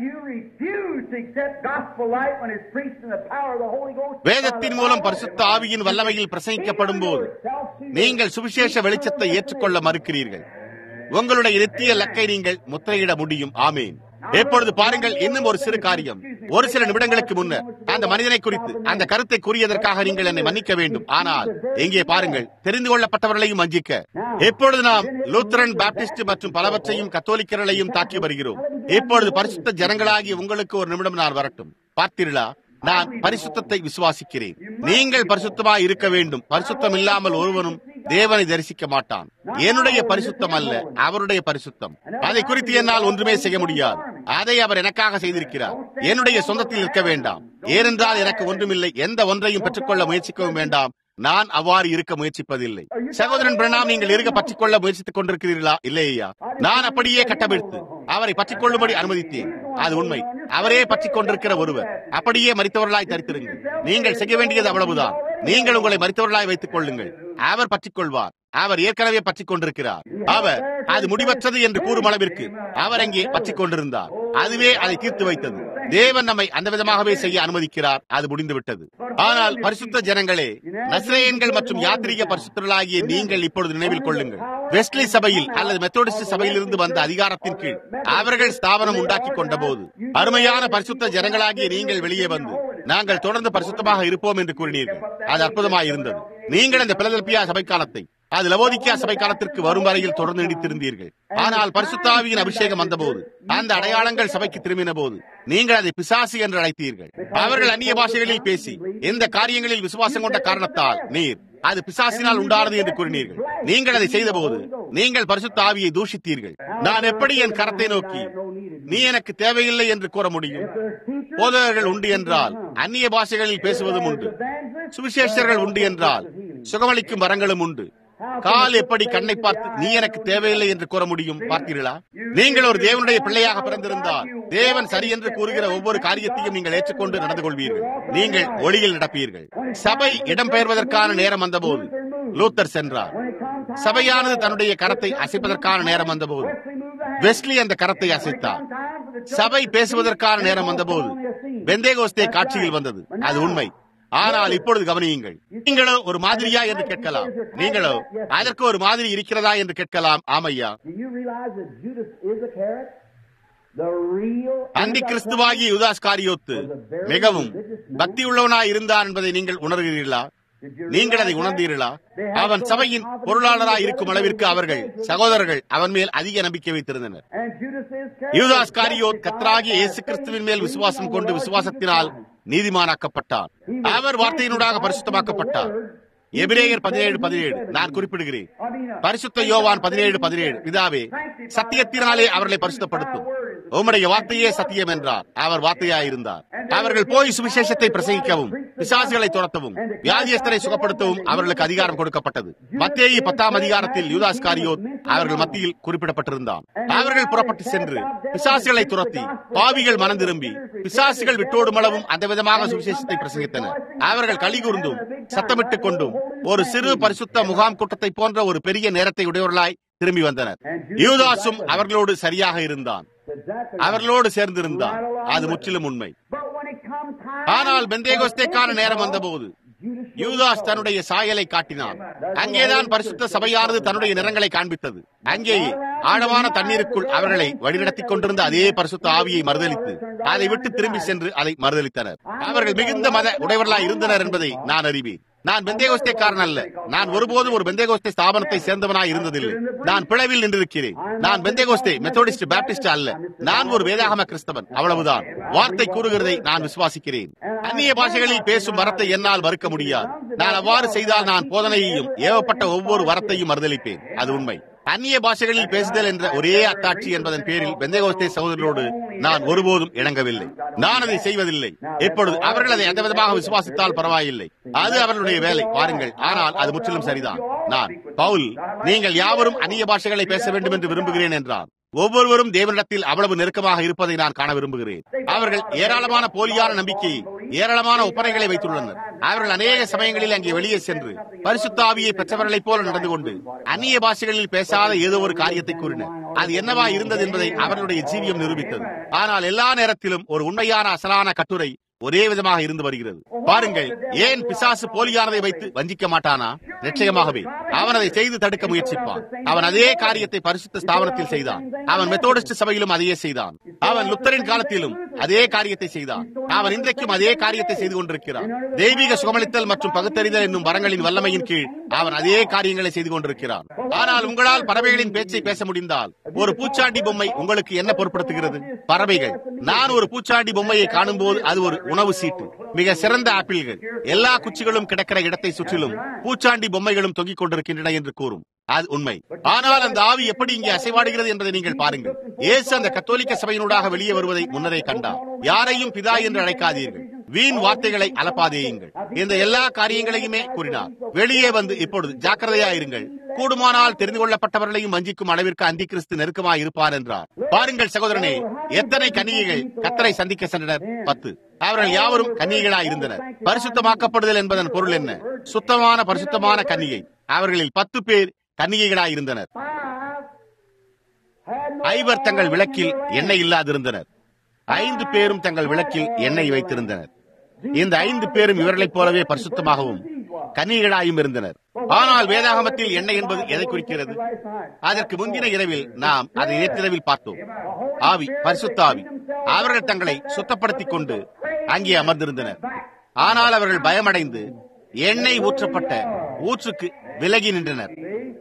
வேதத்தின் மூலம் பரிசுத்த ஆவியின் வல்லமையில் பிரசங்கிக்கப்படும் போது நீங்கள் சுவிசேஷ வெளிச்சத்தை ஏற்றுக்கொள்ள மறுக்கிறீர்கள் உங்களுடைய நித்திய லக்கை நீங்கள் முத்திரையிட முடியும் ஆமேன் எப்பொழுது பாருங்கள் இன்னும் ஒரு சிறு காரியம் ஒரு சில நிமிடங்களுக்கு முன்னர் அந்த மனிதனை குறித்து அந்த கருத்தை கூறியதற்காக நீங்கள் என்னை மன்னிக்க வேண்டும் ஆனால் எங்கே பாருங்கள் தெரிந்து கொள்ளப்பட்டவர்களையும் வஞ்சிக்க எப்பொழுது நாம் லூத்தரன் பாப்டிஸ்ட் மற்றும் பலவற்றையும் கத்தோலிக்கர்களையும் தாக்கி வருகிறோம் இப்பொழுது பரிசுத்த ஜனங்களாகி உங்களுக்கு ஒரு நிமிடம் நான் வரட்டும் பார்த்தீர்களா நான் பரிசுத்தத்தை விசுவாசிக்கிறேன் நீங்கள் பரிசுத்தமாய் இருக்க வேண்டும் பரிசுத்தம் இல்லாமல் ஒருவனும் தேவனை தரிசிக்க மாட்டான் என்னுடைய பரிசுத்தம் அல்ல அவருடைய பரிசுத்தம் அதை குறித்து என்னால் ஒன்றுமே செய்ய முடியாது அதை அவர் எனக்காக செய்திருக்கிறார் என்னுடைய சொந்தத்தில் இருக்க வேண்டாம் ஏனென்றால் எனக்கு ஒன்றுமில்லை எந்த ஒன்றையும் பெற்றுக்கொள்ள முயற்சிக்கவும் வேண்டாம் நான் அவ்வாறு இருக்க முயற்சிப்பதில்லை சகோதரன் பிரணாம் நீங்கள் இருக்க பற்றிக் கொள்ள முயற்சித்துக் கொண்டிருக்கிறீர்களா இல்லையா நான் அப்படியே கட்டவிழ்த்து அவரை பற்றிக் கொள்ளும்படி அனுமதித்தேன் அது உண்மை அவரே பற்றிக் கொண்டிருக்கிற ஒருவர் அப்படியே மறித்தவர்களாய் தரித்திருங்கள் நீங்கள் செய்ய வேண்டியது அவ்வளவுதான் நீங்கள் உங்களை மறித்தவர்களாய் வைத்துக் கொள்ளுங்கள் அவர் பற்றிக் கொள்வார் அவர் ஏற்கனவே பற்றிக் கொண்டிருக்கிறார் அவர் அது முடிவற்றது என்று கூறும் அளவிற்கு அவர் அங்கே பற்றிக் கொண்டிருந்தார் அதுவே அதை தீர்த்து வைத்தது தேவன் நம்மை அந்த விதமாகவே செய்ய அனுமதிக்கிறார் அது முடிந்து விட்டது ஆனால் பரிசுத்த ஜனங்களே நசிரேயன்கள் மற்றும் யாத்திரிக பரிசுத்தர்களாகிய நீங்கள் இப்பொழுது நினைவில் கொள்ளுங்கள் வெஸ்ட்லி சபையில் அல்லது மெத்தோடிஸ்ட் சபையில் இருந்து வந்த அதிகாரத்தின் கீழ் அவர்கள் ஸ்தாபனம் உண்டாக்கி கொண்ட போது அருமையான பரிசுத்த ஜனங்களாகிய நீங்கள் வெளியே வந்து நாங்கள் தொடர்ந்து பரிசுத்தமாக இருப்போம் என்று கூறினீர்கள் அது அற்புதமாக இருந்தது நீங்கள் அந்த பிலதெல்பியா சபை காலத்தை அது லவோதிக்கியா சபை காலத்திற்கு வரும் வரையில் தொடர்ந்து நீடித்திருந்தீர்கள் ஆனால் பரிசுத்தாவியின் அபிஷேகம் வந்தபோது அந்த அடையாளங்கள் சபைக்கு திரும்பின போது நீங்கள் அதை பிசாசு என்று அழைத்தீர்கள் அவர்கள் அந்நிய பாஷைகளில் பேசி எந்த காரியங்களில் விசுவாசம் கொண்ட காரணத்தால் நீர் அது பிசாசினால் உண்டானது என்று கூறினீர்கள் நீங்கள் அதை செய்தபோது நீங்கள் பரிசுத்த ஆவியை தூஷித்தீர்கள் நான் எப்படி என் கரத்தை நோக்கி நீ எனக்கு தேவையில்லை என்று கூற முடியும் போதகர்கள் உண்டு என்றால் அந்நிய பாஷைகளில் பேசுவதும் உண்டு சுவிசேஷர்கள் உண்டு என்றால் சுகமளிக்கும் வரங்களும் உண்டு கால் எப்படி கண்ணை பார்த்து நீ எனக்கு தேவையில்லை என்று கூற முடியும் பார்த்தீர்களா நீங்கள் ஒரு தேவனுடைய பிள்ளையாக பிறந்திருந்தால் தேவன் சரி என்று கூறுகிற ஒவ்வொரு காரியத்தையும் நீங்கள் ஏற்றுக்கொண்டு நடந்து கொள்வீர்கள் நீங்கள் ஒளியில் நடப்பீர்கள் சபை இடம்பெயர்வதற்கான நேரம் வந்தபோது லூத்தர் சென்றார் சபையானது தன்னுடைய கரத்தை அசைப்பதற்கான நேரம் வந்தபோது வெஸ்லி அந்த கரத்தை அசைத்தார் சபை பேசுவதற்கான நேரம் வந்தபோது பெந்தேகோஸ்தே காட்சியில் வந்தது அது உண்மை ஆனால் இப்பொழுது கவனியுங்கள் நீங்களோ ஒரு மாதிரியா என்று கேட்கலாம் நீங்களோ அதற்கு ஒரு மாதிரி இருக்கிறதா என்று கேட்கலாம் ஆமையா Do you realize that Judas is a carrot? The real அந்தி கிறிஸ்துவாகிய யுதாஸ் காரியோத்து மிகவும் பக்தி உள்ளவனாய் இருந்தான் என்பதை நீங்கள் உணர்கிறீர்களா நீங்கள் அதை உணர்ந்தீர்களா அவன் சபையின் பொருளாளராய் இருக்கும் அளவிற்கு அவர்கள் சகோதரர்கள் அவன் மேல் அதிக நம்பிக்கை வைத்திருந்தனர் And Judas is யூதாஸ் காரியோத் கத்ராகிய இயேசு கிறிஸ்துவின் மேல் விசுவாசம் கொண்டு விசுவாசத்தினால் நீதிமானாக்கப்பட்டார் அவர் வார்த்தையினூடாக பரிசுத்தமாக்கப்பட்டார் எபிரேயர் பதினேழு பதினேழு நான் குறிப்பிடுகிறேன் பரிசுத்த யோவான் பதினேழு பதினேழு பிதாவே சத்தியத்தினாலே அவர்களை பரிசுத்தப்படுத்தும் உம்முடைய வார்த்தையே சத்தியம் என்றார் அவர் வார்த்தையாயிருந்தார் அவர்கள் போய் சுவிசேஷத்தை பிரசங்கிக்கவும் பிசாசுகளை துரத்தவும் வியாதியஸ்தரை சுகப்படுத்தவும் அவர்களுக்கு அதிகாரம் கொடுக்கப்பட்டது மத்தேயி பத்தாம் அதிகாரத்தில் யூதாஸ் காரியோத் அவர்கள் மத்தியில் குறிப்பிடப்பட்டிருந்தான் அவர்கள் புறப்பட்டு சென்று பிசாசுகளை துரத்தி பாவிகள் மனம் திரும்பி பிசாசுகள் விட்டோடும் அளவும் அந்த விதமாக சுவிசேஷத்தை பிரசங்கித்தனர் அவர்கள் களி கூர்ந்தும் சத்தமிட்டுக் கொண்டும் ஒரு சிறு பரிசுத்த முகாம் கூட்டத்தை போன்ற ஒரு பெரிய நேரத்தை உடையவர்களாய் திரும்பி வந்தனர் யூதாசும் அவர்களோடு சரியாக இருந்தான் அவர்களோடு சேர்ந்திருந்தான் அது முற்றிலும் உண்மை But when it comes time ஆனால் பெந்தேகோஸ்தேக்கான நேரம் வந்தபோது யூதாஸ் தன்னுடைய சாயலை காட்டினான் அங்கேதான் பரிசுத்த சபையானது தன்னுடைய நிறங்களை காண்பித்தது அங்கேயே ஆழமான தண்ணீருக்குள் அவர்களை வழிநடத்திக் கொண்டிருந்த அதே பரிசுத்த ஆவியை மறுதலித்து அதை விட்டு திரும்பி சென்று அதை மறுதலித்தனர் அவர்கள் மிகுந்த மத உடையவர்களாய் இருந்தனர் என்பதை நான் அறிவேன் நான் பெந்தேகோஸ்தேக்காரன் அல்ல நான் ஒருபோதும் ஒரு பெந்தேகோஸ்தே ஸ்தாபனத்தை சேர்ந்தவனாய் இருந்ததில்லை நான் பிளவில் நின்றிருக்கிறேன் நான் பெந்தேகோஸ்தே மெத்தோடிஸ்ட் பேப்டிஸ்ட் அல்ல நான் ஒரு வேதாகம கிறிஸ்தவன் அவ்வளவுதான் வார்த்தை கூறுகிறதை நான் விசுவாசிக்கிறேன் அந்நிய பாஷைகளில் பேசும் வரத்தை என்னால் மறுக்க முடியாது நான் அவ்வாறு செய்தால் நான் போதனையையும் ஏவப்பட்ட ஒவ்வொரு வரத்தையும் மறுதளிப்பேன் அது உண்மை அந்நிய பாஷைகளில் பேசுதல் என்ற ஒரே அத்தாட்சி என்பதன் பேரில் பெந்தேகோஸ்தே சகோதரரோடு நான் ஒருபோதும் இணங்கவில்லை நான் அதை செய்வதில்லை இப்பொழுது அவர்கள் அதை எந்த விதமாக விசுவாசித்தால் பரவாயில்லை அது அவர்களுடைய வேலை பாருங்கள் ஆனால் அது முற்றிலும் சரிதான் நான் பவுல் நீங்கள் யாவரும் அந்நிய பாஷைகளை பேச வேண்டும் என்று விரும்புகிறேன் என்றார் ஒவ்வொருவரும் தேவனிடத்தில் அவ்வளவு நெருக்கமாக இருப்பதை நான் காண விரும்புகிறேன் அவர்கள் ஏராளமான போலியான நம்பிக்கையை ஏராளமான ஒப்பனைகளை வைத்துள்ளனர் அவர்கள் அநேக சமயங்களில் அங்கே வெளியே சென்று பரிசுத்தாவியை பெற்றவர்களைப் போல நடந்து கொண்டு அந்நிய பாஷைகளில் பேசாத ஏதோ ஒரு காரியத்தை கூறினர் அது என்னவா இருந்தது என்பதை அவர்களுடைய ஜீவியம் நிரூபித்தது ஆனால் எல்லா நேரத்திலும் ஒரு உண்மையான அசலான கட்டுரை ஒரே விதமாக இருந்து வருகிறது பாருங்கள் ஏன் பிசாசு போலியானதை வைத்து வஞ்சிக்க மாட்டானா நிச்சயமாகவே அவன் அதை செய்து தடுக்க முயற்சிப்பான் அவன் அதே காரியத்தை பரிசுத்த ஸ்தாபனத்தில் செய்தான் அவன் மெத்தோடிஸ்ட் சபையிலும் அதையே செய்தான் அவன் லுத்தரின் காலத்திலும் அதே காரியத்தை செய்தான் அவன் இன்றைக்கும் அதே காரியத்தை செய்து கொண்டிருக்கிறான் தெய்வீக சுகமளித்தல் மற்றும் பகுத்தறிதல் என்னும் வரங்களின் வல்லமையின் கீழ் அவன் அதே காரியங்களை செய்து கொண்டிருக்கிறான் ஆனால் உங்களால் பறவைகளின் பேச்சை பேச முடிந்தால் ஒரு பூச்சாண்டி பொம்மை உங்களுக்கு என்ன பொருட்படுத்துகிறது பறவைகள் நான் ஒரு பூச்சாண்டி பொம்மையை காணும் போது அது ஒரு உணவு சீட்டு மிக சிறந்த ஆப்பிள்கள் எல்லா குச்சிகளும் கிடக்கிற இடத்தை சுற்றிலும் பூச்சாண்டி பொம்மைகளும் தொங்கிக் கொண்டிருக்கின்றன என்று கூறும் அது உண்மை ஆனால் அந்த ஆவி எப்படி இங்கே அசைவாடுகிறது என்பதை நீங்கள் பாருங்கள் இயேசு அந்த கத்தோலிக்க சபையினூடாக வெளியே வருவதை முன்னரே கண்டார் யாரையும் பிதா என்று அழைக்காதீர்கள் வீண் வார்த்தைகளை அலப்பாதேயுங்கள் இந்த எல்லா காரியங்களையுமே கூறினார் வெளியே வந்து இப்பொழுது ஜாக்கிரதையா இருங்கள் கூடுமானால் தெரிந்து கொள்ளப்பட்டவர்களையும் வஞ்சிக்கும் அளவிற்கு அந்தி கிறிஸ்து நெருக்கமாக இருப்பார் என்றார் பாருங்கள் சகோதரனே எத்தனை கன்னிகைகள் கத்தரை சந்திக்க சென்றனர் பத்து அவர்கள் யாவரும் கன்னிகைகளாய் இருந்தனர் பரிசுத்தமாக்கப்படுதல் என்பதன் பொருள் என்ன சுத்தமான பரிசுத்தமான கன்னிகை அவர்களில் பத்து பேர் கன்னிகைகளாய் இருந்தனர் ஐவர் தங்கள் விளக்கில் எண்ணெய் இல்லாதிருந்தனர் ஐந்து பேரும் தங்கள் விளக்கில் எண்ணெய் வைத்திருந்தனர் இந்த ஐந்து பேரும் இவர்களைப் போலவே பரிசுத்தமாகவும் கன்னிகளாயும் இருந்தனர் ஆனால் வேதாகமத்தில் எண்ணெய் என்பது எதை குறிக்கிறது அதற்கு முந்தின இரவில் நாம் அதை நேற்றிரவில் பார்த்தோம் ஆவி பரிசுத்த ஆவி அவர்கள் தங்களை சுத்தப்படுத்திக் கொண்டு அங்கே அமர்ந்திருந்தனர் ஆனால் அவர்கள் பயமடைந்து எண்ணெய் ஊற்றப்பட்ட ஊற்றுக்கு விலகி நின்றனர்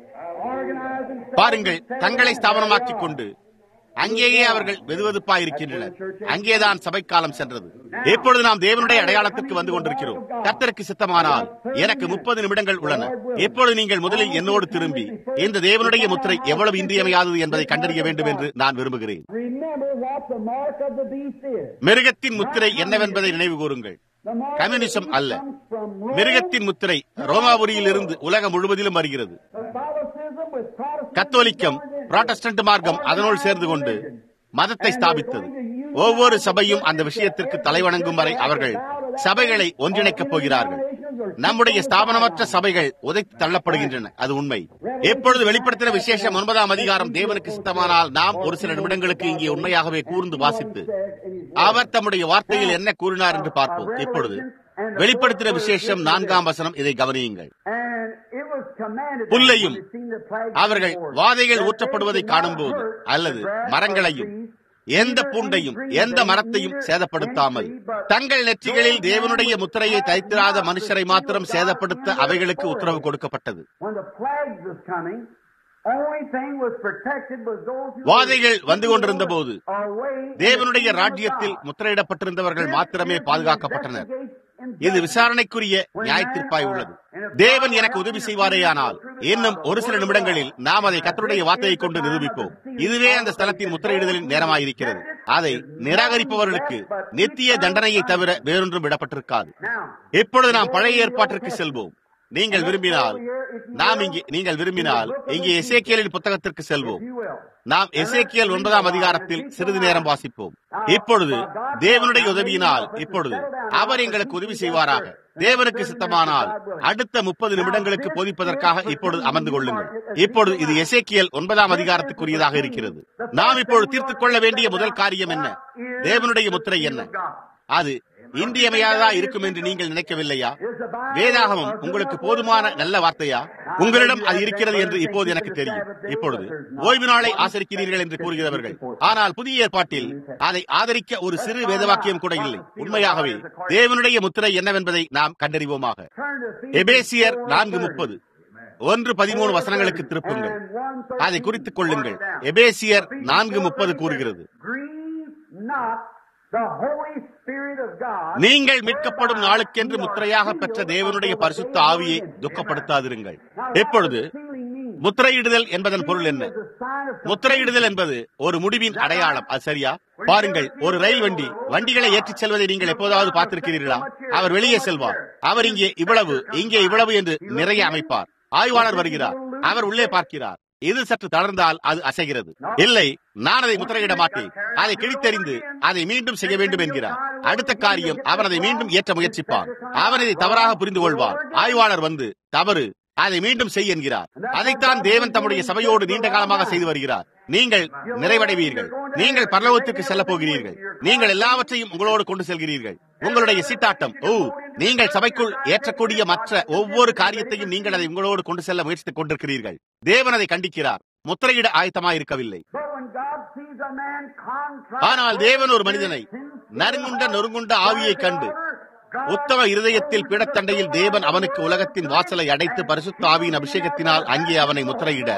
பாருங்கள் தங்களை ஸ்தாபனமாக்கிக் கொண்டு அங்கேயே அவர்கள் வெதுவெதுப்பாய் இருக்கின்றனர் அங்கேதான் சபைக்காலம் சென்றது எப்பொழுது நாம் தேவனுடைய அடையாளத்திற்கு வந்து கொண்டிருக்கிறோம் கர்த்தருக்கு சித்தமானால் எனக்கு முப்பது நிமிடங்கள் உள்ளன எப்பொழுது நீங்கள் முதலில் என்னோடு திரும்பி இந்த தேவனுடைய முத்திரை எவ்வளவு இன்றியமையாதது என்பதை கண்டறிய வேண்டும் என்று நான் விரும்புகிறேன் Remember what the mark of the beast is. மிருகத்தின் முத்திரை என்னவென்பதை நினைவு கூறுங்கள் The mark கம்யூனிசம் அல்ல comes from Rome. மிருகத்தின் முத்திரை ரோமாபுரியில் இருந்து உலகம் முழுவதிலும் வருகிறது Catholicism with Protestant கத்தோலிக்கம் புராட்டஸ்டன்ட் மார்க்கம் அதனோடு சேர்ந்து கொண்டு மதத்தை ஸ்தாபித்தது ஒவ்வொரு சபையும் அந்த விஷயத்திற்கு தலைவணங்கும் வரை அவர்கள் சபைகளை ஒன்றிணைக்கப் போகிறார்கள் நம்முடைய ஸ்தாபனமற்ற சபைகள் உதைத்து தள்ளப்படுகின்றன அது உண்மை எப்பொழுது வெளிப்படுத்தின விசேஷம் ஒன்பதாம் அதிகாரம் தேவனுக்கு சித்தமானால் நாம் ஒரு சில நிமிடங்களுக்கு இங்கே உண்மையாகவே கூர்ந்து வாசித்து அவர் தம்முடைய வார்த்தையில் என்ன கூறினார் என்று பார்ப்போம் இப்பொழுது வெளிப்படுத்தின விசேஷம் நான்காம் வசனம் இதை கவனியுங்கள் And it was commanded that புல்லையும் when they seen the plague அவர்கள் before, வாதைகள் that ஊற்றப்படுவதை they should not காணும்போது hurt அல்லது the grass or மரங்களையும் trees, எந்த பூண்டையும் எந்த மரத்தையும் சேதப்படுத்தாமல் தங்கள் நெற்றிகளில் தேவனுடைய முத்திரையை தைத்திராத மனுஷரை மாத்திரம் சேதப்படுத்த அவைகளுக்கு உத்தரவு கொடுக்கப்பட்டது When the plagues was coming, only thing was protected was those who வாதைகள் வந்து கொண்டிருந்த போது are way in the தேவனுடைய kingdom of ராஜ்யத்தில் God. முத்திரையிடப்பட்டிருந்தவர்கள் மாத்திரமே This is பாதுகாக்கப்பட்டனர் investigate and இது judge. விசாரணைக்குரிய நியாயத்தீர்ப்பாய் உள்ளது தேவன் எனக்கு உதவி செய்வாரேயானால் இன்னும் ஒரு சில நிமிடங்களில் நாம் அதை கத்தருடைய வார்த்தையை கொண்டு நிரூபிப்போம் இதுவே அந்த ஸ்தலத்தின் முத்திரையிடுதலின் நேரமாயிருக்கிறது அதை நிராகரிப்பவர்களுக்கு நித்திய தண்டனையை தவிர வேறொன்றும் விடப்பட்டிருக்காது Now, இப்பொழுது நாம் பழைய ஏற்பாட்டிற்கு செல்வோம் நீங்கள் விரும்பினால் நாம் இங்கே நீங்கள் விரும்பினால் இங்கே எசேக்கியலின் புத்தகத்திற்கு செல்வோம் if you will. நாம் எசேக்கியல் ஒன்பதாம் அதிகாரத்தில் சிறிது நேரம் வாசிப்போம் இப்பொழுது தேவனுடைய உதவியினால் இப்பொழுது அவர் எங்களுக்கு உதவி செய்வாராக தேவனுக்கு சித்தமானால் அடுத்த முப்பது நிமிடங்களுக்கு போதிப்பதற்காக இப்பொழுது அமர்ந்து கொள்ளுங்கள் இப்பொழுது இது எசேக்கியல் ஒன்பதாம் அதிகாரத்துக்குரியதாக இருக்கிறது நாம் இப்பொழுது தீர்த்துக் கொள்ள வேண்டிய முதல் காரியம் என்ன தேவனுடைய முத்திரை என்ன அது இன்றியமையாததா இருக்கும் என்று நீங்கள் நினைக்கவில்லையா வேதாகமம் உங்களுக்கு போதுமான நல்ல வார்த்தையா உங்களிடம் அது இருக்கிறது என்று இப்போது எனக்கு தெரியும் இப்பொழுது ஓய்வு நாளை ஆசரிக்கிறீர்கள் என்று கூறுகிறவர்கள் ஆனால் புதிய ஏற்பாட்டில் அதை ஆதரிக்க ஒரு சிறு வேதவாக்கியம் கூட இல்லை உண்மையாகவே தேவனுடைய முத்திரை என்னவென்பதை நாம் கண்டறிவோமாக Turn to Ephesians எபேசியர் 4, நான்கு 30. முப்பது ஒன்று பதிமூணு வசனங்களுக்கு திருப்புங்கள் And 1:13 அதை குறித்துக் கொள்ளுங்கள் எபேசியர் நான்கு முப்பது கூறுகிறது Grieve not the Holy Spirit of God, நீங்கள் மீட்கப்படும் நாளுக்கென்று முத்திரையாக பெற்ற தேவனுடைய பரிசுத்த ஆவியை துக்கப்படுத்தாதிருங்கள் எப்பொழுது முத்திரையிடுதல் என்பதன் பொருள் என்ன முத்திரையிடுதல் என்பது ஒரு முடிவின் அடையாளம் அது சரியா பாருங்கள் ஒரு ரயில் வண்டி வண்டிகளை ஏற்றிச் செல்வதை நீங்கள் எப்போதாவது பார்த்திருக்கிறீர்களா அவர் வெளியே செல்வார் அவர் இங்கே இவ்வளவு இங்கே இவ்வளவு என்று நிறைய அமைப்பார் ஆய்வாளர் வருகிறார் அவர் உள்ளே பார்க்கிறார் இது சற்று தளர்ந்தால் அது அசைகிறது இல்லை நான் அதை முத்திரையிட மாட்டேன் அதை கிழித்தெறிந்து அதை மீண்டும் செய்ய வேண்டும் என்கிறார் அடுத்த காரியம் அவர் அதை மீண்டும் ஏற்ற முயற்சிப்பார் அவர் இதை தவறாக புரிந்து கொள்வார் ஆய்வாளர் வந்து தவறு அதை மீண்டும் செய் என்கிறார் அதைத்தான் தேவன் தம்முடைய சபையோடு நீண்ட காலமாக செய்து வருகிறார் நீங்கள் நிறைவடைவீர்கள் நீங்கள் பரலோகத்துக்கு செல்ல போகிறீர்கள் நீங்கள் எல்லாவற்றையும் உங்களோடு கொண்டு செல்கிறீர்கள் உங்களுடைய சீட்டாட்டம் ஓ நீங்கள் சபைக்குள் ஏற்றக்கூடிய மற்ற ஒவ்வொரு காரியத்தையும் நீங்கள் அதை உங்களோடு கொண்டு செல்ல முயற்சித்துக் கொண்டிருக்கிறீர்கள் தேவன் அதை கண்டிக்கிறார் முத்திரையிட ஆயத்தமாக இருக்கவில்லை But when God sees a man contrite, ஆனால் தேவன் ஒரு மனிதனை நறுங்குண்ட நொறுங்குண்ட ஆவியை கண்டு உத்தம இருதயத்தில் பிடத்தண்டையில் தேவன் அவனுக்கு உலகத்தின் வாசலை அடைத்து பரிசுத்த ஆவியின் அபிஷேகத்தினால் அங்கே அவனை முத்திரையிட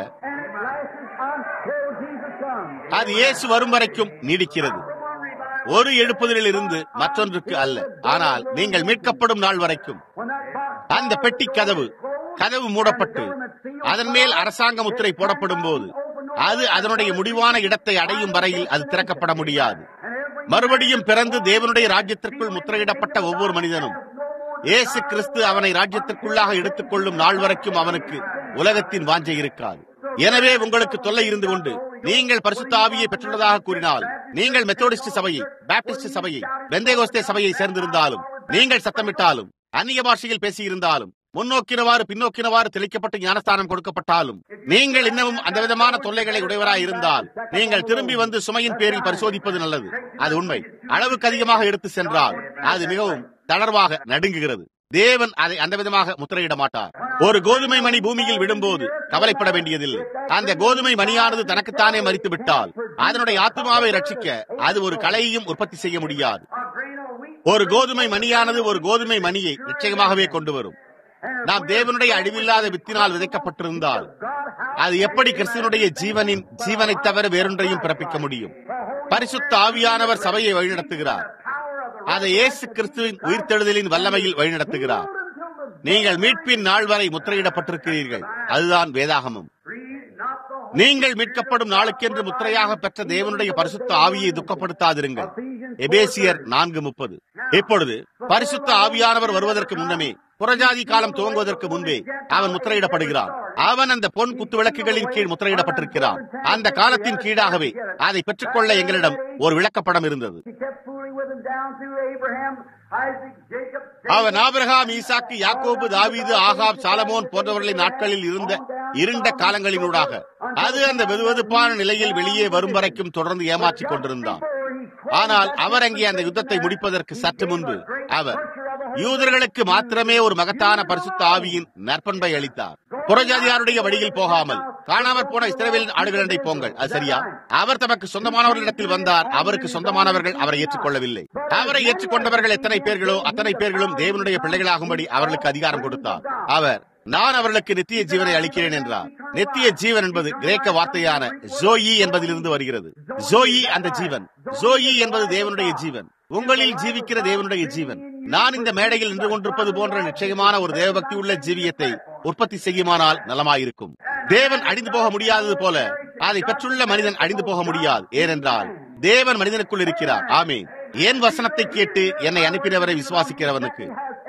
அது இயேசு வரும் வரைக்கும் நீடிக்கிறது ஒரு எழுப்புதலில் இருந்து மற்றொன்றுக்கு அல்ல ஆனால் நீங்கள் மீட்கப்படும் நாள் வரைக்கும் அந்த பெட்டி கதவு கதவு மூடப்பட்டு அதன் மேல் அரசாங்க முத்திரை போடப்படும் போது அது அதனுடைய முடிவான இடத்தை அடையும் வரையில் அது திறக்கப்பட முடியாது மறுபடியும் பிறந்து தேவனுடைய ராஜ்யத்திற்குள் முத்திரையிடப்பட்ட ஒவ்வொரு மனிதனும் இயேசு கிறிஸ்து அவனை ராஜ்யத்திற்குள்ளாக எடுத்துக்கொள்ளும் நாள் வரைக்கும் அவனுக்கு உலகத்தின் வாஞ்சை இருக்காது எனவே உங்களுக்கு தொல்லை இருந்து கொண்டு நீங்கள் பரிசுத்த ஆவியை பெற்றுள்ளதாக கூறினால் நீங்கள் மெத்தோடிஸ்ட் சபையை பாப்டிஸ்ட் சபையை பெந்தேகோஸ்தே சபையை சேர்ந்திருந்தாலும் நீங்கள் சத்தமிட்டாலும் அந்நிய பாஷையில் பேசியிருந்தாலும் முன்னோக்கினவாறு பின்னோக்கினவாறு தெளிக்கப்பட்டு ஞானஸ்தானம் கொடுக்கப்பட்டாலும் நீங்கள் இன்னமும் அந்த விதமான தொல்லைகளை உடையவராய் இருந்தால் நீங்கள் திரும்பி வந்து சுமையின் பேரில் பரிசோதிப்பது நல்லது அது உண்மை அளவுக்கு அதிகமாக எடுத்து சென்றால் அது மிகவும் தளர்வாக நடுங்குகிறது தேவன் அதை அந்த விதமாக முத்திரையிட மாட்டார் ஒரு கோதுமை மணி பூமியில் விடும்போது கவலைப்பட வேண்டியதில்லை அந்த கோதுமை மணியானது தனக்குத்தானே மறித்து விட்டால் அதனுடைய ஆத்மாவை ரட்சிக்க அது ஒரு கலையையும் உற்பத்தி செய்ய முடியாது ஒரு கோதுமை மணியானது ஒரு கோதுமை மணியை நிச்சயமாகவே கொண்டு வரும் நாம் தேவனுடைய அழிவில்லாத வித்தினால் விதைக்கப்பட்டிருந்தால் அது எப்படி கிறிஸ்துவனுடைய ஜீவனின் ஜீவனை தவிர வேறொன்றையும் பிறப்பிக்க முடியும் பரிசுத்த ஆவியானவர் சபையை வழிநடத்துகிறார் அதை இயேசு கிறிஸ்துவின் உயிர்த்தெழுதலின் வல்லமையில் வழிநடத்துகிறார் நீங்கள் மீட்பின் நாள் வரை முத்திரையிடப்பட்டிருக்கிறீர்கள் அதுதான் வேதாகமம் நீங்கள் மீட்கப்படும் நாளுக்கென்று முத்திரையாக பெற்ற தேவனுடைய பரிசுத்த ஆவியை துக்கப்படுத்தாதிருங்கள் எபேசியர் நான்கு முப்பது இப்பொழுது பரிசுத்த ஆவியானவர் வருவதற்கு முன்னமே புறஜாதி காலம் துவங்குவதற்கு முன்பே அவன் முத்திரையிடப்படுகிறான் அவன் அந்த பொன் குத்து விளக்குகளின் கீழ் முத்திரையிடப்பட்டிருக்கிறான் அந்த காலத்தின் கீழாகவே அதை பெற்றுக்கொள்ள எங்களிடம் ஒரு விளக்கப்படம் இருந்தது அவன் ஆபிரகாம் ஈசாக்கு யாக்கோபு தாவீது ஆகாப் சாலமோன் போன்றவர்களின் நாட்களில் இருந்த இருண்ட காலங்களினூடாக அது அந்த வெதுவெதுப்பான நிலையில் வெளியே வரும் வரைக்கும் தொடர்ந்து ஏமாற்றிக் கொண்டிருந்தான் ஆனால் அவர் அங்கே அந்த யுத்தத்தை முடிப்பதற்கு சற்று முன்பு அவர் யூதர்களுக்கு மாத்திரமே ஒரு மகத்தான பரிசுத்த ஆவியின் நற்பண்பை அளித்தார் புறஜாதியாருடைய வழியில் போகாமல் காணாமற் போன இஸ்ரேலின் ஆடுகளண்டை போங்கள் அது சரியா அவர் தமக்கு சொந்தமானவர்களிடத்தில் வந்தார் அவருக்கு சொந்தமானவர்கள் அவரை ஏற்றுக்கொள்ளவில்லை அவரை ஏற்றுக்கொண்டவர்கள் எத்தனை பேர்களோ அத்தனை பேர்களும் தேவனுடைய பிள்ளைகளாகும்படி அவர்களுக்கு அதிகாரம் கொடுத்தார் அவர் நான் அவர்களுக்கு நித்திய ஜீவனை அளிக்கிறேன் என்றார் நித்திய ஜீவன் என்பது கிரேக்க வார்த்தையான ஜோயி என்பதிலிருந்து வருகிறது ஜோயி அந்த ஜீவன் ஜோயி என்பது தேவனுடைய ஜீவன் உங்களில் ஜீவிக்கிற தேவனுடைய ஜீவன் நான் இந்த மேடையில் நின்று கொண்டிருப்பது போன்ற நிச்சயமான ஒரு தேவபக்தி உள்ள ஜீவியத்தை உற்பத்தி செய்யுமானால் நலமாயிருக்கும் தேவன் அழிந்து போக முடியாதது போல அதை பெற்றுள்ள மனிதன் அழிந்து போக முடியாது ஏனென்றால் தேவன் மனிதனுக்குள் இருக்கிறார் ஆமேன் என் வசனத்தை கேட்டு என்னை அனுப்பினவரை விசுவாசிக்கிறவனுக்கு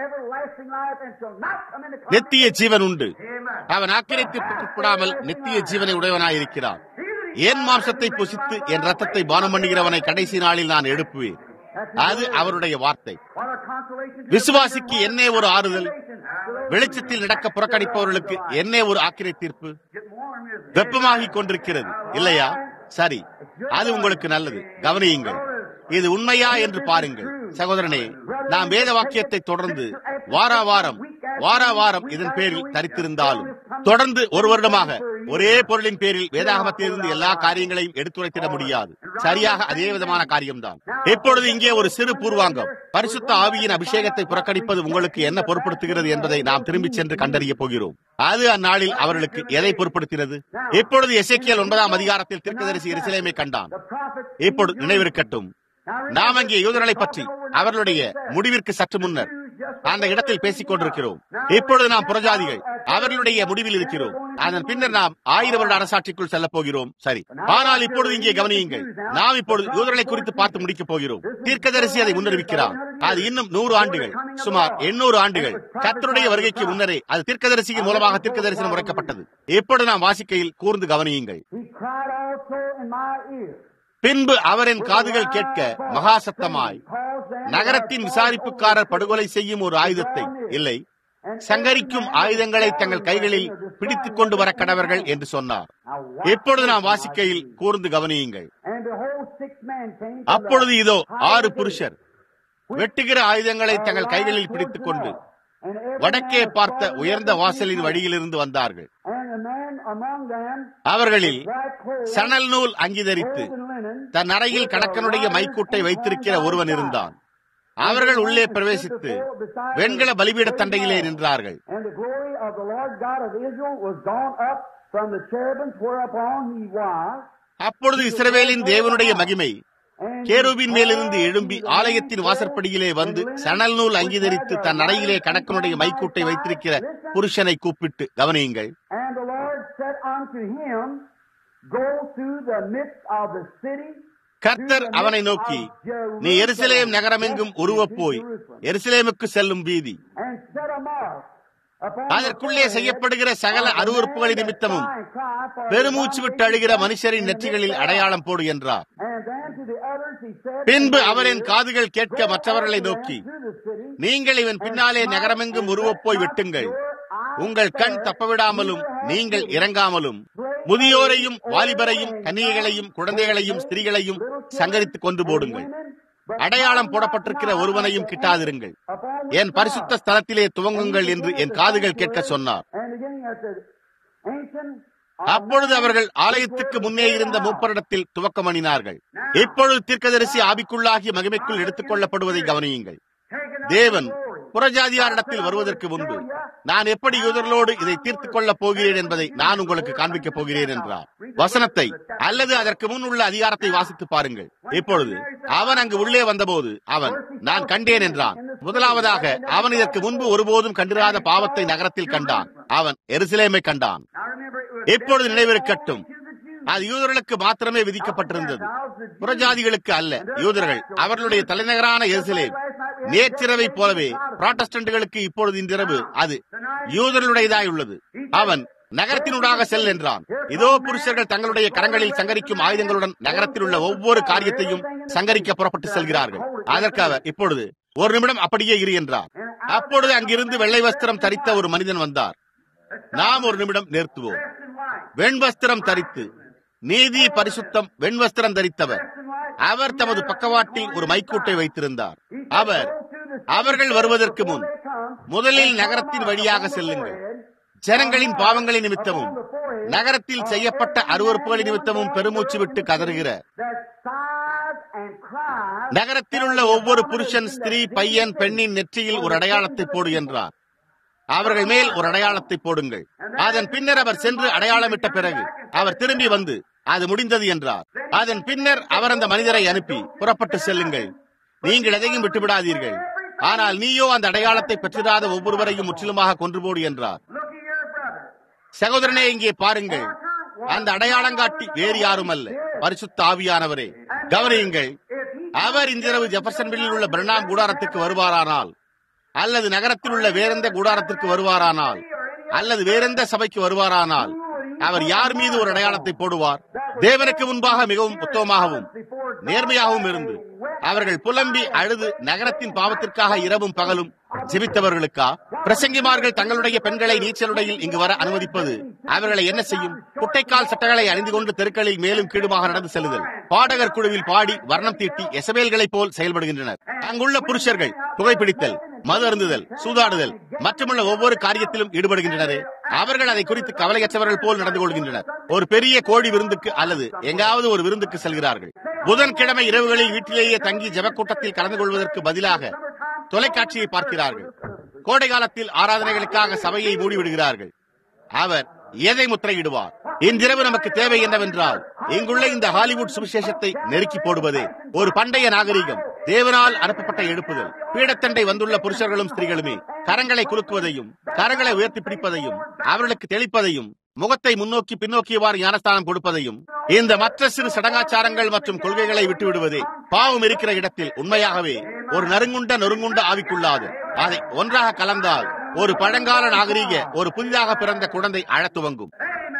நித்திய ஜீவன் உண்டு அவன் ஆக்கிரத்திற்குட்படாமல் நித்திய ஜீவனை உடையவனாயிருக்கிறான் என் மாம்சத்தை புசித்து என் ரத்தத்தை பானம் பண்ணுகிறவனை கடைசி நாளில் நான் எழுப்புவேன் அது அவருடைய வார்த்தை விசுவாசிக்கு என்னே ஒரு ஆறுதல் வெளிச்சத்தில் நடக்க புறக்கணிப்பவர்களுக்கு என்னே ஒரு ஆக்கிரை தீர்ப்பு வெப்பமாகிக் கொண்டிருக்கிறது இல்லையா சரி அது உங்களுக்கு நல்லது கவனியுங்கள் இது உண்மையா என்று பாருங்கள் சகோதரனே நாம் வேத வாக்கியத்தை தொடர்ந்து வாரா வாரம் வாரா வாரம் இதன் பேரில் தரித்திருந்தாலும் தொடர்ந்து ஒரு வருடமாக ஒரே பொருளின் பேரில் வேதாகமத்திலிருந்து எல்லா காரியங்களையும் எடுத்துரைத்திட முடியாது சரியாக அதே விதமான காரியம்தான் இப்பொழுது இங்கே ஒரு சிறு பூர்வாங்கம் பரிசுத்த ஆவியின் அபிஷேகத்தை புறக்கணிப்பது உங்களுக்கு என்ன பொருட்படுத்துகிறது என்பதை நாம் திரும்பி சென்று கண்டறிய போகிறோம் அது அந்நாளில் அவர்களுக்கு எதை பொருட்படுத்தினது இப்பொழுது எசேக்கியல் ஒன்பதாம் அதிகாரத்தில் திருக்கதரிசி எரிசிலேமை கண்டான் இப்பொழுது நினைவிருக்கட்டும் நாம் அங்கே யூதர்களை பற்றி அவர்களுடைய முடிவிற்கு சற்று முன்னர் அந்த இடத்தில் பேசிக் கொண்டிருக்கிறோம் இப்பொழுது நாம் புறஜாதிகள் அவர்களுடைய முடிவில் இருக்கிறோம் அதன் பின்னர் நாம் ஆயிரம் வருட அரசாட்சிக்குள் செல்லப் போகிறோம் சரி ஆனால் இப்பொழுது இங்கே கவனியுங்கள் நாம் இப்பொழுது யூதர்களை குறித்து பார்த்து முடிக்கப் போகிறோம் தீர்க்கதரிசி அதை முன்னறிவிக்கிறார் அது இன்னும் நூறு ஆண்டுகள் சுமார் எண்ணூறு ஆண்டுகள் கத்தருடைய வருகைக்கு முன்னரே அது தீர்க்கதரிசியின் மூலமாக தீர்க்க தரிசனம் உரைக்கப்பட்டது இப்பொழுது நாம் வாசிக்கையில் கூர்ந்து கவனியுங்கள் பின்பு அவரின் காதுகள் கேட்க மகா சத்தமாய் நகரத்தின் விசாரிப்புக்காரர் படுகொலை செய்யும் ஒரு ஆயுதத்தை இல்லை சங்கரிக்கும் ஆயுதங்களை தங்கள் கைகளில் பிடித்துக் கொண்டு வர கடவர்கள் என்று சொன்னார் இப்பொழுது நாம் வாசிக்கையில் கூர்ந்து கவனியுங்கள் அப்பொழுது இதோ ஆறு புருஷர் வெட்டுகிற ஆயுதங்களை தங்கள் கைகளில் பிடித்துக் கொண்டு வடக்கே பார்த்த உயர்ந்த வாசலின் வழியிலிருந்து வந்தார்கள் அவர்களில் சணல் நூல் அங்கீதரித்து தன் அறையில் கடக்கனுடைய மைக்கூட்டை வைத்திருக்கிற ஒருவன் இருந்தான் அவர்கள் உள்ளே பிரவேசித்து வெண்கல பலிபீட தண்டையிலே நின்றார்கள் அப்பொழுது இஸ்ரவேலின் தேவனுடைய மகிமை கேருவின் மேலிருந்து எழும்பி ஆலயத்தின் வாசற்படியிலே வந்து சணல் நூல் அங்கீகரித்து தன் அறையிலே கணக்கனுடைய மைக்கூட்டை வைத்திருக்கிற புருஷனை கூப்பிட்டு கவனியுங்கள் கர்த்தர் அவனை நோக்கி நீ எருசலேம் நகரமெங்கும் உருவப் போய் எருசலேமுக்கு செல்லும் வீதி அதற்குள்ளே செய்யப்படுகிற சகல அருவறுப்புகளின் நிமித்தமும் பெருமூச்சு விட்டு அழுகிற மனுஷரின் நெற்றிகளில் அடையாளம் போடு என்றார் பின்பு அவரின் காதுகள் கேட்க மற்றவர்களை நோக்கி நீங்கள் இவன் பின்னாலே நகரமெங்கும் உருவப்போய் வெட்டுங்கள் உங்கள் கண் தப்பவிடாமலும் நீங்கள் இறங்காமலும் முதியோரையும் வாலிபரையும் கன்னிகைகளையும் குழந்தைகளையும் ஸ்திரீகளையும் சங்கரித்துக் கொண்டு போடுங்கள் அடையாளம் போடப்பட்டிருக்கிற ஒருவனையும் கிட்டாதிருங்கள் என் பரிசுத்த ஸ்தலத்திலே துவங்குங்கள் என்று என் காதுகள் கேட்க சொன்னார் அப்பொழுது அவர்கள் ஆலயத்துக்கு முன்னே இருந்த மூப்பரிடத்தில் துவக்கம் அணினார்கள் இப்பொழுது தீர்க்கதரிசி ஆபிக்குள்ளாகிய மகிமைக்குள் எடுத்துக் கொள்ளப்படுவதை கவனியுங்கள் தேவன் புறஜாதியாரிடத்தில் வருவதற்கு முன்பு நான் எப்படி யூதர்களோடு இதை தீர்த்துக் கொள்ளப் போகிறேன் என்பதை நான் உங்களுக்கு காண்பிக்கப் போகிறேன் என்றார் வசனத்தை அல்லது அதற்கு முன் உள்ள அதிகாரத்தை வாசித்து பாருங்கள் இப்பொழுது அவன் அங்கு உள்ளே வந்தபோது அவன் நான் கண்டேன் என்றான் முதலாவதாக அவன் இதற்கு முன்பு ஒருபோதும் கண்டிராத பாவத்தை நகரத்தில் கண்டான் அவன் எருசலேமை கண்டான் இப்பொழுது நினைவிருக்கட்டும் அது யூதர்களுக்கு மாத்திரமே விதிக்கப்பட்டிருந்தது புறஜாதிகளுக்கு அல்ல யூதர்கள் அவர்களுடைய தலைநகரான எருசலேம் நேற்றிரவை போலவே புராட்டஸ்டன்ட்களுக்கு இப்பொழுது இன்றிரவு அது யூதர்களுடையதாய் உள்ளது அவன் நகரத்தினூடாக செல் என்றான் இதோ புருஷர்கள் தங்களுடைய கரங்களில் சங்கரிக்கும் ஆயுதங்களுடன் நகரத்தில் உள்ள ஒவ்வொரு காரியத்தையும் சங்கரிக்க புறப்பட்டு செல்கிறார்கள் அதற்கு அவர் இப்பொழுது ஒரு நிமிடம் அப்படியே இரு என்றார் அப்பொழுது அங்கிருந்து வெள்ளை வஸ்திரம் தரித்த ஒரு மனிதன் வந்தார் நாம் ஒரு நிமிடம் நிறுத்துவோம் வெண்வஸ்திரம் தரித்து நீதி பரிசுத்தம் வெண்வஸ்திரம் தரித்தவர் அவர் தமது பக்கவாட்டில் ஒரு மைக்கூட்டை வைத்திருந்தார் அவர் அவர்கள் வருவதற்கு முன் முதலில் நகரத்தின் வழியாக செல்லுங்கள் ஜனங்களின் பாவங்களின் நிமித்தமும் நகரத்தில் செய்யப்பட்ட அருவறுப்புகளின் நிமித்தமும் பெருமூச்சு விட்டு கதறுகிற நகரத்தில் உள்ள ஒவ்வொரு புருஷன் ஸ்திரீ பையன் பெண்ணின் நெற்றியில் ஒரு அடையாளத்தை போடு என்றார் அவர்கள் மேல் ஒரு அடையாளத்தை போடுங்கள் அதன் பின்னர் அவர் சென்று அடையாளமிட்ட பிறகு அவர் திரும்பி வந்து அது முடிந்தது என்றார் அதன் பின்னர் அவர் அந்த மனிதரை அனுப்பி புறப்பட்டு செல்லுங்கள் நீங்கள் எதையும் விட்டுவிடாதீர்கள் ஆனால் நீயோ அந்த அடையாளத்தை பெற்றிராத ஒவ்வொருவரையும் முற்றிலுமாக கொன்று போடு என்றார் சகோதரனே இங்கே பாருங்கள் அந்த அடையாளங்காட்டி வேறு யாரும் அல்ல பரிசுத்த ஆவியானவரே கவனியுங்கள் அவர் இன்றிரவு ஜெபர்சன்வில்லில் உள்ள பிரணாம் கூடாரத்துக்கு வருவாரானால் அல்லது நகரத்தில் உள்ள வேறெந்த கூடாரத்திற்கு வருவாரானால் அல்லது வேறெந்த சபைக்கு வருவாரானால் அவர் யார் மீது ஒரு அடையாளத்தை போடுவார் தேவனுக்கு முன்பாக மிகவும் உத்தமமாகவும் நேர்மையாகவும் இருந்து அவர்கள் புலம்பி அழுது நகரத்தின் பாவத்திற்காக இரவும் பகலும் ஜெபித்தவர்களுக்கா பிரசங்கிமார்கள் தங்களுடைய பெண்களை நீச்சலுடையில் இங்கு வர அனுமதிப்பது அவர்களை என்ன செய்யும் குட்டைக்கால் சட்டங்களை அணிந்து கொண்டு தெருக்களில் மேலும் கீழுமாக நடந்து செல்லுதல் பாடகர் குழுவில் பாடி வர்ணம் தீட்டி எசபேல்களைப் போல் செயல்படுகின்றனர் அங்குள்ள புருஷர்கள் புகைப்பிடித்தல் மது அருந்துதல் சூதாடுதல் மற்றுமுள்ள ஒவ்வொரு காரியத்திலும் ஈடுபடுகின்றனரே அவர்கள் அதை குறித்து கவலையற்றவர்கள் போல் நடந்து கொள்கின்றனர் ஒரு பெரிய கோழி விருந்துக்கு அல்லது எங்காவது ஒரு விருந்துக்கு செல்கிறார்கள் புதன்கிழமை இரவுகளில் வீட்டிலேயே தங்கி ஜெபக்கூட்டத்தில் கலந்து கொள்வதற்கு பதிலாக தொலைக்காட்சியை பார்க்கிறார்கள் கோடை காலத்தில் ஆராதனைகளுக்காக சபையை மூடிவிடுகிறார்கள் அவர் எதை முத்திரையிடுவார் இன்றிரவு நமக்கு தேவை என்னவென்றால் இங்குள்ள இந்த ஹாலிவுட் சுவிசேஷத்தை நெருக்கி போடுவதே ஒரு பண்டைய நாகரிகம் தேவனால் அனுப்பப்பட்ட எழுப்புதல் பீடத்தண்டை வந்துள்ள புருஷர்களும் ஸ்திரீகளுமே கரங்களை குலுக்குவதையும் கரங்களை உயர்த்தி பிடிப்பதையும் அவர்களுக்கு தெளிப்பதையும் முகத்தை முன்னோக்கி பின்னோக்கியவாறு ஞானஸ்தானம் கொடுப்பதையும் இந்த மற்ற சிறு சடங்காச்சாரங்கள் மற்றும் கொள்கைகளை விட்டுவிடுவதே பாவம் இருக்கிற இடத்தில் உண்மையாகவே ஒரு நறுங்குண்ட நொறுங்குண்ட ஆவிக்குள்ளாது அதை ஒன்றாக கலந்தால் ஒரு பழங்கால நாகரீக ஒரு புதிதாக பிறந்த குழந்தை அழத் துவங்கும்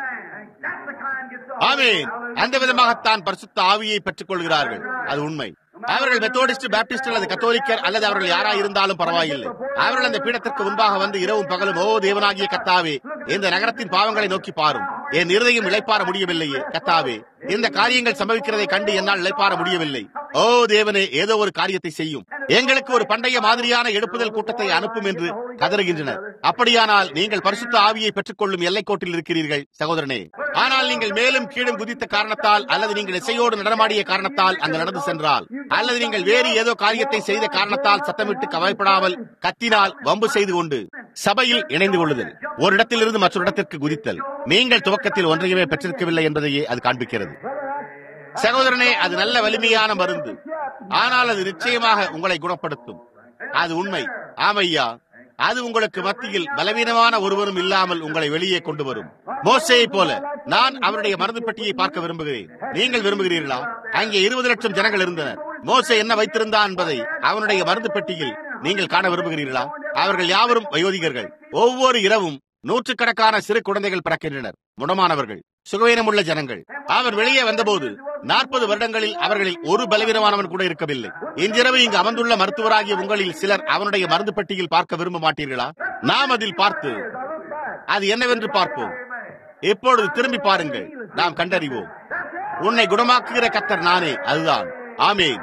ஆமேன் அந்த விதமாகத்தான் பரிசுத்த ஆவியை பெற்றுக் கொள்கிறார்கள் அது உண்மை அவர்கள் மெத்தோடிஸ்ட் பேப்டிஸ்ட் அல்லது கத்தோலிக்கர் அல்லது அவர்கள் யாரா இருந்தாலும் பரவாயில்லை அவர்கள் அந்த பீடத்திற்கு முன்பாக வந்து இரவும் பகலும் ஓ தேவனாகிய கத்தாவே இந்த நகரத்தின் பாவங்களை நோக்கி பாரும் என் இருதயம் இழைப்பார முடியவில்லையே கத்தாவே இந்த காரியங்கள் சம்பவிக்கிறதை கண்டு என்னால் இழைப்பார முடியவில்லை ஓ தேவனே ஏதோ ஒரு காரியத்தை செய்யும் எங்களுக்கு ஒரு பண்டைய மாதிரியான எழுப்புதல் கூட்டத்தை அனுப்பும் என்று கதறுகின்றனர் அப்படியானால் நீங்கள் பரிசுத்த ஆவியை பெற்றுக்கொள்ளும் எல்லைக்கோட்டில் இருக்கிறீர்கள் சகோதரனே ஆனால் நீங்கள் மேலும் கீழும் குதித்த காரணத்தால் அல்லது நீங்கள் இசையோடு நடமாடிய காரணத்தால் அங்கு நடந்து சென்றால் அல்லது நீங்கள் வேறு ஏதோ காரியத்தை செய்த காரணத்தால் சத்தமிட்டு கவலைப்படாமல் கத்தினால் வம்பு செய்து கொண்டு சபையில் இணைந்து கொள்ளுதல் ஒரு இடத்திலிருந்து மற்றொரு இடத்திற்கு குதித்தல் நீங்கள் துவக்கத்தில் ஒன்றையுமே பெற்றிருக்கவில்லை என்பதையே அது காண்பிக்கிறது சகோதரனே அது நல்ல வலிமையான மருந்து ஆனால் அது நிச்சயமாக உங்களை குணப்படுத்தும் அது உண்மை ஆமையா அது உங்களுக்கு மத்தியில் பலவீனமான ஒருவரும் இல்லாமல் உங்களை வெளியே கொண்டு வரும் மோசையை போல நான் அவருடைய மருந்து பெட்டியை பார்க்க விரும்புகிறேன் நீங்கள் விரும்புகிறீர்களா அங்கே இருபது லட்சம் ஜனங்கள் இருந்தனர் மோசை என்ன வைத்திருந்தான் என்பதை அவனுடைய மருந்து பெட்டியில் நீங்கள் காண விரும்புகிறீர்களா அவர்கள் யாவரும் வயோதிகர்கள் ஒவ்வொரு இரவும் நூற்றுக்கணக்கான சிறு குழந்தைகள் பிறக்கின்றனர் முடமானவர்கள் சுகவீனமுள்ள ஜனங்கள் அவர் வெளியே வந்தபோது நாற்பது வருடங்களில் அவர்களில் ஒரு பலவீனமானவன் கூட இருக்கவில்லை இன்றிரவு இங்கு அமர்ந்துள்ள மருத்துவராகிய உங்களில் சிலர் அவனுடைய மருந்து பெட்டியில் பார்க்க விரும்ப மாட்டீர்களா நாம் அதில் பார்த்து அது என்னவென்று பார்ப்போம் இப்பொழுது திரும்பி பாருங்கள் நாம் கண்டறிவோம் உன்னை குணமாக்குகிற கத்தர் நானே அதுதான் ஆமேன்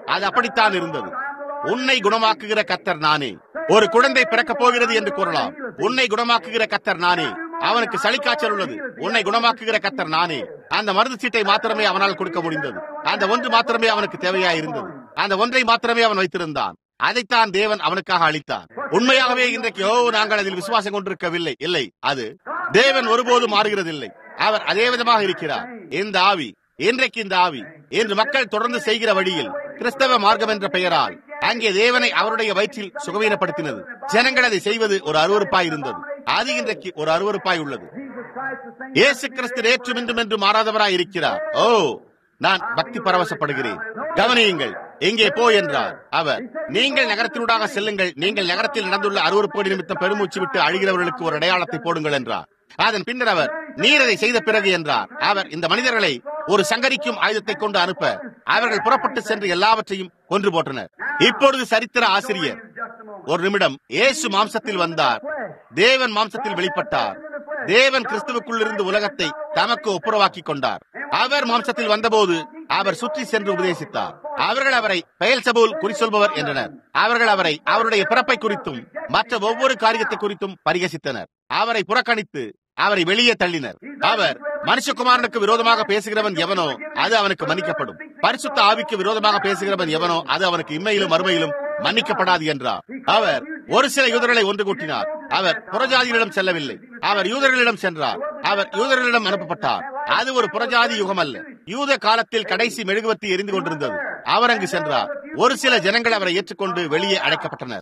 அது அப்படித்தான் இருந்தது உன்னை குணமாக்குகிற கத்தர் நானே ஒரு குழந்தை பிறக்கப் போகிறது என்று கூறலாம் உன்னை குணமாக்குகிற கத்தர் நானே அவனுக்கு சளிக்காய்ச்சல் உள்ளது உன்னை குணமாக்குகிற கத்தர் நானே அந்த மருந்து சீட்டை மாத்திரமே அவனால் கொடுக்க முடிந்தது அந்த ஒன்று மாத்திரமே அவனுக்கு தேவையா இருந்தது அந்த ஒன்றை மாத்திரமே அவன் வைத்திருந்தான் அதைத்தான் தேவன் அவனுக்காக அளித்தார் உண்மையாகவே இன்றைக்கு ஓ நாங்கள் அதில் விசுவாசம் கொண்டிருக்கவில்லை இல்லை அது தேவன் ஒருபோதும் மாறுகிறதில்லை அவர் அதே விதமாக இருக்கிறார் இந்த ஆவி இன்றைக்கு இந்த ஆவி என்று மக்கள் தொடர்ந்து செய்கிற வழியில் கிறிஸ்தவ மார்க்கம் என்ற பெயரால் அங்கே தேவனை அவருடைய வயிற்றில் சுகவீனப்படுத்தினது ஜனங்கள் அதை செய்வது ஒரு அருவறுப்பாய் இருந்தது அது இன்றைக்கு ஒரு அருவறுப்பாய் உள்ளது இயேசு கிறிஸ்து நேற்றும் இன்றும் என்று மாறாதவராய் இருக்கிறார் ஓ நான் பக்தி பரவசப்படுகிறேன் கவனியுங்கள் எங்கே போ என்றார் அவர் நீங்கள் நகரத்தினூடாக செல்லுங்கள் நீங்கள் நகரத்தில் நடந்துள்ள அருவறுப்போடு நிமித்தம் பெருமூச்சு விட்டு அழுகிறவர்களுக்கு ஒரு அடையாளத்தை போடுங்கள் என்றார் அதன் பின்னர் அவர் நீர் அதை செய்த பிறகு என்றார் அவர் இந்த மனிதர்களை ஒரு சங்கரிக்கும் ஆயுதத்தை கொண்டு அனுப்ப அவர்கள் புறப்பட்டு சென்று எல்லாவற்றையும் கொன்று போட்டனர் இப்பொழுது சரித்திர ஆசிரியர் ஒரு நிமிடம் இயேசு மாம்சத்தில் வந்தார் தேவன் மாம்சத்தில் வெளிப்பட்டார் தேவன் கிறிஸ்துவுக்குள் இருந்து உலகத்தை தமக்கு ஒப்புரவாக்கி கொண்டார் அவர் மாம்சத்தில் வந்தபோது அவர் சுற்றி சென்று உபதேசித்தார் அவர்கள் அவரை பெயல் சபூல் குறி சொல்பவர் என்றனர் அவர்கள் அவரை அவருடைய பிறப்பை குறித்தும் மற்ற ஒவ்வொரு காரியத்தை குறித்தும் பரிகசித்தனர் அவரை புறக்கணித்து அவரை வெளியே தள்ளினர் அவர் மனுஷகுமாரனுக்கு விரோதமாக பேசுகிறவன் எவனோ அது அவனுக்கு மன்னிக்கப்படும் பரிசுத்த ஆவிக்கு விரோதமாக பேசுகிறவன் எவனோ அது அவனுக்கு இம்மையிலும் மறுமையிலும் மன்னிக்கப்படாது என்றார் அவர் ஒரு சில யூதர்களை ஒன்று கூட்டினார் அவர் புறஜாதிகளிடம் செல்லவில்லை அவர் யூதர்களிடம் சென்றார் அவர் யூதர்களிடம் அனுப்பப்பட்டார் அது ஒரு புறஜாதி யுகம் அல்ல யூத காலத்தில் கடைசி மெழுகுவத்தி எரிந்து கொண்டிருந்தது அவர் அங்கு சென்றார் ஒரு சில ஜனங்கள் அவரை ஏற்றுக்கொண்டு வெளியே அழைக்கப்பட்டனர்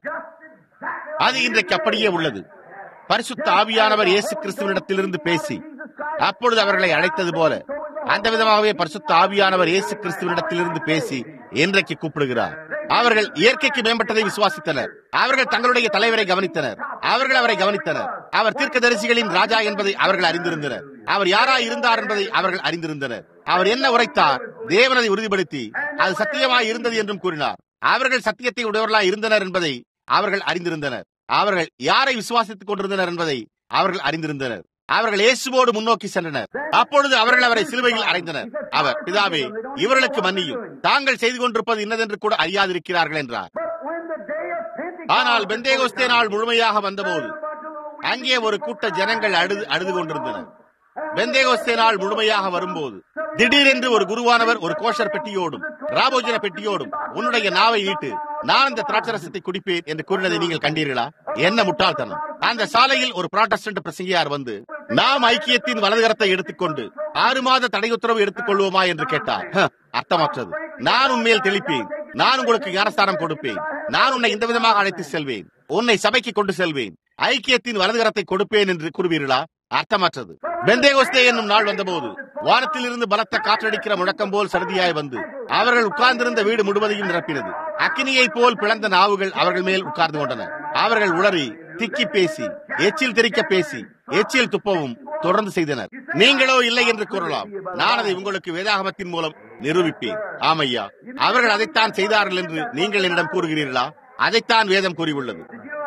அது இன்றைக்கு அப்படியே உள்ளது பரிசுத்த ஆவியானவர் இயேசு கிறிஸ்துவனிடத்திலிருந்து பேசி அப்பொழுது அவர்களை அழைத்தது போல அந்த விதமாகவே பரிசுத்த ஆவியானவர் இயேசு கிறிஸ்துவனிடத்திலிருந்து பேசி இன்றைக்கு கூப்பிடுகிறார் அவர்கள் இயற்கைக்கு மேம்பட்டதை விசுவாசித்தனர் அவர்கள் தங்களுடைய தலைவரை கவனித்தனர் அவர்கள் அவரை கவனித்தனர் அவர் தீர்க்கதரிசிகளின் ராஜா என்பதை அவர்கள் அறிந்திருந்தனர் அவர் யாராய் இருந்தார் என்பதை அவர்கள் அறிந்திருந்தனர் அவர் என்ன உரைத்தார் தேவனதை உறுதிப்படுத்தி அது சத்தியமாய் இருந்தது என்றும் கூறினார் அவர்கள் சத்தியத்தை உடையவர்களாய் இருந்தனர் என்பதை அவர்கள் அறிந்திருந்தனர் அவர்கள் யாரை விசுவாசித்துக் கொண்டிருந்தனர் என்பதை அவர்கள் அறிந்திருந்தனர் அவர்கள் இயேசுவோடு முன்னோக்கி சென்றனர் அப்பொழுது அவர்கள் அவரை சிலுவையில் அடைந்தனர் அவர் பிதாவே இவர்களுக்கு மன்னியும் தாங்கள் செய்து கொண்டிருப்பது இன்னதென்று கூட அறியாதிருக்கிறார்கள் என்றார் ஆனால் பெந்தேகோஸ்தே நாள் முழுமையாக வந்தபோது அங்கே ஒரு கூட்ட ஜனங்கள் அழுது அழுது கொண்டிருந்தனர் பெந்தேகோஸ்தே நாள் முழுமையாக வரும்போது திடீரென்று ஒரு குருவானவர் ஒரு கோஷர் பெட்டியோடும் ராபோஜன பெட்டியோடும் உன்னுடைய நாவை ஈட்டு நான் இந்த திராட்சரசத்தை குடிப்பேன் என்று கூறினதை நீங்கள் கண்டீர்களா என்ன முட்டாள்தனம் அந்த சாலையில் ஒரு புராட்டஸ்டன்ட் பிரசங்கியார் வந்து நாம் ஐக்கியத்தின் வலதுகரத்தை எடுத்துக்கொண்டு ஆறு மாத தடை உத்தரவு எடுத்துக் கொள்வோமா என்று கேட்டார் "ஹ, அர்த்தமற்றது நான் உண்மையில் தெளிப்பேன் நான் உங்களுக்கு ஞானஸ்தானம் கொடுப்பேன் நான் உன்னை இந்த விதமாக அழைத்து செல்வேன் உன்னை சபைக்கு கொண்டு செல்வேன் ஐக்கியத்தின் வலதுகரத்தை கொடுப்பேன் என்று கூறுவீர்களா அர்த்தமற்றது பெந்தேகோஸ்தே என்னும் நாள் வந்தபோது வானத்தில் இருந்து பலத்த காற்றடிக்கிற முழக்கம் போல் சருதியாய் வந்து அவர்கள் உட்கார்ந்திருந்த வீடு முழுவதையும் நிரப்பினது அக்கினியைப் போல் பிளந்த நாவுகள் அவர்கள் மேல் உட்கார்ந்து கொண்டன அவர்கள் உளறி திக்கி பேசி எச்சில் தெரிக்க பேசி எச்சில் துப்பவும் தொடர்ந்து செய்தனர் நீங்களோ இல்லை என்று கூறலாம் நான் அதை உங்களுக்கு வேதாகமத்தின் மூலம் நிரூபிப்பேன் ஆமையா அவர்கள் அதைத்தான் செய்தார்கள் என்று நீங்கள் என்னிடம் கூறுகிறீர்களா அதைத்தான் வேதம் கூறியுள்ளது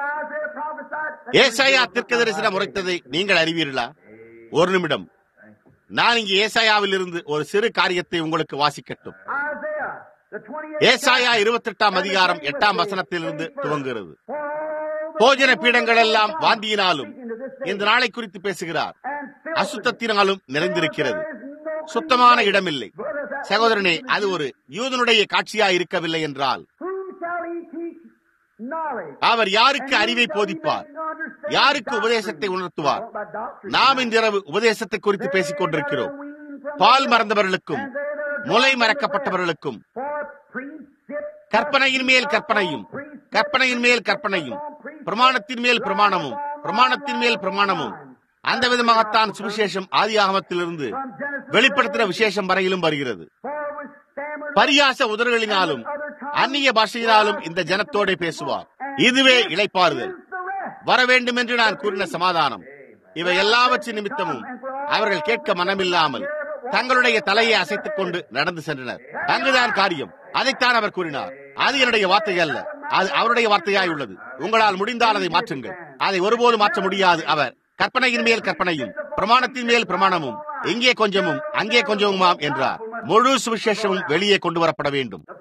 ஏசாயா தீர்க்க தரிசனம் உரைத்ததை நீங்கள் அறிவீர்களா ஒரு நிமிடம் நான் இங்கு ஏசாயாவில் இருந்து ஒரு சிறு காரியத்தை உங்களுக்கு வாசிக்கட்டும் ஏசாயா இருபத்தி எட்டாம் அதிகாரம் எட்டாம் வசனத்திலிருந்து துவங்குகிறது போஜன பீடங்கள் எல்லாம் வாந்தியினாலும் இந்த நாளை குறித்து பேசுகிறார் அசுத்தத்தினாலும் நிறைந்திருக்கிறது சுத்தமான இடமில்லை சகோதரனே அது ஒரு யூதனுடைய காட்சியா இருக்கவில்லை என்றால் அவர் யாருக்கு அறிவை போதிப்பார் யாருக்கு உபதேசத்தை உணர்த்துவார் நாம் இன்றிரவு உபதேசத்தை குறித்து பேசிக் கொண்டிருக்கிறோம் பால் மறந்தவர்களுக்கும் முலை மறக்கப்பட்டவர்களுக்கும் கற்பனையின் மேல் கற்பனையும் கற்பனையின் மேல் கற்பனையும் பிரமாணத்தின் மேல் பிரமாணமும் பிரமாணத்தின் மேல் பிரமாணமும் அந்த விதமாகத்தான் சுவிசேஷம் ஆதி ஆகமத்திலிருந்து வெளிப்படுத்தின விசேஷம் வரையிலும் வருகிறது பரியாச உதறுகளினாலும் அந்நிய பாஷையினாலும் இந்த ஜனத்தோட பேசுவார் இதுவே இளைப்பாறுதல் வர வேண்டும் என்று நான் கூறின சமாதானம் இவை எல்லாவற்றின் நிமித்தமும் அவர்கள் கேட்க மனமில்லாமல் தங்களுடைய தலையை அசைத்துக் கொண்டு நடந்து சென்றனர் அங்குதான் காரியம் அதைத்தான் அவர் கூறினார் அது என்னுடைய வார்த்தை அல்ல அது அவருடைய வார்த்தையாய் உள்ளது உங்களால் முடிந்தால் அதை மாற்றுங்கள் அதை ஒருபோது மாற்ற முடியாது அவர் கற்பனையின் மேல் கற்பனையும் பிரமாணத்தின் மேல் பிரமாணமும் இங்கே கொஞ்சமும் அங்கே கொஞ்சமுமாம் என்றார் முழு சுவிசேஷமும் வெளியே கொண்டு வரப்பட வேண்டும்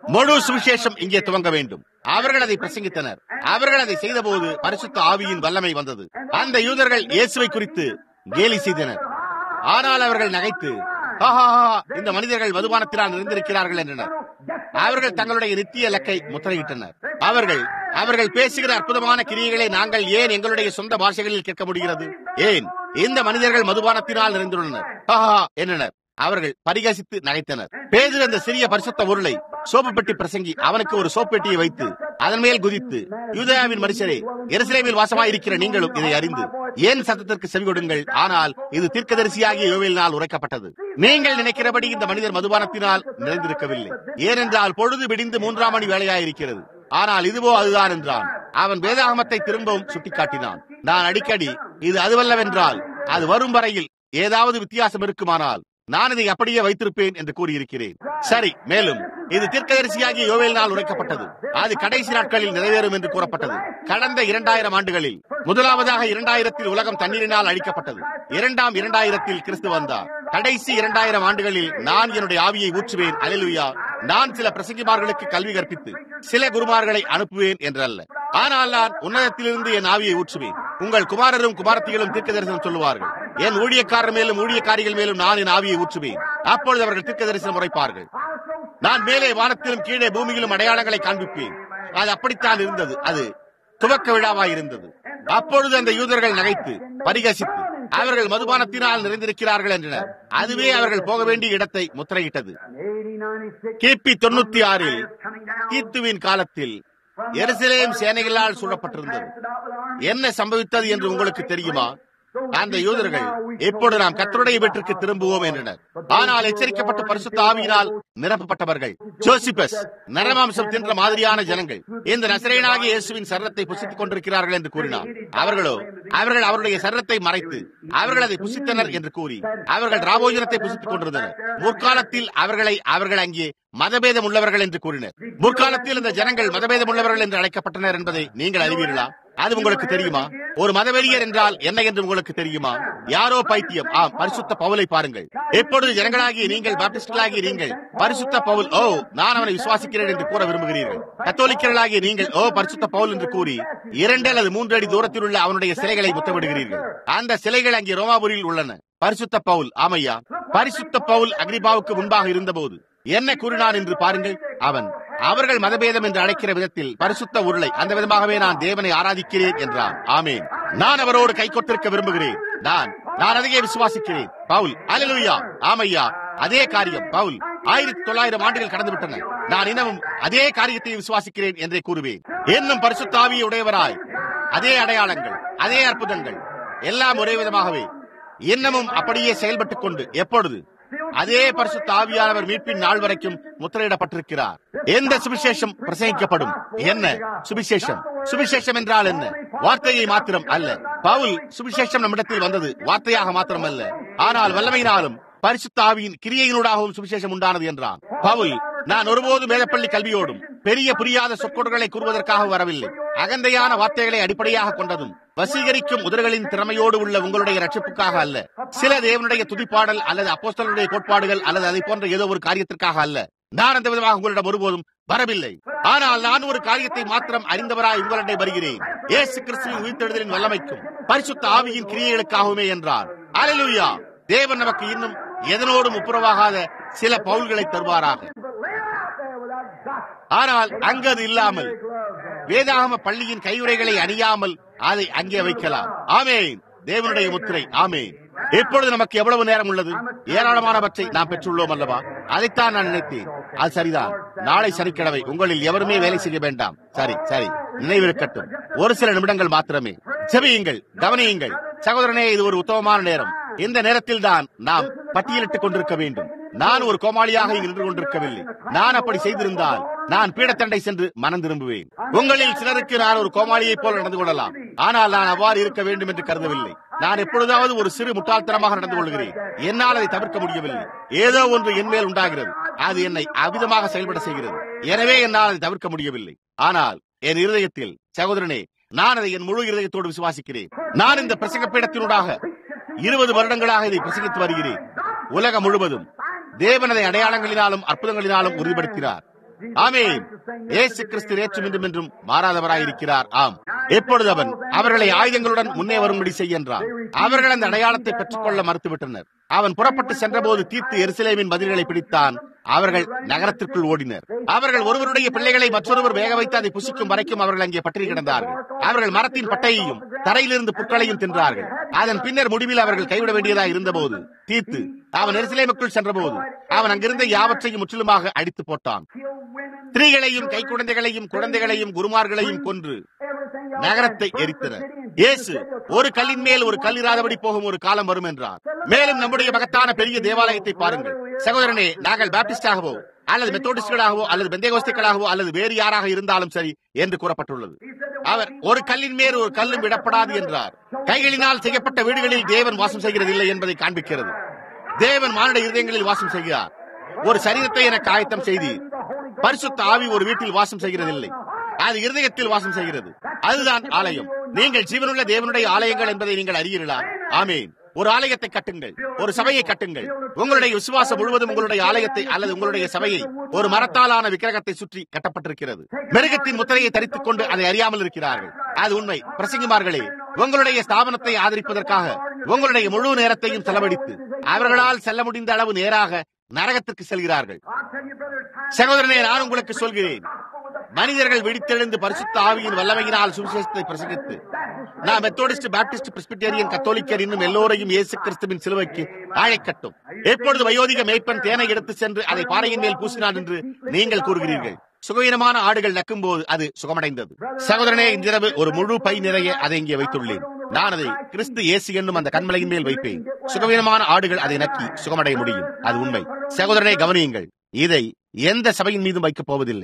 முழு சுவிசேஷம் இங்கே துவங்க வேண்டும் அவர்கள் அதை பிரசங்கித்தனர் அவர்கள் அதை செய்தபோது பரிசுத்த ஆவியின் வல்லமை வந்தது அந்த யூதர்கள் இயேசுவை குறித்து கேலி செய்தனர் ஆனால் அவர்கள் நகைத்து "ஆஹா, ஆஹா, இந்த மனிதர்கள் மதுபானத்தினால் நிறைந்திருக்கிறார்கள் என்றனர் அவர்கள் தங்களுடைய நித்திய இலக்கை முத்திரையிட்டனர் அவர்கள் அவர்கள் பேசுகிற அற்புதமான கிரியைகளை நாங்கள் ஏன் எங்களுடைய சொந்த பாஷைகளில் கேட்க முடிகிறது ஏன் இந்த மனிதர்கள் மதுபானத்தினால் நிறைந்துள்ளனர் ஆஹா என்றனர் அவர்கள் பரிகசித்து நகைத்தனர் பேதில் அந்த சிறிய பரிசுத்த உருளை சோப்பு பெட்டி பிரசங்கி அவனுக்கு ஒரு சோப்பு பெட்டியை வைத்து அதன் மேல் குதித்து யூதயாவின் மனுஷரே எருசலேமில் வாசமாய் இருக்கிற நீங்களும் இதை அறிந்து ஏன் சத்தத்திற்கு செவி கொடுங்கள் ஆனால் இது தீர்க்கதரிசியாகிய யோவேலினால் உரைக்கப்பட்டது நீங்கள் நினைக்கிறபடி இந்த மனிதர் மதுபானத்தினால் நிறைந்திருக்கவில்லை ஏனென்றால் பொழுது விடிந்து மூன்றாம் மணி வேலையாயிருக்கிறது ஆனால் இதுவோ அதுதான் என்றான் அவன் வேதாகமத்தை திரும்பவும் சுட்டிக்காட்டினான் நான் அடிக்கடி இது அதுவல்லவென்றால் அது வரும் வரையில் ஏதாவது வித்தியாசம் இருக்குமானால் நான் இதை அப்படியே வைத்திருப்பேன் என்று கூறியிருக்கிறேன் சரி மேலும் இது தீர்க்கதரிசியாகிய யோவேலினால் உரைக்கப்பட்டது அது கடைசி நாட்களில் நிறைவேறும் என்று கூறப்பட்டது கடந்த இரண்டாயிரம் ஆண்டுகளில் முதலாவதாக இரண்டாயிரத்தில் உலகம் தண்ணீரினால் அழிக்கப்பட்டது இரண்டாம் இரண்டாயிரத்தில் கிறிஸ்து வந்தார் கடைசி இரண்டாயிரம் ஆண்டுகளில் நான் என்னுடைய ஆவியை ஊற்றுவேன் அலிலுயா நான் சில பிரசங்கிமார்களுக்கு கல்வி கற்பித்து சில குருமார்களை அனுப்புவேன் என்றல்ல ஆனால் நான் உன்னதத்திலிருந்து என் ஆவியை ஊற்றுவேன் உங்கள் குமாரரும் குமாரத்திகளும் தீர்க்க தரிசனம் சொல்லுவார்கள் என் ஊழியக்காரர் மேலும் ஊழியக்காரிகள் மேலும் நான் என் ஆவியை ஊற்றுவேன் அப்பொழுது அவர்கள் தீர்க்க தரிசனம் உரைப்பார்கள் நான் மேலே வானத்திலும் கீழே பூமியிலும் அடையாளங்களை காண்பிப்பேன் அது அப்படித்தான் இருந்தது அது துவக்க விழாவாய் இருந்தது அப்பொழுது அந்த யூதர்கள் நகைத்து பரிகசித்து அவர்கள் மதுபானத்தினால் நிறைந்திருக்கிறார்கள் என்றனர் அதுவே அவர்கள் போக வேண்டிய இடத்தை முத்திரையிட்டது கிபி தொண்ணூத்தி ஆறில் தீத்துவின் காலத்தில் எருசலேம் சேனைகளால் சூழப்பட்டிருந்தது என்ன சம்பவித்தது என்று உங்களுக்கு தெரியுமா அந்த யூதர்கள் இப்பொழுது நாம் கத்தருடைய வீட்டிற்கு திரும்புவோம் என்றனர் ஆனால் எச்சரிக்கப்பட்ட பரிசுத்த ஆவியினால் நிரப்பப்பட்டவர்கள் ஜோசிபஸ் நரமாம்சம் தின்ற மாதிரியான ஜனங்கள் இந்த நசரேனாகிய இயேசுவின் சரத்தை புசித்துக் கொண்டிருக்கிறார்கள் என்று கூறினார் அவர்களோ அவர்கள் அவருடைய சரத்தை மறைத்து அவர்கள் அதை புசித்தனர் என்று கூறி அவர்கள் ராபோஜனத்தை புசித்துக் கொண்டிருந்தனர் முற்காலத்தில் அவர்களை அவர்கள் அங்கே மதபேதம் உள்ளவர்கள் என்று கூறினர் முற்காலத்தில் இந்த ஜனங்கள் மதபேதம் உள்ளவர்கள் என்று அழைக்கப்பட்டனர் என்பதை நீங்கள் அறிவீர்களா அது உங்களுக்கு தெரியுமா ஒரு மதவெறியர் என்றால் என்ன என்று உங்களுக்கு தெரியுமா யாரோ பைத்தியம் ஆம் பரிசுத்த பவுலை பாருங்கள் எப்பொழுது ஜனங்களாகிய நீங்கள் பாப்டிஸ்டலாகிய நீங்கள் பரிசுத்த பவுல் ஓ நான் அவனை விசுவாசிக்கிறேன் என்று கூற விரும்புகிறீர்கள் கத்தோலிக்கர்களாகிய நீங்கள் ஓ பரிசுத்த பவுல் என்று கூறி இரண்டு அல்லது மூன்று அடி தூரத்தில் உள்ள அவனுடைய சிலைகளை முத்தமிடுகிறீர்கள் அந்த சிலைகள் அங்கே ரோமாபுரியில் உள்ளன பரிசுத்த பவுல் ஆமையா பரிசுத்த பவுல் அக்ரிபாவுக்கு முன்பாக இருந்தபோது என்ன கூறினான் என்று பாருங்கள் அவன் அவர்கள் மதபேதம் என்று அழைக்கிற விதத்தில் பரிசுத்த உருளை அந்த விதமாகவே நான் தேவனை ஆராதிக்கிறேன் என்றான் ஆமேன் நான் அவரோடு கை கொட்டிருக்க விரும்புகிறேன் நான் நான் அதையே விசுவாசிக்கிறேன் பவுல் அலலுயா ஆமையா அதே காரியம் பவுல் ஆயிரத்தி தொள்ளாயிரம் ஆண்டுகள் கடந்து விட்டன நான் இன்னமும் அதே காரியத்தை விசுவாசிக்கிறேன் என்றே கூறுவேன் இன்னும் பரிசுத்தாவியை உடையவராய் அதே அடையாளங்கள் அதே அற்புதங்கள் எல்லாம் ஒரே விதமாகவே இன்னமும் அப்படியே செயல்பட்டுக் கொண்டு எப்பொழுது அதே பரிசுத்த ஆவியானவர் மீட்பின் நாள் வரைக்கும் முத்திரையிடப்பட்டிருக்கிறார் எந்த சுவிசேஷம் பிரசங்கிக்கப்படும் என்ன சுவிசேஷம் சுவிசேஷம் என்றால் என்ன வார்த்தையை மாத்திரம் அல்ல பவுல் சுவிசேஷம் நம்மிடத்தில் வந்தது வார்த்தையாக மாத்திரம் அல்ல ஆனால் வல்லமையினாலும் பரிசுத்த ஆவியின் கிரியையினூடாகவும் சுவிசேஷம் உண்டானது என்றான் பவுல் நான் ஒருபோதும் மேதப்பள்ளி கல்வியோடும் பெரிய புரியாத சொற்கொடுகளை கூறுவதற்காக வரவில்லை அகந்தையான வார்த்தைகளை அடிப்படையாக கொண்டதும் வசீகரிக்கும் உதறுகளின் திறமையோடு உள்ள உங்களுடைய ரட்சிப்புக்காக அல்ல சில தேவனுடைய துதிப்பாடல் அல்லது அப்போஸ்தலருடைய கோட்பாடுகள் அல்லது அதை போன்ற ஏதோ ஒரு காரியத்திற்காக அல்ல நான் அந்த விதமாக உங்களிடம் ஒருபோதும் வரவில்லை ஆனால் நான் ஒரு காரியத்தை மாத்திரம் அறிந்தவராய் உங்களிடம் வருகிறேன் ஏசு கிறிஸ்துவின் உயிர்த்தெழுதலின் வல்லமைக்கும் பரிசுத்த ஆவியின் கிரியைகளுக்காகவுமே என்றார் அலலுயா தேவன் நமக்கு இன்னும் எதனோடும் ஒப்புரவாகாத சில பவுல்களை தருவாராக ஆனால் அங்கு அது இல்லாமல் வேதாகம பள்ளியின் கையுறைகளை அணியாமல் அதை அங்கே வைக்கலாம் ஆமேன் தேவனுடைய முத்திரை ஆமேன் இப்பொழுது நமக்கு எவ்வளவு நேரம் உள்ளது ஏராளமானவற்றை நாம் பெற்றுள்ளோம் அல்லவா அதைத்தான் நான் நினைத்தேன் அது சரிதான் நாளை சனிக்கிழமை உங்களில் எவருமே வேலை செய்ய வேண்டாம் சரி சரி நினைவிருக்கட்டும் ஒரு சில நிமிடங்கள் மாத்திரமே செவியுங்கள் கவனியுங்கள் சகோதரனே இது ஒரு உத்தமமான நேரம் இந்த நேரத்தில் தான் நாம் பட்டியலிட்டுக் கொண்டிருக்க வேண்டும் நான் ஒரு கோமாளியாக இங்கு நின்று கொண்டிருக்கவில்லை நான் அப்படி செய்திருந்தால் நான் பீடத்தண்டை சென்று மனம் திரும்புவேன் உங்களில் சிலருக்கு நான் ஒரு கோமாளியைப் போல நடந்து கொள்ளலாம் ஆனால் நான் அவ்வாறு இருக்க வேண்டும் என்று கருதவில்லை நான் எப்பொழுதாவது ஒரு சிறு முட்டாள்தனமாக நடந்து கொள்கிறேன் என்னால் அதை தவிர்க்க முடியவில்லை ஏதோ ஒன்று என் மேல் உண்டாகிறது அது என்னை அவிதமாக செயல்பட செய்கிறது எனவே என்னால் அதை தவிர்க்க முடியவில்லை ஆனால் என் இருதயத்தில் சகோதரனே நான் அதை என் முழு இருதயத்தோடு விசுவாசிக்கிறேன் நான் இந்த பிரசங்க பீடத்தினூடாக இருபது வருடங்களாக இதை பிரசங்கித்து வருகிறேன் உலகம் முழுவதும் தேவனதை அடையாளங்களினாலும் அற்புதங்களினாலும் உறுதிப்படுத்தினார் ஆமென் இயேசு கிறிஸ்து நேற்றும் இன்றும் என்றும் மாறாதவராயிருக்கிறார் ஆம் எப்பொழுது அவன் அவர்களை ஆயுதங்களுடன் முன்னே வரும்படி செய்கின்றான் அவர்கள் அந்த அடையாளத்தை பெற்றுக்கொள்ள மறுத்துவிட்டனர் அவன் புறப்பட்டு சென்றபோது தீர்த்து எருசலேமின் மதில்களை பிடித்தான் அவர்கள் நகரத்திற்குள் ஓடினர் அவர்கள் ஒருவருடைய பிள்ளைகளை மற்றொருவர் வேக வைத்து அதை புசிக்கும் வரைக்கும் அவர்கள் அங்கே பற்றி கிடந்தார்கள் அவர்கள் மரத்தின் பட்டையையும் தரையிலிருந்து புற்களையும் தின்றார்கள் அதன் பின்னர் முடிவில் அவர்கள் கைவிட வேண்டியதாக இருந்தபோது தீர்த்து அவன் எருசலேமுக்குள் சென்றபோது அவன் அங்கிருந்த யாவற்றையும் முற்றிலுமாக அடித்து போட்டான் ஸ்திரீகளையும் கை குழந்தைகளையும் குழந்தைகளையும் குருமார்களையும் கொன்று நகரத்தை எரித்தனர் இயேசு ஒரு கல்லின் மேல் ஒரு கல் இராதபடி போகும் ஒரு காலம் வரும் என்றார் மேலும் நம்முடைய மகத்தான பெரிய தேவாலயத்தை பாருங்கள் சகோதரனே நாங்கள் பாப்டிஸ்டாகவோ அல்லது மெத்தோடிஸ்டுகளாகவோ அல்லது பெந்தேகோஸ்திகளாகவோ அல்லது வேறு யாராக இருந்தாலும் சரி என்று கூறப்பட்டுள்ளது அவர் ஒரு கல்லின் மேல் ஒரு கல்லும் விடப்படாது என்றார் கைகளினால் செய்யப்பட்ட வீடுகளில் தேவன் வாசம் செய்கிறதில்லை என்பதை காண்பிக்கிறது தேவன் மானுட இருதயங்களில் வாசம் செய்கிறார் ஒரு சரீரத்தை எனக்கு ஆயத்தம் செய்து பரிசுத்த ஆவி ஒரு வீட்டில் வாசம் செய்கிறதில்லை அது இருதயத்தில் வாசம் செய்கிறது அதுதான் ஆலயம் நீங்கள் ஜீவனுள்ள தேவனுடைய ஆலயங்கள் என்பதை நீங்கள் அறியீர்களா ஆமேன் ஒரு ஆலயத்தை கட்டுங்கள் ஒரு சபையை கட்டுங்கள் உங்களுடைய விசுவாசம் முழுவதும் உங்களுடைய ஆலயத்தை அல்லது உங்களுடைய சபையை ஒரு மரத்தாலான விக்கிரகத்தை சுற்றி கட்டப்பட்டிருக்கிறது மிருகத்தின் முத்திரையை தரித்துக் கொண்டு அதை அறியாமல் இருக்கிறார்கள் அது உண்மை பிரசங்கிமார்களே உங்களுடைய ஸ்தாபனத்தை ஆதரிப்பதற்காக உங்களுடைய முழு நேரத்தையும் செலவழித்து அவர்களால் செல்ல முடிந்த அளவு நேராக நரகத்திற்கு செல்கிறார்கள் சகோதரனே நான் உங்களுக்கு சொல்கிறேன் மனிதர்கள் விழித்தெழுந்து பரிசுத்த ஆவியின் வல்லமையினால் சுவிசேஷத்தை பிரசங்கித்து நான் மெத்தோடிஸ்ட் பாப்டிஸ்ட் பிரிஸ்பிட்டேரியன் கத்தோலிக்கர் இன்னும் எல்லோரையும் இயேசு கிறிஸ்துவின் சிலுவைக்கு ஆழைக்கட்டும் எப்பொழுது வயோதிக மேய்ப்பன் தேனை எடுத்து சென்று அதை பாறையின் மேல் பூசினான் என்று நீங்கள் கூறுகிறீர்கள் சுகவீனமான ஆடுகள் நக்கும் போது அது சுகமடைந்தது சகோதரனே இன்றிரவு ஒரு முழு பை நிறைய அதை இங்கே வைத்துள்ளேன் நான் அதை கிறிஸ்து இயேசு என்னும் அந்த கண்மலையின் மேல் வைப்பேன் சுகவீனமான ஆடுகள் அதை நக்கி சுகமடைய முடியும் அது உண்மை சகோதரனை கவனியுங்கள் இதை எந்த சபையின் மீதும் வைக்கப் போவதில்லை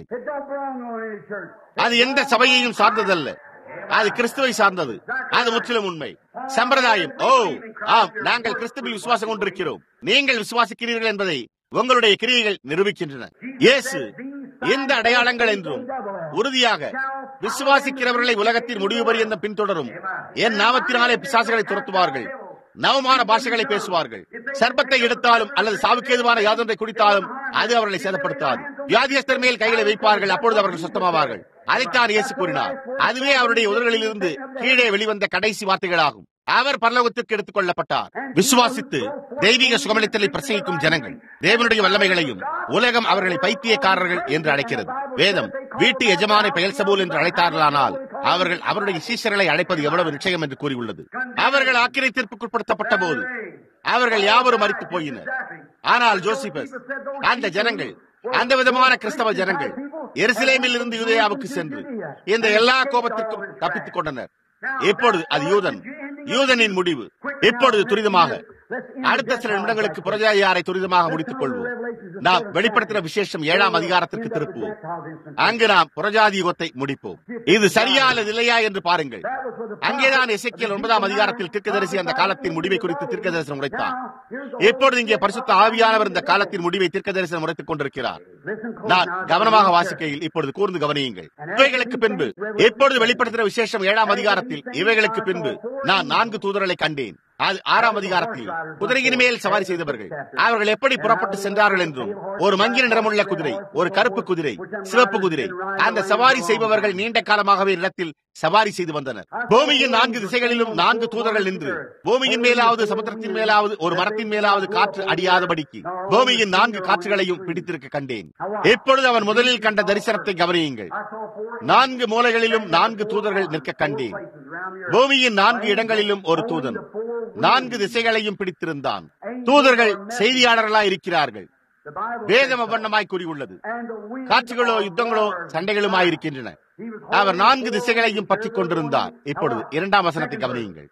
அது எந்த சபையையும் சார்ந்ததல்ல அது கிறிஸ்துவை சார்ந்தது அது முற்றிலும் உண்மை சம்பிரதாயம் ஓ ஆம் நாங்கள் கிறிஸ்துவில் விசுவாசம் கொண்டிருக்கிறோம் நீங்கள் விசுவாசிக்கிறீர்கள் என்பதை உங்களுடைய கிரியைகள் நிரூபிக்கின்றன இயேசு எந்த அடையாளங்கள் என்றும் உறுதியாக விசுவாசிக்கிறவர்களை உலகத்தின் முடிவு பரியந்தம் பின்தொடரும் என் நாமத்தினாலே பிசாசுகளை துரத்துவார்கள் நவமான பாஷைகளை பேசுவார்கள் சர்ப்பத்தை எடுத்தாலும் அல்லது சாவுக்கேதுவான யாதொன்றை குடித்தாலும் அது அவர்களை சேதப்படுத்தாது வியாதியஸ்தர் மேல் கைகளை வைப்பார்கள் அப்பொழுது அவர்கள் சுத்தமாவார்கள் அதைத்தான் இயேசு கூறினார் அதுவே அவருடைய உதடுகளிலிருந்து கீழே வெளிவந்த கடைசி வார்த்தைகளாகும் அவர் பரலோகத்திற்கு எடுத்துக் கொள்ளப்பட்டார் விசுவாசித்து தெய்வீக சுகமளித்தலை பிரசங்கிக்கும் ஜனங்கள் தேவனுடைய வல்லமைகளையும் உலகம் அவர்களை பைத்தியக்காரர்கள் என்று அழைக்கிறது வேதம் வீட்டு எஜமானை பெயல் சபூல் என்று அழைத்தார்களானால் அவர்கள் அவருடைய சீசர்களை அழைப்பது எவ்வளவு நிச்சயம் என்று கூறியுள்ளது அவர்கள் ஆக்கிரத்திற்குட்படுத்தப்பட்ட போது அவர்கள் யாவரும் மறித்து போயினர் ஆனால் ஜோசிபஸ் அந்த ஜனங்கள் அந்த விதமான கிறிஸ்தவ ஜனங்கள் எருசலேமில் இருந்து யூதேயாவுக்கு சென்று இந்த எல்லா கோபத்திற்கும் தப்பித்துக் கொண்டனர் இப்பொழுது அது யூதன் யூதனின் முடிவு இப்பொழுது துரிதமாக அடுத்த சில நிமிடங்களுக்கு புரஜாயாரை துரிதமாக முடித்துக் கொள்வோம் நாம் வெளிப்படுத்தின விசேஷம் ஏழாம் அதிகாரத்திற்கு திருப்புவோம் அங்கு நாம் புரஜாதி யுகத்தை முடிப்போம் இது சரியா அல்லது இல்லையா என்று பாருங்கள் அங்கேதான் எசைக்கியல் ஒன்பதாம் அதிகாரத்தில் தீர்க்கதரிசி அந்த காலத்தின் முடிவை குறித்து தீர்க்க தரிசனம் உரைத்தார் இப்பொழுது இங்கே பரிசுத்த ஆவியானவர் இந்த காலத்தின் முடிவை தீர்க்க தரிசனம் உரைத்துக் கொண்டிருக்கிறார் நான் கவனமாக வாசிக்கையில் இப்பொழுது கூர்ந்து கவனியுங்கள் இவைகளுக்கு பின்பு எப்பொழுது வெளிப்படுத்தின விசேஷம் ஏழாம் அதிகாரத்தில் இவைகளுக்கு பின்பு நான் நான்கு தூதர்களை கண்டேன் அது ஆறாம் அதிகாரத்தில் குதிரையின் மேல் சவாரி செய்தவர்கள் அவர்கள் எப்படி புறப்பட்டு சென்றார்கள் என்றும் ஒரு மங்கிர நிறமுள்ள குதிரை ஒரு கருப்பு குதிரை சிவப்பு குதிரை அந்த சவாரி செய்பவர்கள் நீண்ட காலமாகவே நிலத்தில் சவாரி செய்து வந்தனர் பூமியின் நான்கு திசைகளிலும் நான்கு தூதர்கள் நின்று பூமியின் மேலாவது சமுத்திரத்தின் மேலாவது ஒரு மரத்தின் மேலாவது காற்று அடியாதபடிக்கு பூமியின் நான்கு காற்றுகளையும் பிடித்திருக்க கண்டேன் இப்பொழுது அவன் முதலில் கண்ட தரிசனத்தை கவனியுங்கள் நான்கு மூலைகளிலும் நான்கு தூதர்கள் நிற்க கண்டேன் பூமியின் நான்கு இடங்களிலும் ஒரு தூதன் நான்கு திசைகளையும் பிடித்திருந்தான் தூதர்கள் செய்தியாளர்களாய் இருக்கிறார்கள் வேதம் அவ்வண்ணமாய் கூறியுள்ளது காட்சிகளோ யுத்தங்களோ சண்டைகளுமாயிருக்கின்றன அவர் நான்கு திசைகளையும் பற்றிக் கொண்டிருந்தார் இப்பொழுது இரண்டாம் வசனத்தை கவனியுங்கள்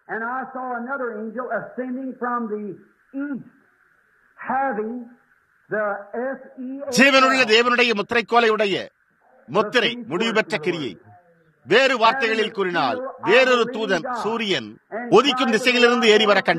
ஜீவனுள்ள தேவனுடைய முத்திரைக்கோலையுடைய முத்திரை முடிவு பெற்ற கிரியை வேறு வார்த்தைகளில் கூறினால் வேறொரு தூதன் சூரியன் ஒதிக்கும் திசையிலிருந்து ஏறி வர கண்டேன்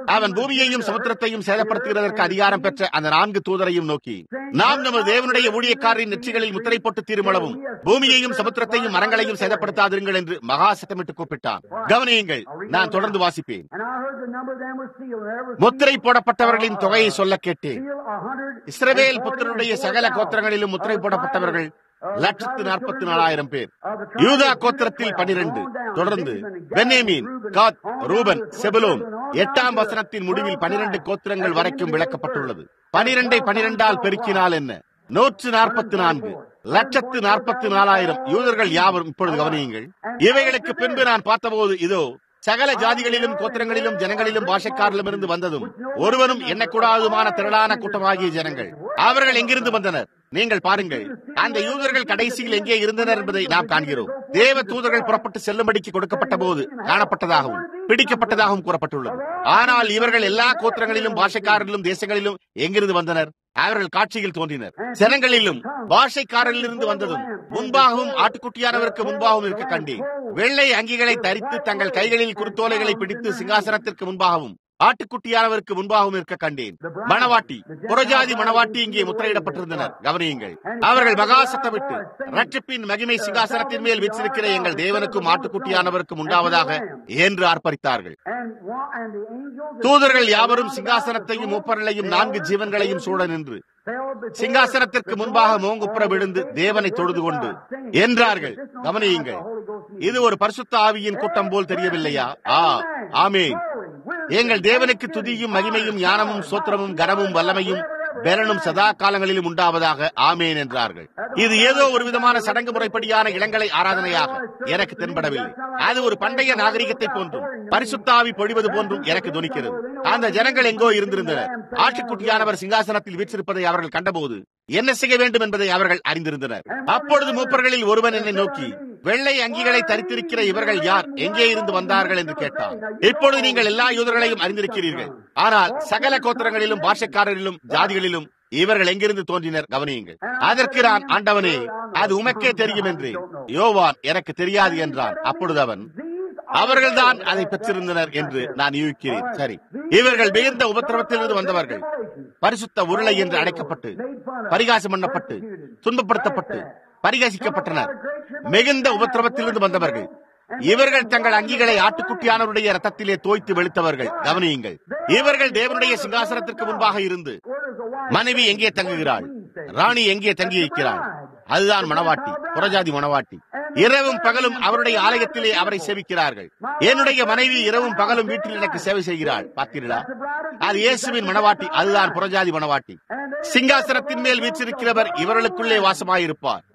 அவன் பூமியையும் சமுத்திரத்தையும் சேதப்படுத்துகிறதற்கு அதிகாரம் பெற்ற அந்த நான்கு தூதரையும் நோக்கி நாம் நமது தேவனுடைய ஊழியக்காரரின் நெற்றிகளில் முத்திரை போட்டு தீருமளவும் பூமியையும் சமுத்திரத்தையும் மரங்களையும் சேதப்படுத்தாதிருங்கள் என்று மகா சத்தமிட்டு கூப்பிட்டான் கவனியுங்கள் நான் தொடர்ந்து வாசிப்பேன் And I heard the number of them were sealed. and there was முத்திரை போடப்பட்டவர்களின் தொகையை சொல்ல கேட்டேன் sealed a hundred இஸ்ரவேல் புத்திரனுடைய சகல கோத்திரங்களிலும் முத்திரை போடப்பட்டவர்கள் லட்சத்து நாற்பத்தி நாலாயிரம் பேர் யூதா கோத்திரத்தில் பனிரெண்டு தொடர்ந்து பென்னேமீன் காத் ரூபன் செபுலோன் எட்டாம் வசனத்தின் முடிவில் பனிரெண்டு கோத்திரங்கள் வரைக்கும் விளக்கப்பட்டுள்ளது பனிரெண்டை பனிரெண்டால் பெருக்கினால் என்ன நூற்று நாற்பத்தி நான்கு லட்சத்து நாற்பத்தி நாலாயிரம் யூதர்கள் யாவரும் இப்பொழுது கவனியுங்கள் இவைகளுக்கு பின்பு நான் பார்த்தபோது இதோ சகல ஜாதிகளிலும் கோத்திரங்களிலும் ஜனங்களிலும் பாஷைக்காரிலும் இருந்து வந்ததும் ஒருவனும் எண்ணக்கூடாதுமான திரளான கூட்டமாகிய ஜனங்கள் அவர்கள் எங்கிருந்து வந்தனர் நீங்கள் பாருங்கள் அந்த யூதர்கள் கடைசியில் எங்கே இருந்தனர் என்பதை நாம் காண்கிறோம் தேவ தூதர்கள் புறப்பட்டு செல்லும்படிக்கு கொடுக்கப்பட்ட போது காணப்பட்டதாகவும் பிடிக்கப்பட்டதாகவும் கூறப்பட்டுள்ளது ஆனால் இவர்கள் எல்லா கோத்திரங்களிலும் பாஷைக்காரரிலும் தேசங்களிலும் எங்கிருந்து வந்தனர் அவர்கள் காட்சியில் தோன்றினர் ஜனங்களிலும் பாஷைக்காரரிலிருந்து வந்ததும் முன்பாகவும் ஆட்டுக்குட்டியானவருக்கு முன்பாகவும் இருக்க கண்டேன் வெள்ளை அங்கிகளை தரித்து தங்கள் கைகளில் குருத்தோலைகளை பிடித்து சிங்காசனத்திற்கு முன்பாகவும் ஆட்டுக்குட்டியானவருக்கு முன்பாகவும் இருக்க கண்டேன் மணவாட்டி புறஜாதி மணவாட்டி இங்கே முத்திரையிடப்பட்டிருந்தனர் கவனியுங்கள் அவர்கள் மகா சத்தமிட்டு ரட்சிப்பின் மகிமை சிங்காசனத்தின் மேல் வீச்சிருக்கிற எங்கள் தேவனுக்கும் ஆட்டுக்குட்டியானவருக்கும் உண்டாவதாக என்று ஆர்ப்பரித்தார்கள் and one and the angels தூதர்கள் யாவரும் சிங்காசனத்தையும் மூப்பர்களையும் நான்கு ஜீவன்களையும் சூட நின்று fell before சிங்காசனத்திற்கு முன்பாக மோங்குப்புற விழுந்து தேவனை தொழுது கொண்டு என்றார்கள் கவனியுங்கள் இது ஒரு பரிசுத்த ஆவியின் கூட்டம் போல் தெரியவில்லையா ஆ ஆமேன் எங்கள் தேவனுக்கு துதியும் மகிமையும் ஞானமும் சோத்திரமும் கனமும் வல்லமையும் பெலனும் சதா காலங்களிலும் உண்டாவதாக ஆமேன் என்றார்கள் இது ஏதோ ஒரு விதமான சடங்கு முறைப்படியான இளங்கலை ஆராதனையாக எனக்கு தென்படவில்லை அது ஒரு பண்டைய நாகரிகத்தை போன்றும் பரிசுத்தாவி பொழிவது போன்றும் எனக்கு துணிக்கிறது அந்த ஜனங்கள் எங்கோ இருந்திருந்தனர் ஆட்டுக்குட்டியானவர் சிங்காசனத்தில் வீற்றிருப்பதை அவர்கள் கண்டபோது என்ன செய்ய வேண்டும் என்பதை அவர்கள் அறிந்திருந்தனர் அப்பொழுது மூப்பர்களில் ஒருவன் என்னை நோக்கி வெள்ளை அங்கிகளை தரித்திருக்கிற இவர்கள் யார் எங்கே இருந்து வந்தார்கள் என்று கேட்டார் இப்பொழுது நீங்கள் எல்லா யூதர்களையும் அறிந்திருக்கிறீர்கள் ஆனால் சகல கோத்திரங்களிலும் பாஷக்காரரிலும் ஜாதிகளிலும் இவர்கள் எங்கிருந்து தோன்றினர் கவனியுங்கள் அதற்கு நான் ஆண்டவனே அது உமக்கே தெரியும் என்று யோவான் எனக்கு தெரியாது என்றான் அப்பொழுது அவன் அவர்கள்தான் அதை பெற்றிருந்தனர் என்று நான் யூகிக்கிறேன் சரி இவர்கள் மிகுந்த உபத்திரவத்திலிருந்து வந்தவர்கள் பரிசுத்த உருளை என்று அழைக்கப்பட்டு பரிகாசம் பண்ணப்பட்டு துன்பப்படுத்தப்பட்டு பரிகாசிக்கப்பட்டனர் மிகுந்த உபத்திரவத்திலிருந்து வந்தவர்கள் இவர்கள் தங்கள் அங்கிகளை ஆட்டுக்குட்டியானவருடைய ரத்தத்திலே தோய்த்து வெளுத்தவர்கள் கவனியுங்கள் இவர்கள் தேவனுடைய சிங்காசனத்திற்கு முன்பாக இருந்து மனைவி எங்கே தங்குகிறாள் ராணி எங்கே தங்கி இருக்கிறாள் அதுதான் மணவாட்டி புறஜாதி மணவாட்டி இரவும் பகலும் அவருடைய ஆலயத்திலே அவரை சேவிக்கிறார்கள் என்னுடைய மனைவி இரவும் பகலும் வீட்டில் எனக்கு சேவை செய்கிறாள் பார்த்தீர்களா அது இயேசுவின் மணவாட்டி அதுதான் புறஜாதி மணவாட்டி சிங்காசனத்தின் மேல் வீற்றிருக்கிறவர் இவர்களுக்குள்ளே வாசமாயிருப்பார்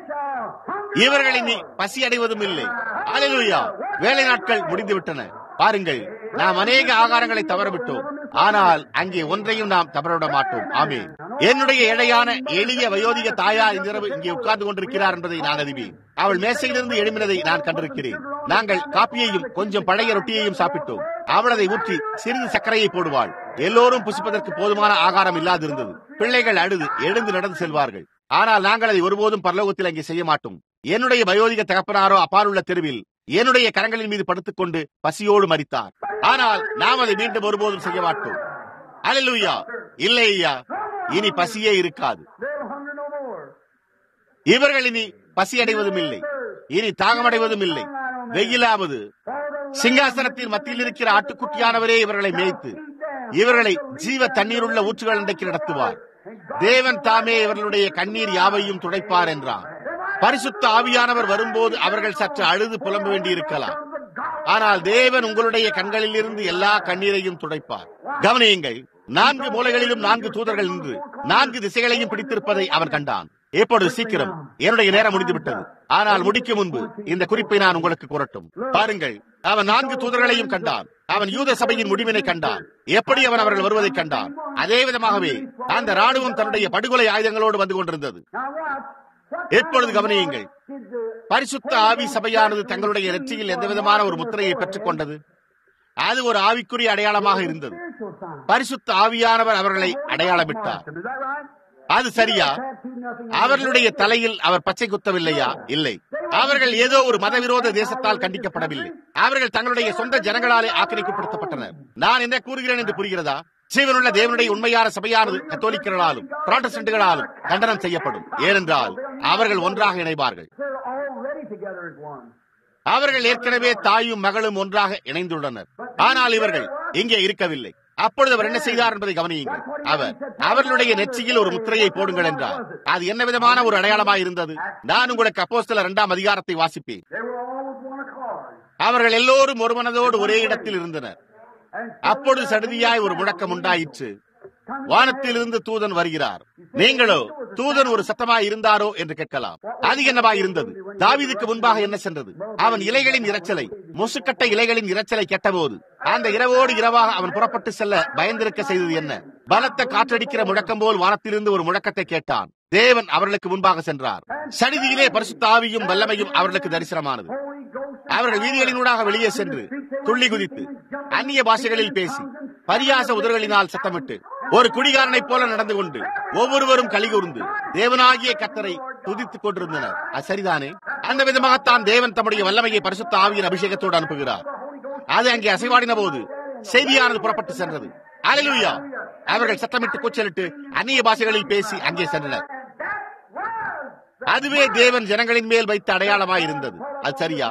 இவர்கள் இனி பசி அடைவதும் இல்லை அலையா வேலை நாட்கள் முடிந்து விட்டன பாருங்கள் நாம் அநேக ஆகாரங்களை தவறவிட்டோம் ஆனால் அங்கே ஒன்றையும் நாம் தவறவிட மாட்டோம் ஆமே என்னுடைய எடையான எளிய வயோதிக தாயார் இந்த இரவு இங்கே உட்கார்ந்து கொண்டிருக்கிறார் என்பதை நான் அறிவேன் அவள் மேசையிலிருந்து எழுப்பினதை நான் கண்டிருக்கிறேன் நாங்கள் காப்பியையும் கொஞ்சம் பழைய ரொட்டியையும் சாப்பிட்டோம் அவள் அதை ஊற்றி சிறிது சர்க்கரையை போடுவாள் எல்லோரும் புசிப்பதற்கு போதுமான ஆகாரம் இல்லாதிருந்தது பிள்ளைகள் அழுது எழுந்து நடந்து செல்வார்கள் ஆனால் நாங்கள் அதை ஒருபோதும் பரலோகத்தில் அங்கே செய்ய மாட்டோம் என்னுடைய வயோதிக தகப்பனாரோ அப்பாலுள்ள தெருவில் என்னுடைய கரங்களின் மீது படுத்துக்கொண்டு பசியோடு மறித்தார் ஆனால் நாம் அதை மீண்டும் ஒருபோதும் செய்ய மாட்டோம் அலலுயா இல்லை ஐயா இனி பசியே இருக்காது இவர்கள் இனி பசி அடைவதும் இல்லை இனி தாகமடைவதும் இல்லை வெயிலாவது சிங்காசனத்தின் மத்தியில் இருக்கிற ஆட்டுக்குட்டியானவரே இவர்களை மேய்த்து இவர்களை ஜீவ தண்ணீருள்ள ஊற்றுகள் இன்றைக்கு நடத்துவார் தேவன் தாமே இவர்களுடைய கண்ணீர் யாவையும் துடைப்பார் என்றார் பரிசுத்த ஆவியானவர் வரும்போது அவர்கள் சற்று அழுது புலம்ப வேண்டி இருக்கலாம் ஆனால் தேவன் உங்களுடைய கண்களில் இருந்து எல்லா கண்ணீரையும் துடைப்பார் கவனியுங்கள் நான்கு மூலைகளிலும் நான்கு தூதர்கள் நின்று நான்கு திசைகளையும் பிடித்திருப்பதை அவன் கண்டான் எப்பொழுது சீக்கிரம் என்னுடைய நேரம் முடிந்து விட்டது ஆனால் முடிக்கும் முன்பு இந்த குறிப்பை நான் உங்களுக்கு கூறட்டும் பாருங்கள் அவன் நான்கு தூதர்களையும் கண்டான் அவன் யூத சபையின் முடிவினை கண்டான் எப்படி அவன் அவர்கள் வருவதை கண்டான் அதே விதமாகவே அந்த ராணுவம் தன்னுடைய படுகொலை ஆயுதங்களோடு வந்து கொண்டிருந்தது எப்பொழுது கவனியுங்கள் பரிசுத்த ஆவி சபையானது தங்களுடைய நெற்றியில் எந்த விதமான ஒரு முத்திரையை பெற்றுக் கொண்டது அது ஒரு ஆவிக்குரிய அடையாளமாக இருந்தது பரிசுத்த ஆவியானவர் அவர்களை அடையாளமிட்டார் அது சரியா அவர்களுடைய தலையில் அவர் பச்சை குத்தவில்லையா இல்லை அவர்கள் ஏதோ ஒரு மதவிரோத தேசத்தால் கண்டிக்கப்படவில்லை அவர்கள் தங்களுடைய சொந்த ஜனங்களாலே ஆக்கிரமிக்கப்படுத்தப்பட்டனர் நான் என்ன கூறுகிறேன் என்று புரிகிறதா ஜீவனுள்ள தேவனுடைய உண்மையான சபையானது கத்தோலிக்கர்களாலும் புராட்டஸ்டன்ட்களாலும் கண்டனம் செய்யப்படும் ஏனென்றால் அவர்கள் ஒன்றாக இணைவார்கள் They're already together as one. அவர்கள் ஏற்கனவே தாயும் மகளும் ஒன்றாக இணைந்துள்ளனர் ஆனால் இவர்கள் இங்கே இருக்கவில்லை அப்பொழுது அவர் என்ன செய்தார் என்பதை கவனியுங்கள் அவர் அவர்களுடைய நெற்றியில் ஒரு முத்திரையை போடுங்கள் என்றார் அது என்ன விதமான ஒரு அடையாளமாய் இருந்தது நான் உங்களுக்கு அப்போஸ்தலர் இரண்டாம் அதிகாரத்தை வாசிப்பேன் They were all with one accord. அவர்கள் எல்லோரும் ஒரு மனதோடு ஒரே இடத்தில் இருந்தனர் And அப்பொழுது சடுதியாய் ஒரு முழக்கம் உண்டாயிற்று வானத்திலிருந்து தூதன் வருகிறார் நீங்களோ தூதன் ஒரு சத்தமாய் இருந்தாரோ என்று கேட்கலாம் அது என்னவாய் இருந்தது தாவீதுக்கு முன்பாக என்ன சென்றது அவன் இலைகளின் இரைச்சலை முசுக்கட்ட இலைகளின் இரைச்சலை கேட்டபோது அந்த இரவோடு இரவாக அவன் புறப்பட்டு செல்ல பயந்திருக்க செய்தது என்ன பலத்த காற்றடிக்கிற முழக்கம் போல் வானத்திலிருந்து ஒரு முழக்கத்தை கேட்டான் தேவன் அவர்களுக்கு முன்பாக சென்றார் சடிதியிலே பரிசுத்த ஆவியும் வல்லமையும் அவர்களுக்கு தரிசனமானது Holy Ghost அவர்கள் வீதிகளினூடாக வெளியே சென்று துள்ளி குதித்து அந்நிய பாஷைகளில் பேசி பரியாச உதறுகளினால் சத்தமிட்டு ஒரு குடிகாரனைப் போல நடந்து கொண்டு ஒவ்வொருவரும் கலிகூர்ந்து தேவனாகிய கத்தரை துதித்துக் கொண்டிருந்தனர் அது சரிதானே அந்த விதமாகத்தான் தேவன் தம்முடைய வல்லமையை பரிசுத்த ஆவியின் அபிஷேகத்தோடு அனுப்புகிறார் அது அங்கே அசைவாடின போது செய்தியானது புறப்பட்டு சென்றது அலையுயா அவர்கள் சத்தமிட்டு கூச்சலிட்டு அந்நிய பாஷைகளில் பேசி அங்கே சென்றனர் அதுவே தேவன் ஜனங்களின் மேல் வைத்த அடையாளமாய் இருந்தது அது சரியா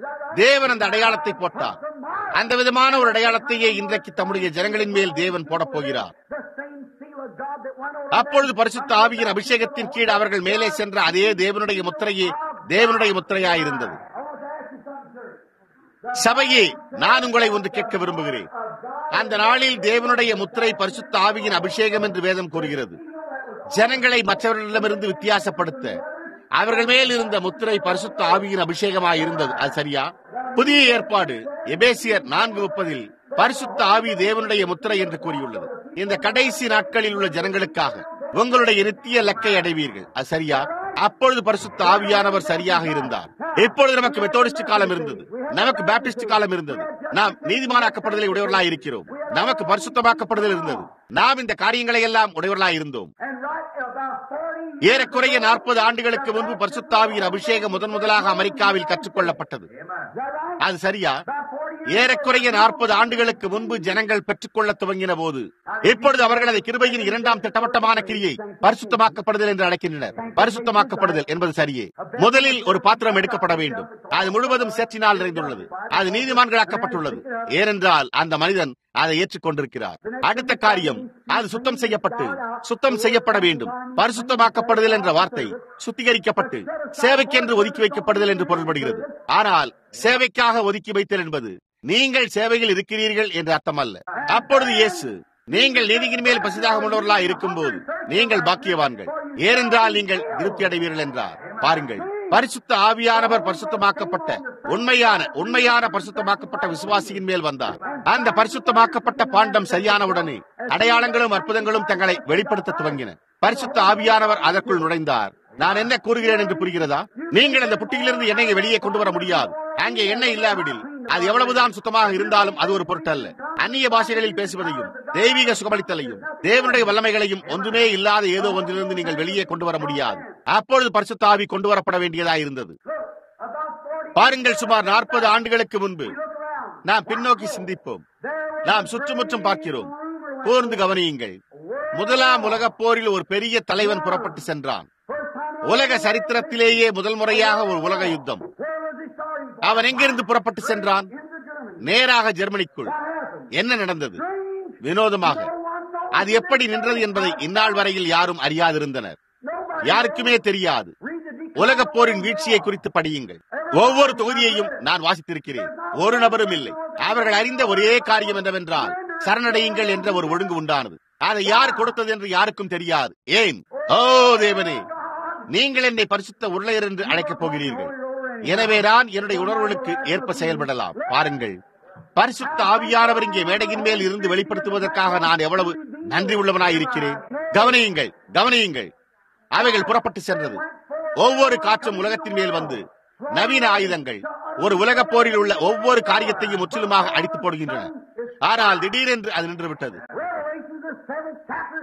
தேவன் அந்த அடையாளத்தை போட்டார் அந்த விதமான ஒரு அடையாளத்தையே இன்றைக்கு தம்முடைய ஜனங்களின் மேல் தேவன் போடப் போகிறார் the same seal of God that went over அப்பொழுது பரிசுத்த ஆவியின் அபிஷேகத்தின் கீழ் அவர்கள் மேலே சென்ற அதே தேவனுடைய முத்திரையே தேவனுடைய முத்திரையாய் இருந்தது I want to ask you something, sir. சபையே நான் உங்களை ஒன்று கேட்க விரும்புகிறேன் அந்த நாளில் தேவனுடைய முத்திரை பரிசுத்த ஆவியின் அபிஷேகம் என்று வேதம் கூறுகிறது ஜனங்களை மற்றவர்களிடமிருந்து வித்தியாசப்படுத்த அவர்கள் மேல் இருந்த முத்திரை பரிசுத்த ஆவியின் அபிஷேகமாய் இருந்தது அது சரியா புதிய ஏற்பாடு எபேசியர் நான்கு முப்பதில் பரிசுத்த ஆவி தேவனுடைய முத்திரை என்று கூறியுள்ளது இந்த கடைசி நாட்களில் உள்ள ஜனங்களுக்காக உங்களுடைய நித்திய லக்கை அடைவீர்கள் அது சரியா அப்பொழுது பரிசுத்த ஆவியானவர் சரியாக இருந்தார் இப்பொழுது நமக்கு மெத்தோடிஸ்ட் காலம் இருந்தது நமக்கு பேப்டிஸ்ட் காலம் இருந்தது நாம் நீதிமானாக்கப்படுதலை உடையவர்களாய் இருக்கிறோம் நமக்கு பரிசுத்தமாக்கப்படுதல் இருந்தது நாம் இந்த காரியங்களை எல்லாம் உடையவர்களாய் இருந்தோம் And right about 40 ஏறக்குறைய நாற்பது ஆண்டுகளுக்கு முன்பு பரிசுத்தாவியின் அபிஷேகம் முதன் முதலாக அமெரிக்காவில் கற்றுக்கொள்ளப்பட்டது Is that right? அது சரியா About 40 years ஏறக்குறைய நாற்பது ஆண்டுகளுக்கு முன்பு ஜனங்கள் பெற்றுக்கொள்ள துவங்கின போது இப்பொழுது அவர்கள் அதை கிருபையின் இரண்டாம் திட்டவட்டமான கிரியை பரிசுத்தமாக்கப்படுதல் என்று அழைக்கின்றனர் பரிசுத்தமாக்கப்படுதல் என்பது சரியே முதலில் ஒரு பாத்திரம் எடுக்கப்பட வேண்டும் அது முழுவதும் சேற்றினால் நிறைந்துள்ளது அது நீதிமான்களாக்கப்பட்டுள்ளது ஏனென்றால் அந்த மனிதன் அதை ஏற்றுக்கொண்டிருக்கிறார் அடுத்த காரியம் அது சுத்தம் செய்யப்பட்டு சுத்தம் செய்யப்பட வேண்டும் பரிசுத்தமாக்கப்படுதல் என்ற வார்த்தை சுத்திகரிக்கப்பட்டு சேவைக்கென்று ஒதுக்கி வைக்கப்படுதல் என்று பொருள்படுகிறது ஆனால் சேவைக்காக ஒதுக்கி வைத்தல் என்பது நீங்கள் சேவையில் இருக்கிறீர்கள் என்று அர்த்தம் அல்ல அப்பொழுது இயேசு நீங்கள் நீதியின் மேல் பசிதாக உள்ளவர்களா இருக்கும்போது நீங்கள் பாக்கியவான்கள் ஏனென்றால் நீங்கள் திருப்தி அடைவீர்கள் என்றார் பாருங்கள் பரிசுத்த ஆவியானவர் பரிசுத்தமாக்கப்பட்ட உண்மையான உண்மையான பரிசுத்தமாக்கப்பட்ட விசுவாசியின் மேல் வந்தார் அந்த பரிசுத்தமாக்கப்பட்ட பாண்டம் சரியானவுடனே அடையாளங்களும் அற்புதங்களும் தங்களை வெளிப்படுத்த துவங்கின பரிசுத்த ஆவியானவர் அதற்குள் நுழைந்தார் நான் என்ன கூறுகிறேன் என்று புரிகிறதா நீங்கள் அந்த புட்டியிலிருந்து எண்ணெயை வெளியே கொண்டு வர முடியாது அங்கே எண்ணெய் இல்லாவிடில் அது எவ்வளவுதான் சுத்தமாக இருந்தாலும் அது ஒரு பொருட்டல்ல அந்நிய பாஷைகளில் பேசுவதையும் தெய்வீக சுகமளித்தலையும் தேவனுடைய வல்லமைகளையும் ஒன்றுமே இல்லாத ஏதோ ஒன்றிலிருந்து நீங்கள் வெளியே கொண்டு வர முடியாது அப்பொழுது பரிசுத்த ஆவி கொண்டு வரப்பட வேண்டியதா இருந்தது about 40 பாருங்கள் சுமார் நாற்பது ஆண்டுகளுக்கு முன்பு look around. நாம் பின்னோக்கி சிந்திப்போம் There was நாம் சுற்றுமுற்றும் பார்க்கிறோம் கூர்ந்து கவனியுங்கள் முதலாம் உலகப் போரில் ஒரு பெரிய தலைவன் புறப்பட்டு சென்றான் first time உலக சரித்திரத்திலேயே முதல் முறையாக ஒரு உலக யுத்தம் where was he starting from? அவன் எங்கிருந்து புறப்பட்டு சென்றான் Into Germany. நேராக ஜெர்மனிக்குள் What happened? என்ன நடந்தது Strange. வினோதமாக No one knows. அது எப்படி நின்றது என்பதை இந்நாள் வரையில் யாரும் அறியாதிருந்தனர் Nobody யாருக்குமே தெரியாது read the details. உலகப் போரின் வீழ்ச்சியை குறித்து படியுங்கள் ஒவ்வொரு தொகுதியையும் நான் வாசித்திருக்கிறேன் ஒரு நபரும் இல்லை அவர்கள் அறிந்த ஒரே காரியம் என்னவென்றால் சரணடையுங்கள் என்ற ஒரு ஒழுங்கு உண்டானது அதை யார் கொடுத்தது என்று யாருக்கும் தெரியாது ஏன் ஓ தேவனே நீங்கள் என்னை பரிசுத்த உருளையர் என்று அழைக்கப் போகிறீர்கள் எனவே நான் என்னுடைய உணர்வுகளுக்கு ஏற்ப செயல்படலாம் பாருங்கள் பரிசுத்த ஆவியானவர் இங்கே மேடையின் மேல் இருந்து வெளிப்படுத்துவதற்காக நான் எவ்வளவு நன்றி உள்ளவனாய் இருக்கிறேன் கவனியுங்கள் கவனியுங்கள் அவைகள் புறப்பட்டு சென்றது ஒவ்வொரு காற்றும் உலகத்தின் மேல் வந்து நவீன ஆயுதங்கள் ஒரு உலகப் போரில் உள்ள ஒவ்வொரு காரியத்தையும் முற்றிலுமாக அடித்து போடுகின்றன ஆனால் திடீரென்று அது நின்று விட்டது Revelation, the seventh chapter,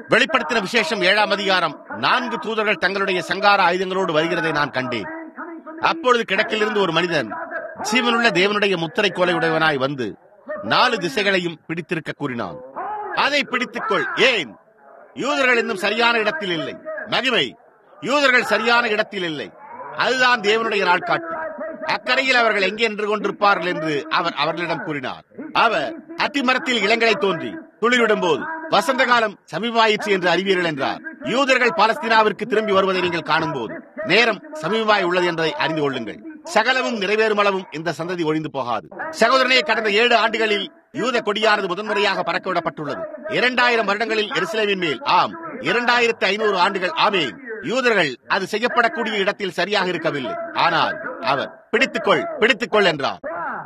வெளிப்படுத்தின விசேஷம் ஏழாம் அதிகாரம் நான்கு தூதர்கள் தங்களுடைய சங்கார ஆயுதங்களோடு வருகிறதை நான் கண்டேன் அப்பொழுது கிழக்கிலிருந்து ஒரு மனிதன் சீவனுள்ள தேவனுடைய முத்திரை கோலையுடையவனாய் வந்து நாலு திசைகளையும் பிடித்திருக்க கூறினான் அதை பிடித்துக்கொள் ஏன் யூதர்கள் இன்னும் சரியான இடத்தில் இல்லை மகிமை யூதர்கள் சரியான இடத்தில் இல்லை அதுதான் தேவனுடைய நாட்காட்டி அக்கறையில் அவர்கள் எங்கே நின்று கொண்டிருப்பார்கள் என்று அவர் அவர்களிடம் கூறினார் அவர் அத்திமரத்தில் இளங்களை தோன்றி துளிரிடும் போது வசந்த காலம் சமீபமாயிற்று என்று அறிவீர்கள் என்றார் யூதர்கள் பாலஸ்தீனாவிற்கு திரும்பி வருவதை நீங்கள் காணும் போது நேரம் சமீபமாய் உள்ளது என்பதை அறிந்து கொள்ளுங்கள் சகலமும் நிறைவேறும் அளவும் இந்த சந்ததி ஒழிந்து போகாது சகோதரனே கடந்த ஏழு ஆண்டுகளில் யூத கொடியானது முதன்முறையாக பறக்கவிடப்பட்டுள்ளது இரண்டாயிரம் வருடங்களில் எருசலேமின் மேல் ஆம் இரண்டாயிரத்து ஐநூறு ஆண்டுகள் ஆமேன் யூதர்கள் அது செய்யப்படக்கூடிய இடத்தில் சரியாக இருக்கவில்லை ஆனால் அவர் பிடித்துக்கொள் பிடித்துக்கொள் என்றார்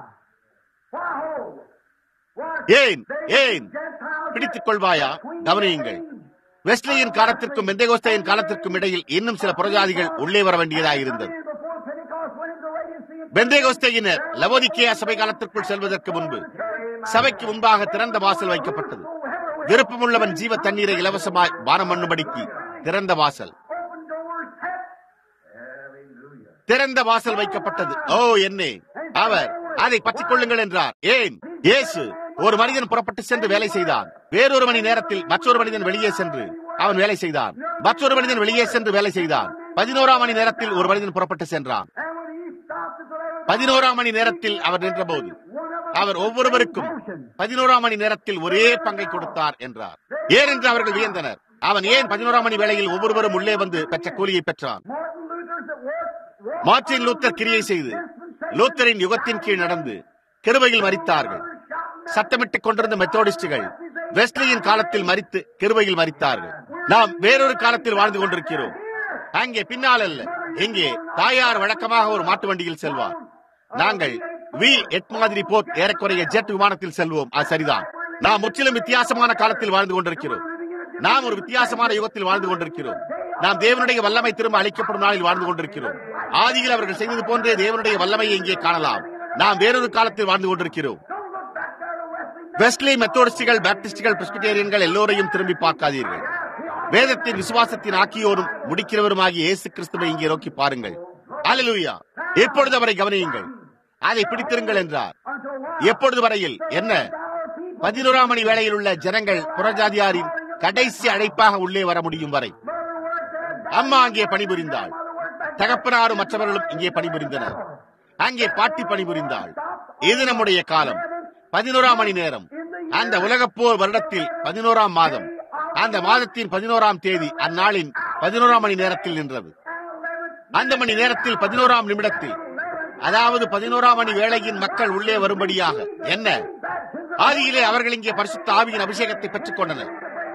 ஏன் ஏன் பிடித்துக் கொள்வாயா கவனியுங்கள் வெஸ்லியின் காலத்திற்கும் மெந்தகோஸ்தையின் காலத்திற்கும் இடையில் இன்னும் சில புறஜாதிகள் உள்ளே வர வேண்டியதாக இருந்தது பெந்தேகோஸ்தையினர் லவோதிக்கேயா சபை காலத்திற்குள் செல்வதற்கு முன்பு சபைக்கு முன்பாக திறந்த வாசல் வைக்கப்பட்டது விருப்பமுள்ளவன் ஜீவ தண்ணீரை இலவசமாய் பானம் பண்ணும்படிக்கு திறந்த வாசல் திறந்த வாசல் வைக்கப்பட்டது ஓ என்னே அவர் அதை பற்றிக் கொள்ளுங்கள் என்றார் ஏன் இயேசு ஒரு மனிதன் புறப்பட்டு சென்று வேலை செய்தான் வேறொரு மணி நேரத்தில் மற்றொரு மனிதன் வெளியே சென்று அவன் வேலை செய்தான் மற்றொரு மனிதன் வெளியே சென்று வேலை செய்தான் பதினோராம் மணி நேரத்தில் ஒரு மனிதன் புறப்பட்டு சென்றான் பதினோராம் மணி நேரத்தில் அவர் நின்றபோது அவர் ஒவ்வொருவருக்கும் பதினோராம் மணி நேரத்தில் ஒரே பங்கை கொடுத்தார் என்றார் ஏனென்று அவர்கள் வியந்தனர் அவன் ஏன் பதினோராம் மணி வேளையில் ஒவ்வொருவரும் உள்ளே வந்து பெற்ற கூலியை பெற்றான் மார்டின் லூத்தர் கிரியை செய்து லூத்தரின் யுகத்தின் கீழ் நடந்து கிருபையில் மறித்தார்கள் சத்தமிட்டுக் கொண்டிருந்த மெத்தோடிஸ்டுகள் வெஸ்லியின் காலத்தில் மறித்து கிருபையில் மறித்தார்கள் நாம் வேறொரு காலத்தில் வாழ்ந்து கொண்டிருக்கிறோம் அங்கே பின்னால் அல்ல இங்கே தாயார் வழக்கமாக ஒரு மாட்டு வண்டியில் செல்வார் நாங்கள் வி எட் மாதிரி போட் ஏறக்குறைய ஜெட் விமானத்தில் செல்வோம் அது சரிதான் நாம் முற்றிலும் வித்தியாசமான காலத்தில் வாழ்ந்து கொண்டிருக்கிறோம் நாம் ஒரு வித்தியாசமான யுகத்தில் வாழ்ந்து கொண்டிருக்கிறோம் நாம் தேவனுடைய வல்லமை திரும்ப அளிக்கப்படும் நாளில் வாழ்ந்து கொண்டிருக்கிறோம் ஆதியில் அவர்கள் செய்தது போன்றே தேவனுடைய வல்லமையை இங்கே காணலாம் நாம் வேறொரு காலத்தில் வாழ்ந்து கொண்டிருக்கிறோம் வெஸ்ட்லி மெத்தோடிஸ்டுகள் பாப்டிஸ்டுகள் பிரெஸ்பிட்டேரியன்கள் எல்லோரையும் திரும்பி பார்க்காதீர்கள் வேதத்தின் விசுவாசத்தின் ஆக்கியோரும் முடிக்கிறவருமாகிய இயேசு கிறிஸ்துவை இங்கே நோக்கி பாருங்கள் அல்லேலூயா எப்பொழுது அவரை கவனியுங்கள் அதை பிடித்திருங்கள் என்றார் எப்பொழுது வரையில் என்ன பதினோராம் மணி வேளையில் உள்ள ஜனங்கள் புறஜாதியாரின் கடைசி அழைப்பாக உள்ளே வர முடியும் வரை அம்மா அங்கே பணிபுரிந்தாள் தகப்பனாரும் மற்றவர்களும் இங்கே பணிபுரிந்தனர் அங்கே பாட்டி பணிபுரிந்தாள் இது நம்முடைய காலம் பதினோராம் மணி நேரம் அந்த உலகப்போர் வருடத்தில் பதினோராம் மாதம் அந்த மாதத்தின் பதினோராம் தேதி அந்நாளின் பதினோராம் மணி நேரத்தில் நின்றது அந்த மணி நேரத்தில் பதினோராம் நிமிடத்தில் அதாவது பதினோராம் மணி வேளையின் மக்கள் உள்ளே வரும்படியாக என்ன ஆதியிலே அவர்கள் இங்கே பரிசுத்த ஆவியின் அபிஷேகத்தை பெற்றுக் கொண்டனர்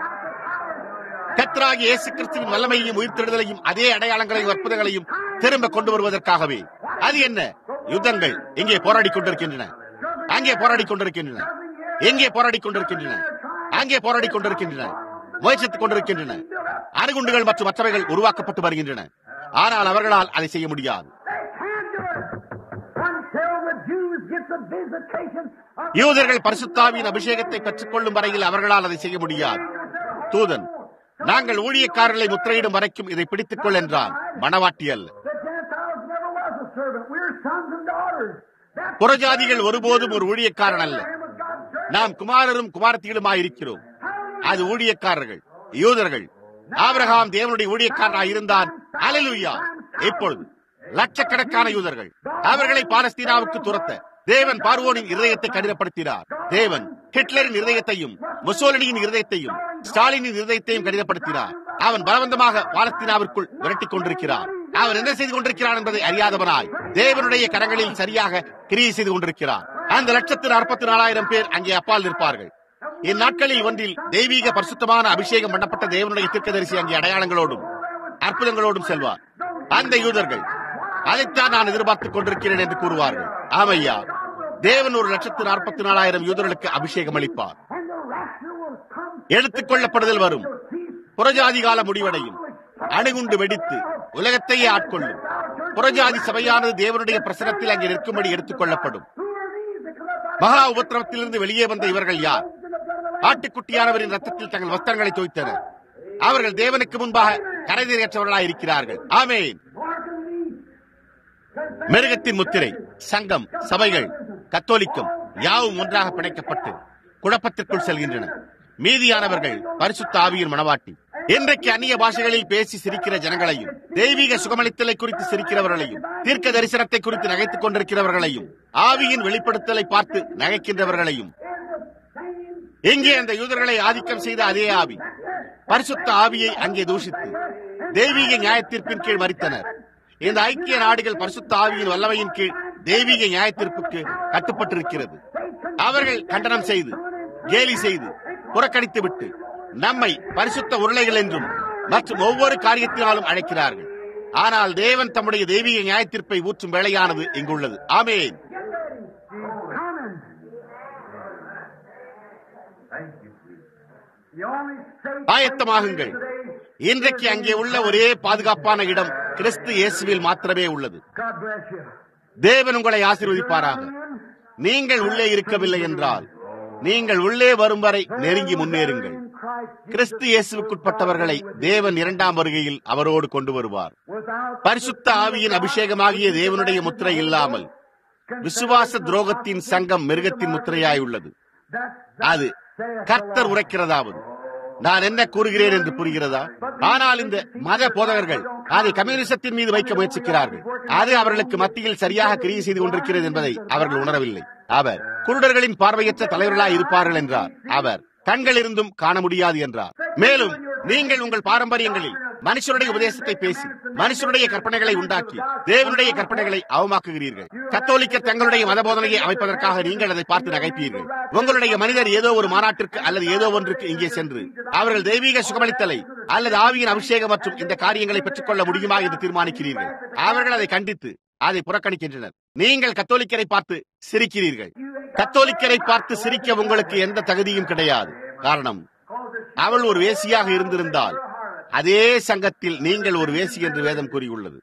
கத்ராகி இயேசு கிறிஸ்துவின் வல்லமையையும் உயிர்த்தெழுதலையும் அதே அடையாளங்களையும் அற்புதங்களையும் திரும்ப கொண்டு வருவதற்காகவே அது என்ன யுத்தங்கள் இங்கே போராடி கொண்டிருக்கின்றன அங்கே போராடி கொண்டிருக்கின்றன எங்கே போராடி கொண்டிருக்கின்றன அங்கே போராடி கொண்டிருக்கின்றன முயற்சித்துக் கொண்டிருக்கின்றன அணுகுண்டுகள் மற்றும் மற்றவைகள் உருவாக்கப்பட்டு வருகின்றன ஆனால் அவர்களால் அதை செய்ய முடியாது யூதர்கள் பரிசுத்தாவின் அபிஷேகத்தை பெற்றுக் கொள்ளும் வரையில் அவர்களால் அதை செய்ய முடியாது தூதன் நாங்கள் ஊழியக்காரர்களை முத்திரையிடும் வரைக்கும் இதை பிடித்துக் கொள் என்றான் மணவாட்டி அல்ல புறஜாதிகள் ஒருபோதும் ஒரு ஊழியக்காரன் அல்ல நாம் குமாரரும் குமாரத்திகளுமாய் இருக்கிறோம் அது ஊழியக்காரர்கள் யூதர்கள் ஆபிரகாம் தேவனுடைய ஊழியக்காரனாய் இருந்தான் அலலுயா இப்பொழுது லட்சக்கணக்கான யூதர்கள் அவர்களை பாலஸ்தீனாவுக்கு துரத்த தேவன் பார்வோனின் இருதயத்தை கடிதப்படுத்தினார் தேவன் ஹிட்லரின் இருதயத்தையும் முசோலினியின் இருதயத்தையும் ஸ்டாலினின் இருதயத்தையும் கடிதப்படுத்தினார் அவன் பலவந்தமாக பாலஸ்தீனாவிற்குள் விரட்டிக் கொண்டிருக்கிறார் அவன் என்ன செய்து கொண்டிருக்கிறான் என்பதை அறியாதவனாய் தேவனுடைய கரங்களில் சரியாக கிரியை செய்து கொண்டிருக்கிறார் அந்த லட்சத்து நாற்பத்தி நாலாயிரம் பேர் அங்கே அப்பால் நிற்பார்கள் இந்நாட்களில் ஒன்றில் தெய்வீக பரிசுத்தமான அபிஷேகம் பண்ணப்பட்ட தேவனுடைய தீர்க்கதரிசி அங்கே அடையாளங்களோடும் அற்புதங்களோடும் செல்வார் அந்த யூதர்கள் அதைத்தான் நான் எதிர்பார்த்துக் கொண்டிருக்கிறேன் என்று கூறுவார்கள் ஆமையா தேவன் ஒரு லட்சத்து நாற்பத்தி நாலாயிரம் யூதர்களுக்கு அபிஷேகம் அளிப்பார் எடுத்துக் கொள்ளப்படுதல் வரும் புறஜாதி கால முடிவடையும் அணுகுண்டு வெடித்து உலகத்தையே ஆட்கொள்ளும் புறஜாதி சபையானது தேவனுடைய பிரசனத்தில் அங்கே நிற்கும்படி எடுத்துக் கொள்ளப்படும் மகா உபத்திரவத்திலிருந்து வெளியே வந்த இவர்கள் யார் ஆட்டுக்குட்டியானவரின் ரத்தத்தில் தங்கள் வஸ்திரங்களை தோய்த்தனர் அவர்கள் தேவனுக்கு முன்பாக கரைதிரையற்றவர்களாய் இருக்கிறார்கள் ஆமேன் மிருகத்தின் முத்திரை சங்கம் சபைகள் கத்தோலிக்கம் யாவும் ஒன்றாக பிணைக்கப்பட்டு குழப்பத்திற்குள் செல்கின்றன மீதியானவர்கள் பரிசுத்த ஆவியின் மனவாட்டி இன்றைக்கு அந்நிய பாஷைகளில் பேசி சிரிக்கிற ஜனங்களையும் தெய்வீக சுகமளித்தலை குறித்து சிரிக்கிறவர்களையும் தீர்க்க தரிசனத்தை குறித்து நகைத்துக் கொண்டிருக்கிறவர்களையும் ஆவியின் வெளிப்படுத்தலை பார்த்து நகைக்கின்றவர்களையும் எங்கே அந்த யூதர்களை ஆதிக்கம் செய்த அதே ஆவி பரிசுத்த ஆவியை அங்கே தூஷித்து தெய்வீக நியாயத்தீர்ப்பின் கீழ் மறித்தனர் இந்த ஐக்கிய நாடுகள் பரிசுத்த ஆவியின் வல்லமையின் கீழ் தெய்வீக நியாயத்தீர்ப்புக்கு கட்டுப்பட்டிருக்கிறது அவர்கள் கண்டனம் செய்து கேலி செய்து புறக்கணித்து விட்டு நம்மை பரிசுத்த உருளைகள் என்றும் மற்றும் ஒவ்வொரு காரியத்தினாலும் அழைக்கிறார்கள் ஆனால் தேவன் தம்முடைய தெய்வீக நியாயத்தீர்ப்பை ஊற்றும் வேலையானது இங்குள்ளது ஆமேன் ஆயத்தமாகுங்கள் இன்றைக்கு அங்கே உள்ள ஒரே பாதுகாப்பான இடம் கிறிஸ்து இயேசுவில் மாத்திரமே உள்ளது தேவன் உங்களை ஆசீர்வதிப்பாராக நீங்கள் உள்ளே இருக்கவில்லை என்றால் நீங்கள் உள்ளே வரும் வரை நெருங்கி முன்னேறுங்கள் கிறிஸ்து இயேசுக்குட்பட்டவர்களை தேவன் இரண்டாம் வருகையில் அவரோடு கொண்டு வருவார் பரிசுத்த ஆவியின் அபிஷேகமாகிய தேவனுடைய முத்திரை இல்லாமல் விசுவாச துரோகத்தின் சங்கம் மிருகத்தின் முத்திரையாய் உள்ளது அது கர்த்தர் உரைக்கிறதாவது நான் என்ன கூறுகிறேன் என்று புரிகிறதா ஆனால் இந்த மத போதகர்கள் அதை கம்யூனிசத்தின் மீது வைக்க முயற்சிக்கிறார்கள் அது அவர்களுக்கு மத்தியில் சரியாக கிரியை செய்து கொண்டிருக்கிறது என்பதை அவர்கள் உணரவில்லை அவர் குருடர்களின் பார்வையற்ற தலைவர்களாய் இருப்பார்கள் என்றார் அவர் கண்கள் இருந்தும் காண முடியாது என்றார் மேலும் நீங்கள் உங்கள் பாரம்பரியங்களில் மனுஷருடைய உபதேசத்தை பேசி மனுஷருடைய கற்பனைகளை உண்டாக்கி தேவனுடைய கற்பனைகளை அவமாக்குகிறீர்கள் கத்தோலிக்க தங்களுடைய மத போதனையை அமைப்பதற்காக நீங்கள் அதை பார்த்து நகைப்பீர்கள் உங்களுடைய மனிதர் ஏதோ ஒரு மாநாட்டிற்கு அல்லது ஏதோ ஒன்றுக்கு இங்கே சென்று அவர்கள் தெய்வீக சுகமளித்தலை அல்லது ஆவியின் அபிஷேகம் மற்றும் இந்த காரியங்களை பெற்றுக்கொள்ள முடியுமா என்று தீர்மானிக்கிறீர்கள் அவர்கள் அதை கண்டித்து அதை புறக்கணிக்கின்றனர் நீங்கள் கத்தோலிக்கரை பார்த்து சிரிக்கிறீர்கள் கத்தோலிக்கரை பார்த்து சிரிக்க உங்களுக்கு எந்த தகுதியும் கிடையாது காரணம் அவள் ஒரு வேசியாக இருந்திருந்தால் அதே சங்கத்தில் நீங்கள் ஒரு வேசி என்று வேதம் கூறியுள்ளது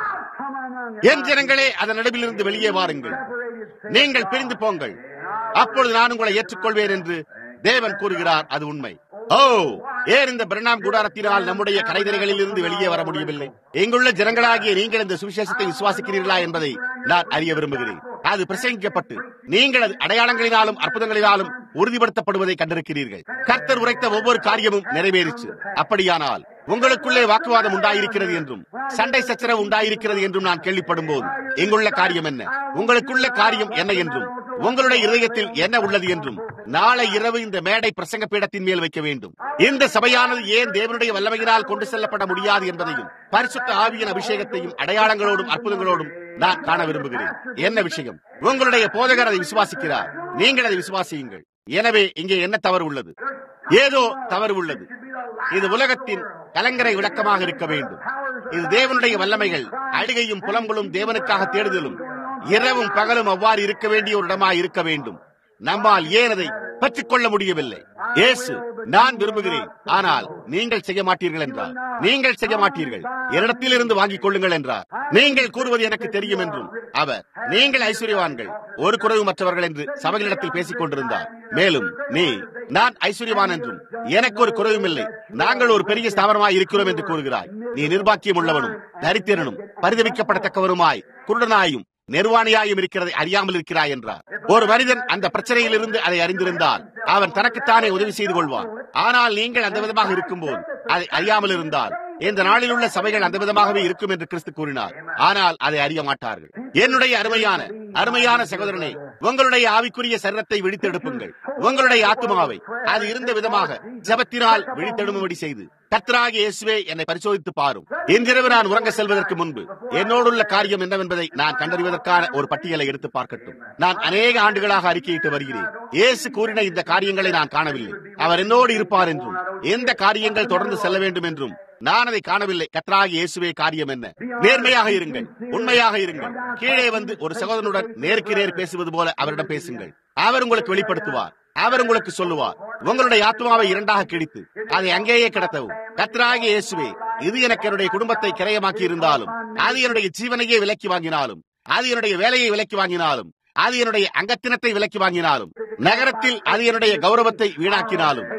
என் ஜனங்களே அதன் நடுவிலிருந்து வெளியே வாருங்கள் நீங்கள் பிரிந்து போங்கள் அப்பொழுது நான் உங்களை ஏற்றுக்கொள்வேன் என்று தேவன் கூறுகிறார் அது உண்மை ஓ ஏன் இந்த பிரணாம் கூடாரத்தினால் நம்முடைய கரைதரைகளில் இருந்து வெளியே வர முடியவில்லை இங்குள்ள ஜனங்களாகிய நீங்கள் இந்த சுவிசேஷத்தை விசுவாசிக்கிறீர்களா என்பதை நான் அறிய விரும்புகிறேன் அது பிரசங்கிக்கப்பட்டு நீங்கள் அது அடையாளங்களினாலும் அற்புதங்களினாலும் உறுதிப்படுத்தப்படுவதை கண்டிருக்கிறீர்கள் கர்த்தர் உரைத்த ஒவ்வொரு காரியமும் நிறைவேறிச்சு அப்படியானால் உங்களுக்குள்ளே வாக்குவாதம் உண்டாயிருக்கிறது என்றும் சண்டை சச்சரவு உண்டாயிருக்கிறது என்றும் நான் கேள்விப்படும் போது இங்குள்ள காரியம் என்ன உங்களுக்குள்ள காரியம் என்ன என்றும் உங்களுடைய இதயத்தில் என்ன உள்ளது என்றும் நாளை இரவு இந்த மேடை பிரசங்க பீடத்தின் மேல் வைக்க வேண்டும் இந்த சபையானது ஏன் தேவனுடைய வல்லமையினால் கொண்டு செல்லப்பட முடியாது என்பதையும் பரிசுத்த ஆவியின் அபிஷேகத்தையும் அடையாளங்களோடும் அற்புதங்களோடும் நான் காண விரும்புகிறேன் என்ன விஷயம் உங்களுடைய போதகர் அதை விசுவாசிக்கிறார் நீங்கள் அதை விசுவாசியுங்கள் எனவே இங்கே என்ன தவறு உள்ளது ஏதோ தவறு உள்ளது இது உலகத்தின் கலங்கரை விளக்கமாக இருக்க வேண்டும் இது தேவனுடைய வல்லமைகள் அழுகையும் புலம்பலும் தேவனுக்காக தேடுதலும் இரவும் பகலும் அவ்வாறு இருக்க வேண்டிய ஒரு இடமாய் இருக்க வேண்டும் நம்மால் ஏன் அதை பற்றிக் கொள்ள முடியவில்லை இயேசு நான் விரும்புகிறேன் ஆனால் நீங்கள் செய்ய மாட்டீர்கள் என்றார் நீங்கள் செய்ய மாட்டீர்கள் என்னிடத்தில் இருந்து வாங்கிக் கொள்ளுங்கள் என்றார் நீங்கள் கூறுவது எனக்கு தெரியும் என்றும் அவர் நீங்கள் ஐஸ்வர்யவான்கள் ஒரு குறைவு மற்றவர்கள் என்று சபைகளிடத்தில் பேசிக் கொண்டிருந்தார் மேலும் நீ நான் ஐஸ்வர்யவான் என்றும் எனக்கு ஒரு குறைவும் இல்லை நாங்கள் ஒரு பெரிய ஸ்தாபனமாய் இருக்கிறோம் என்று கூறுகிறாய் நீ நிர்வாக்கியம் உள்ளவனும் தரித்திரனும் பரிதவிக்கப்படத்தக்கவருமாய் குருடனாயும் நிர்வாணியாயும் இருக்கிறதை அறியாமல் இருக்கிறாய் என்றார் ஒரு மனிதன் அந்த பிரச்சனையில் இருந்து அதை அறிந்திருந்தால் அவன் தனக்குத்தானே உதவி செய்து கொள்வான் ஆனால் நீங்கள் அந்த விதமாக இருக்கும்போது அதை அறியாமல் இருந்தால் இந்த நாளில் உள்ள சபைகள் அந்த விதமாகவே இருக்கும் என்று கிறிஸ்து கூறினார் ஆனால் அதை அறிய மாட்டார்கள் என்னுடைய அருமையான அருமையான சகோதரனே உங்களுடைய ஆவிக்குரிய சரீரத்தை விழித்தெடுப்புங்கள் உங்களுடைய ஆத்மாவை அது இருந்த விதமாக ஜபத்தினால் விழித்தெடும்படி செய்து கர்த்தராகிய இயேசுவே என்னை பரிசோதித்து பாரும் இன்றிரவு நான் உறங்க செல்வதற்கு முன்பு என்னோடுள்ள காரியம் என்னவென்பதை நான் கண்டறிவதற்கான ஒரு பட்டியலை எடுத்து பார்க்கட்டும் நான் அநேக ஆண்டுகளாக அறிக்கையிட்டு வருகிறேன் இயேசு கூறின இந்த காரியங்களை நான் காணவில்லை அவர் என்னோடு இருப்பார் என்றும் எந்த காரியங்கள் தொடர்ந்து செல்ல வேண்டும் என்றும் நான் அதை காணவில்லை கத்ராகி இயேசுவே காரியம் என்ன நேர்மையாக இருங்கள் உண்மையாக இருங்கள் கீழே வந்து ஒரு சகோதரனுடன் நேருக்கு நேர் பேசுவது போல அவரிடம் பேசுங்கள் அவர் உங்களுக்கு வெளிப்படுத்துவார் அவர் உங்களுக்கு சொல்லுவார் உங்களுடைய ஆத்மாவை இரண்டாக கிழித்து அதை அங்கேயே கிடத்தவும் கத்ராகி இயேசுவே இது எனக்கு என்னுடைய குடும்பத்தை கிரயமாக்கி இருந்தாலும் அது என்னுடைய ஜீவனையே விலக்கி வாங்கினாலும் அது என்னுடைய வேலையை விலக்கி வாங்கினாலும் அது என்னுடைய அங்கத்தினத்தை விலக்கி வாங்கினாலும் நகரத்தில் அது என்னுடைய கௌரவத்தை வீணாக்கினாலும்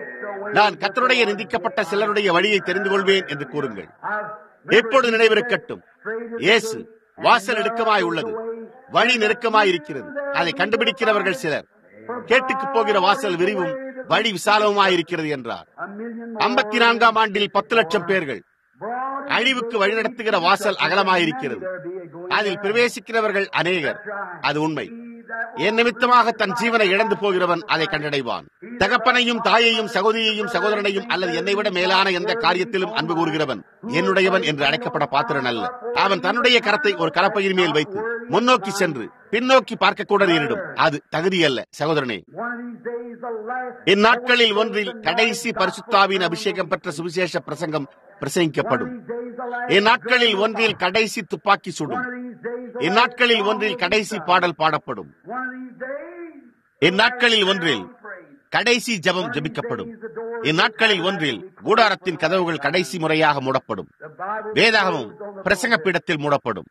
நான் கத்தருடைய நிந்திக்கப்பட்ட சிலருடைய வழியை தெரிந்து கொள்வேன் என்று கூறுங்கள் எப்பொழுது நினைவிருக்கட்டும் இயேசு வாசல் நெருக்கமாய் உள்ளது வழி நெருக்கமாய் இருக்கிறது அதை கண்டுபிடிக்கிறவர்கள் சிலர் கேட்டுக்கு போகிற வாசல் விரிவும் வழி விசாலமுமாய் இருக்கிறது என்றார் ஐம்பத்தி நான்காம் ஆண்டில் பத்து லட்சம் பேர்கள் அழிவுக்கு வழிநடத்துகிற வாசல் அகலமாயிருக்கிறது அதில் பிரவேசிக்கிறவர்கள் அநேகர் அது உண்மை என் நிமித்தமாக தன் ஜீவனை இழந்து போகிறவன் அதை கண்டடைவான் தகப்பனையும் தாயையும் சகோதரியையும் சகோதரனையும் அல்லது என்னை விட மேலான எந்த காரியத்திலும் அன்பு கூறுகிறவன் என்னுடையவன் என்று அழைக்கப்பட பாத்திரன் அல்ல அவன் தன்னுடைய கரத்தை ஒரு கலப்பையின் மேல் வைத்து முன்னோக்கி சென்று பின்னோக்கி பார்க்க கூட நேரிடும் அது தகுதியல்ல சகோதரனே இந்நாட்களில் ஒன்றில் கடைசி பரிசுத்தாவின் அபிஷேகம் பெற்ற சுவிசேஷ பிரசங்கம் பிரசங்கிக்கப்படும் இந்நாட்களில் ஒன்றில் கடைசி துப்பாக்கி சுடும் இந்நாட்களில் ஒன்றில் கடைசி பாடல் பாடப்படும் இந்நாட்களில் ஒன்றில் கடைசி ஜபம் ஜபிக்கப்படும் இந்நாட்களில் ஒன்றில் கூடாரத்தின் கதவுகள் கடைசி முறையாக மூடப்படும் வேதாகமும் பிரசங்க பீடத்தில் மூடப்படும்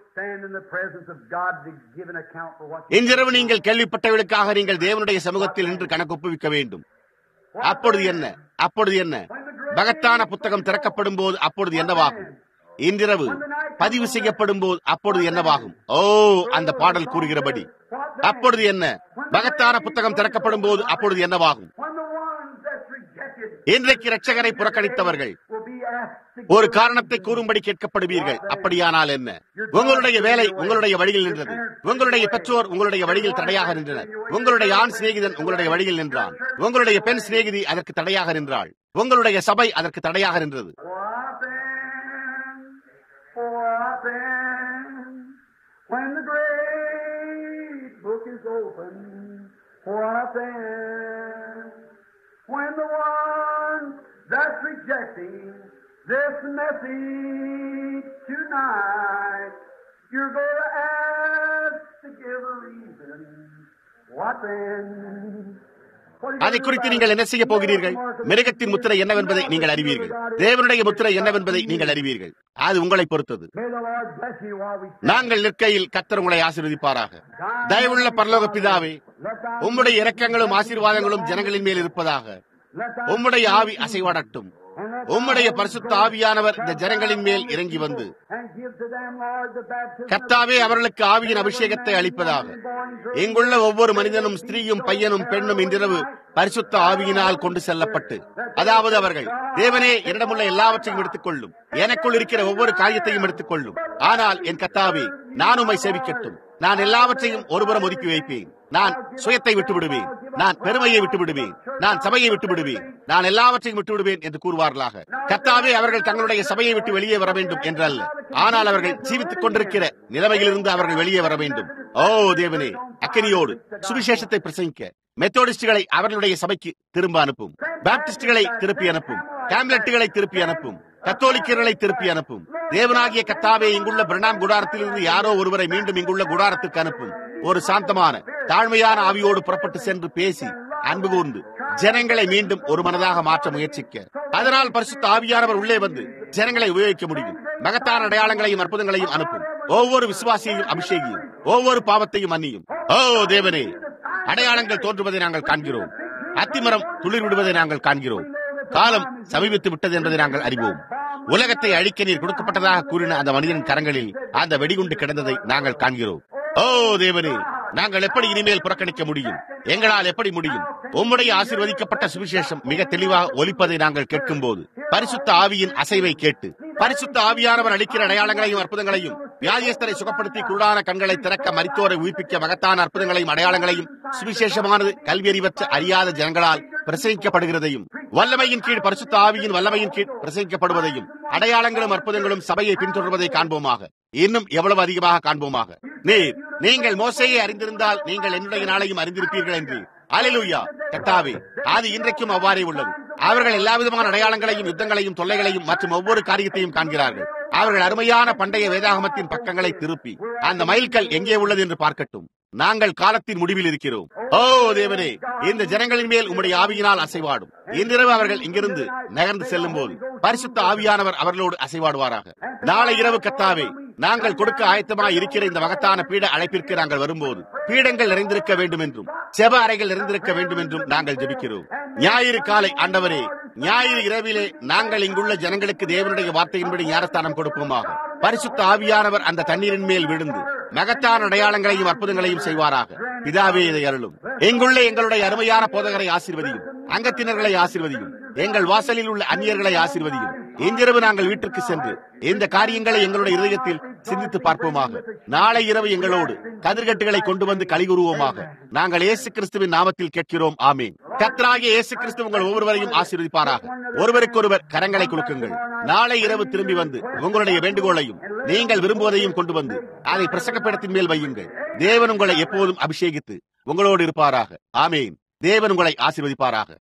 இன்றிரவு நீங்கள் கேள்விப்பட்டவர்களுக்காக நீங்கள் தேவனுடைய சமூகத்தில் நின்று கணக்கு ஒப்புவிக்க வேண்டும் அப்பொழுது என்ன அப்பொழுது என்ன மகத்தான புத்தகம் திறக்கப்படும் போது அப்பொழுது என்னவாகும் இன்றிரவு பதிவு செய்யப்படும் போது அப்பொழுது என்னவாகும் ஓ அந்த பாடல் கூறுகிறபடி அப்பொழுது என்ன மகத்தான புத்தகம் திறக்கப்படும் போது அப்பொழுது என்னவாகும் இன்றைக்கு ரட்சகரை புறக்கணித்தவர்கள் ஒரு காரணத்தை கூறும்படி கேட்கப்படுவீர்கள் அப்படியானால் என்ன உங்களுடைய வேலை உங்களுடைய வழியில் நின்றது உங்களுடைய பெற்றோர் உங்களுடைய வழியில் தடையாக நின்றனர் உங்களுடைய ஆண் சிநேகிதன் உங்களுடைய வழியில் நின்றான் உங்களுடைய பெண் சிநேகிதி அதற்கு தடையாக நின்றாள் உங்களுடைய சபை அதற்கு தடையாக நின்றது When the great book is open, what then? When the one that's rejecting this message tonight, you're going to ask to give a reason. What then? அதை குறித்து நீங்கள் என்ன செய்ய போகிறீர்கள் மிருகத்தின் முத்திரை என்னவென்பதை நீங்கள் அறிவீர்கள் தேவனுடைய முத்திரை என்னவென்பதை நீங்கள் அறிவீர்கள் அது உங்களை பொறுத்தது நாங்கள் நிற்கையில் கத்தர் உங்களை ஆசீர்வதிப்பாராக தயவுள்ள பரலோக பிதாவே உம்முடைய இரக்கங்களும் ஆசீர்வாதங்களும் ஜனங்களின் மேல் இருப்பதாக உம்முடைய ஆவி அசைவாடட்டும் உம்முடைய பரிசுத்த ஆவியானவர் இந்த ஜனங்களின் மேல் இறங்கி வந்து கத்தாவே அவர்களுக்கு ஆவியின் அபிஷேகத்தை அளிப்பதாக இங்குள்ள ஒவ்வொரு மனிதனும் ஸ்திரீயும் பையனும் பெண்ணும் இன்றிரவு பரிசுத்த ஆவியினால் கொண்டு செல்லப்பட்டு அதாவது அவர்கள் தேவனே என்னிடமுள்ள எல்லாவற்றையும் எடுத்துக்கொள்ளும் எனக்குள் இருக்கிற ஒவ்வொரு காரியத்தையும் எடுத்துக்கொள்ளும் ஆனால் என் கத்தாவே நான் உம்மை சேவிக்கட்டும் நான் எல்லாவற்றையும் ஒருபுறம் ஒதுக்கி வைப்பேன் நான் சுயத்தை விட்டு விடுவேன் நான் பெருமையை விட்டு விடுவேன் நான் சபையை விட்டு விடுவேன் நான் எல்லாவற்றையும் விட்டு விடுவேன் என்று கூறுவார்களாக கத்தாவே அவர்கள் தங்களுடைய சபையை விட்டு வெளியே வர வேண்டும் என்றல்ல ஆனால் அவர்கள் ஜீவித்துக் கொண்டிருக்கிற நிலைமையிலிருந்து அவர்கள் வெளியே வர வேண்டும் ஓ தேவனே அக்கனியோடு சுவிசேஷத்தை பிரசங்கிக்க மெத்தோடிஸ்டுகளை அவர்களுடைய சபைக்கு திரும்ப அனுப்பும் பாப்டிஸ்டுகளை திருப்பி அனுப்பும் கேம்லெட்டுகளை திருப்பி அனுப்பும் கத்தோலிக்கர்களை திருப்பி அனுப்பும் தேவனாகிய கத்தாவே இங்குள்ள பிரணாம் குடாரத்திலிருந்து யாரோ ஒருவரை மீண்டும் இங்குள்ள குடாரத்திற்கு அனுப்பும் ஒரு சாந்தமான தாழ்மையான ஆவியோடு புறப்பட்டு சென்று பேசி அன்பு கூர்ந்து ஜனங்களை மீண்டும் ஒரு மனதாக மாற்ற முயற்சிக்க அதனால் பரிசுத்த ஆவியானவர் உள்ளே வந்து ஜனங்களை உபயோகிக்க முடியும் மகத்தான அடையாளங்களையும் அற்புதங்களையும் அனுப்பும் ஒவ்வொரு விசுவாசியையும் அபிஷேகியும் ஒவ்வொரு பாவத்தையும் மன்னியும் ஓ தேவனே அடையாளங்கள் தோன்றுவதை நாங்கள் காண்கிறோம் அத்திமரம் துளிர் விடுவதை நாங்கள் காண்கிறோம் காலம் சமீபித்து விட்டது என்பதை நாங்கள் அறிவோம் உலகத்தை அழிக்க நீர் கொடுக்கப்பட்டதாக கூறின அந்த மனிதனின் கரங்களில் அந்த வெடிகுண்டு கிடந்ததை நாங்கள் காண்கிறோம் ஓ தேவனே நாங்கள் எப்படி இனிமேல் புறக்கணிக்க முடியும் எங்களால் எப்படி முடியும் உம்முடைய ஆசீர்வதிக்கப்பட்ட சுவிசேஷம் மிக தெளிவாக ஒலிப்பதை நாங்கள் கேட்கும் போது பரிசுத்த ஆவியின் அசைவை கேட்டு பரிசுத்த ஆவியானவர் அளிக்கிற அடையாளங்களையும் அற்புதங்களையும் வியாதியஸ்தரை சுகப்படுத்தி குருடான கண்களை திறக்க மரித்தோரை உயிர்ப்பிக்க மகத்தான அற்புதங்களையும் அடையாளங்களையும் சுவிசேஷமானது கல்வியறிவற்ற அறியாத ஜனங்களால் பிரசங்கிக்கப்படுகிறதையும் வல்லமையின் கீழ் பரிசுத்த ஆவியின் வல்லமையின் கீழ் பிரசங்கிக்கப்படுவதையும் அடையாளங்களும் அற்புதங்களும் சபையை பின்தொடர்வதை காண்போமாக இன்னும் எவ்வளவு அதிகமாக காண்போமாக நீர் நீங்கள் மோசையை அறிந்திருந்தால் நீங்கள் என்னுடைய நாளையும் அறிந்திருப்பீர்கள் என்று அலிலுயா கத்தாவே அது இன்றைக்கும் அவ்வாறே உள்ளது அவர்கள் எல்லா விதமான அடையாளங்களையும் யுத்தங்களையும் தொல்லைகளையும் மற்றும் ஒவ்வொரு காரியத்தையும் காண்கிறார்கள் அவர்கள் அருமையான பண்டைய வேதாகமத்தின் பக்கங்களை திருப்பி அந்த மைல்கல் எங்கே உள்ளது என்று பார்க்கட்டும் நாங்கள் காலத்தின் முடிவில் இருக்கிறோம் ஓ தேவனே இந்த ஜனங்களின் மேல் உம்முடைய ஆவியினால் அசைவாடும் இன்றிரவு அவர்கள் இங்கிருந்து நகர்ந்து செல்லும் போது பரிசுத்த ஆவியானவர் அவர்களோடு அசைவாடுவாராக நாளை இரவு கத்தாவே நாங்கள் கொடுக்க ஆயத்தமாய் இருக்கிற இந்த மகத்தான பீட அழைப்பிற்கு நாங்கள் வரும்போது பீடங்கள் நிறைந்திருக்க வேண்டும் என்றும் செப அறைகள் நிறைந்திருக்க வேண்டும் என்றும் நாங்கள் ஜெபிக்கிறோம் ஞாயிறு காலை ஆண்டவரே ஞாயிறு இரவிலே நாங்கள் இங்குள்ள ஜனங்களுக்கு தேவனுடைய வார்த்தையின்படி ஞானஸ்தானம் கொடுப்போமாக பரிசுத்த ஆவியானவர் அந்த தண்ணீரின் மேல் விழுந்து மகத்தான அடையாளங்களையும் அற்புதங்களையும் செய்வாராக பிதாவே இதை அருளும் எங்குள்ள எங்களுடைய அருமையான போதகரை ஆசீர்வதியும் அங்கத்தினர்களை ஆசீர்வதியும் எங்கள் வாசலில் உள்ள அந்நியர்களை ஆசீர்வதியும் இன்றிரவு நாங்கள் வீட்டிற்கு சென்று இந்த காரியங்களை எங்களுடைய இதயத்தில் சிந்தித்து பார்ப்போமாக நாளை இரவு எங்களோடு கதிர்கட்டுகளை கொண்டு வந்து கலிகுருவோமாக நாங்கள் இயேசு கிறிஸ்துவின் நாமத்தில் கேட்கிறோம் ஆமீன் கத்ராகிய இயேசு கிறிஸ்து உங்கள் ஒவ்வொருவரையும் ஆசீர்வதிப்பாராக ஒருவருக்கொருவர் கரங்களை குலுக்குங்கள் நாளை இரவு திரும்பி வந்து உங்களுடைய வேண்டுகோளையும் நீங்கள் விரும்புவதையும் கொண்டு வந்து அதை பிரசங்கப்படத்தின் மேல் வையுங்கள் தேவன் உங்களை எப்போதும் அபிஷேகித்து உங்களோடு இருப்பாராக ஆமீன் தேவன் உங்களை ஆசீர்வதிப்பாராக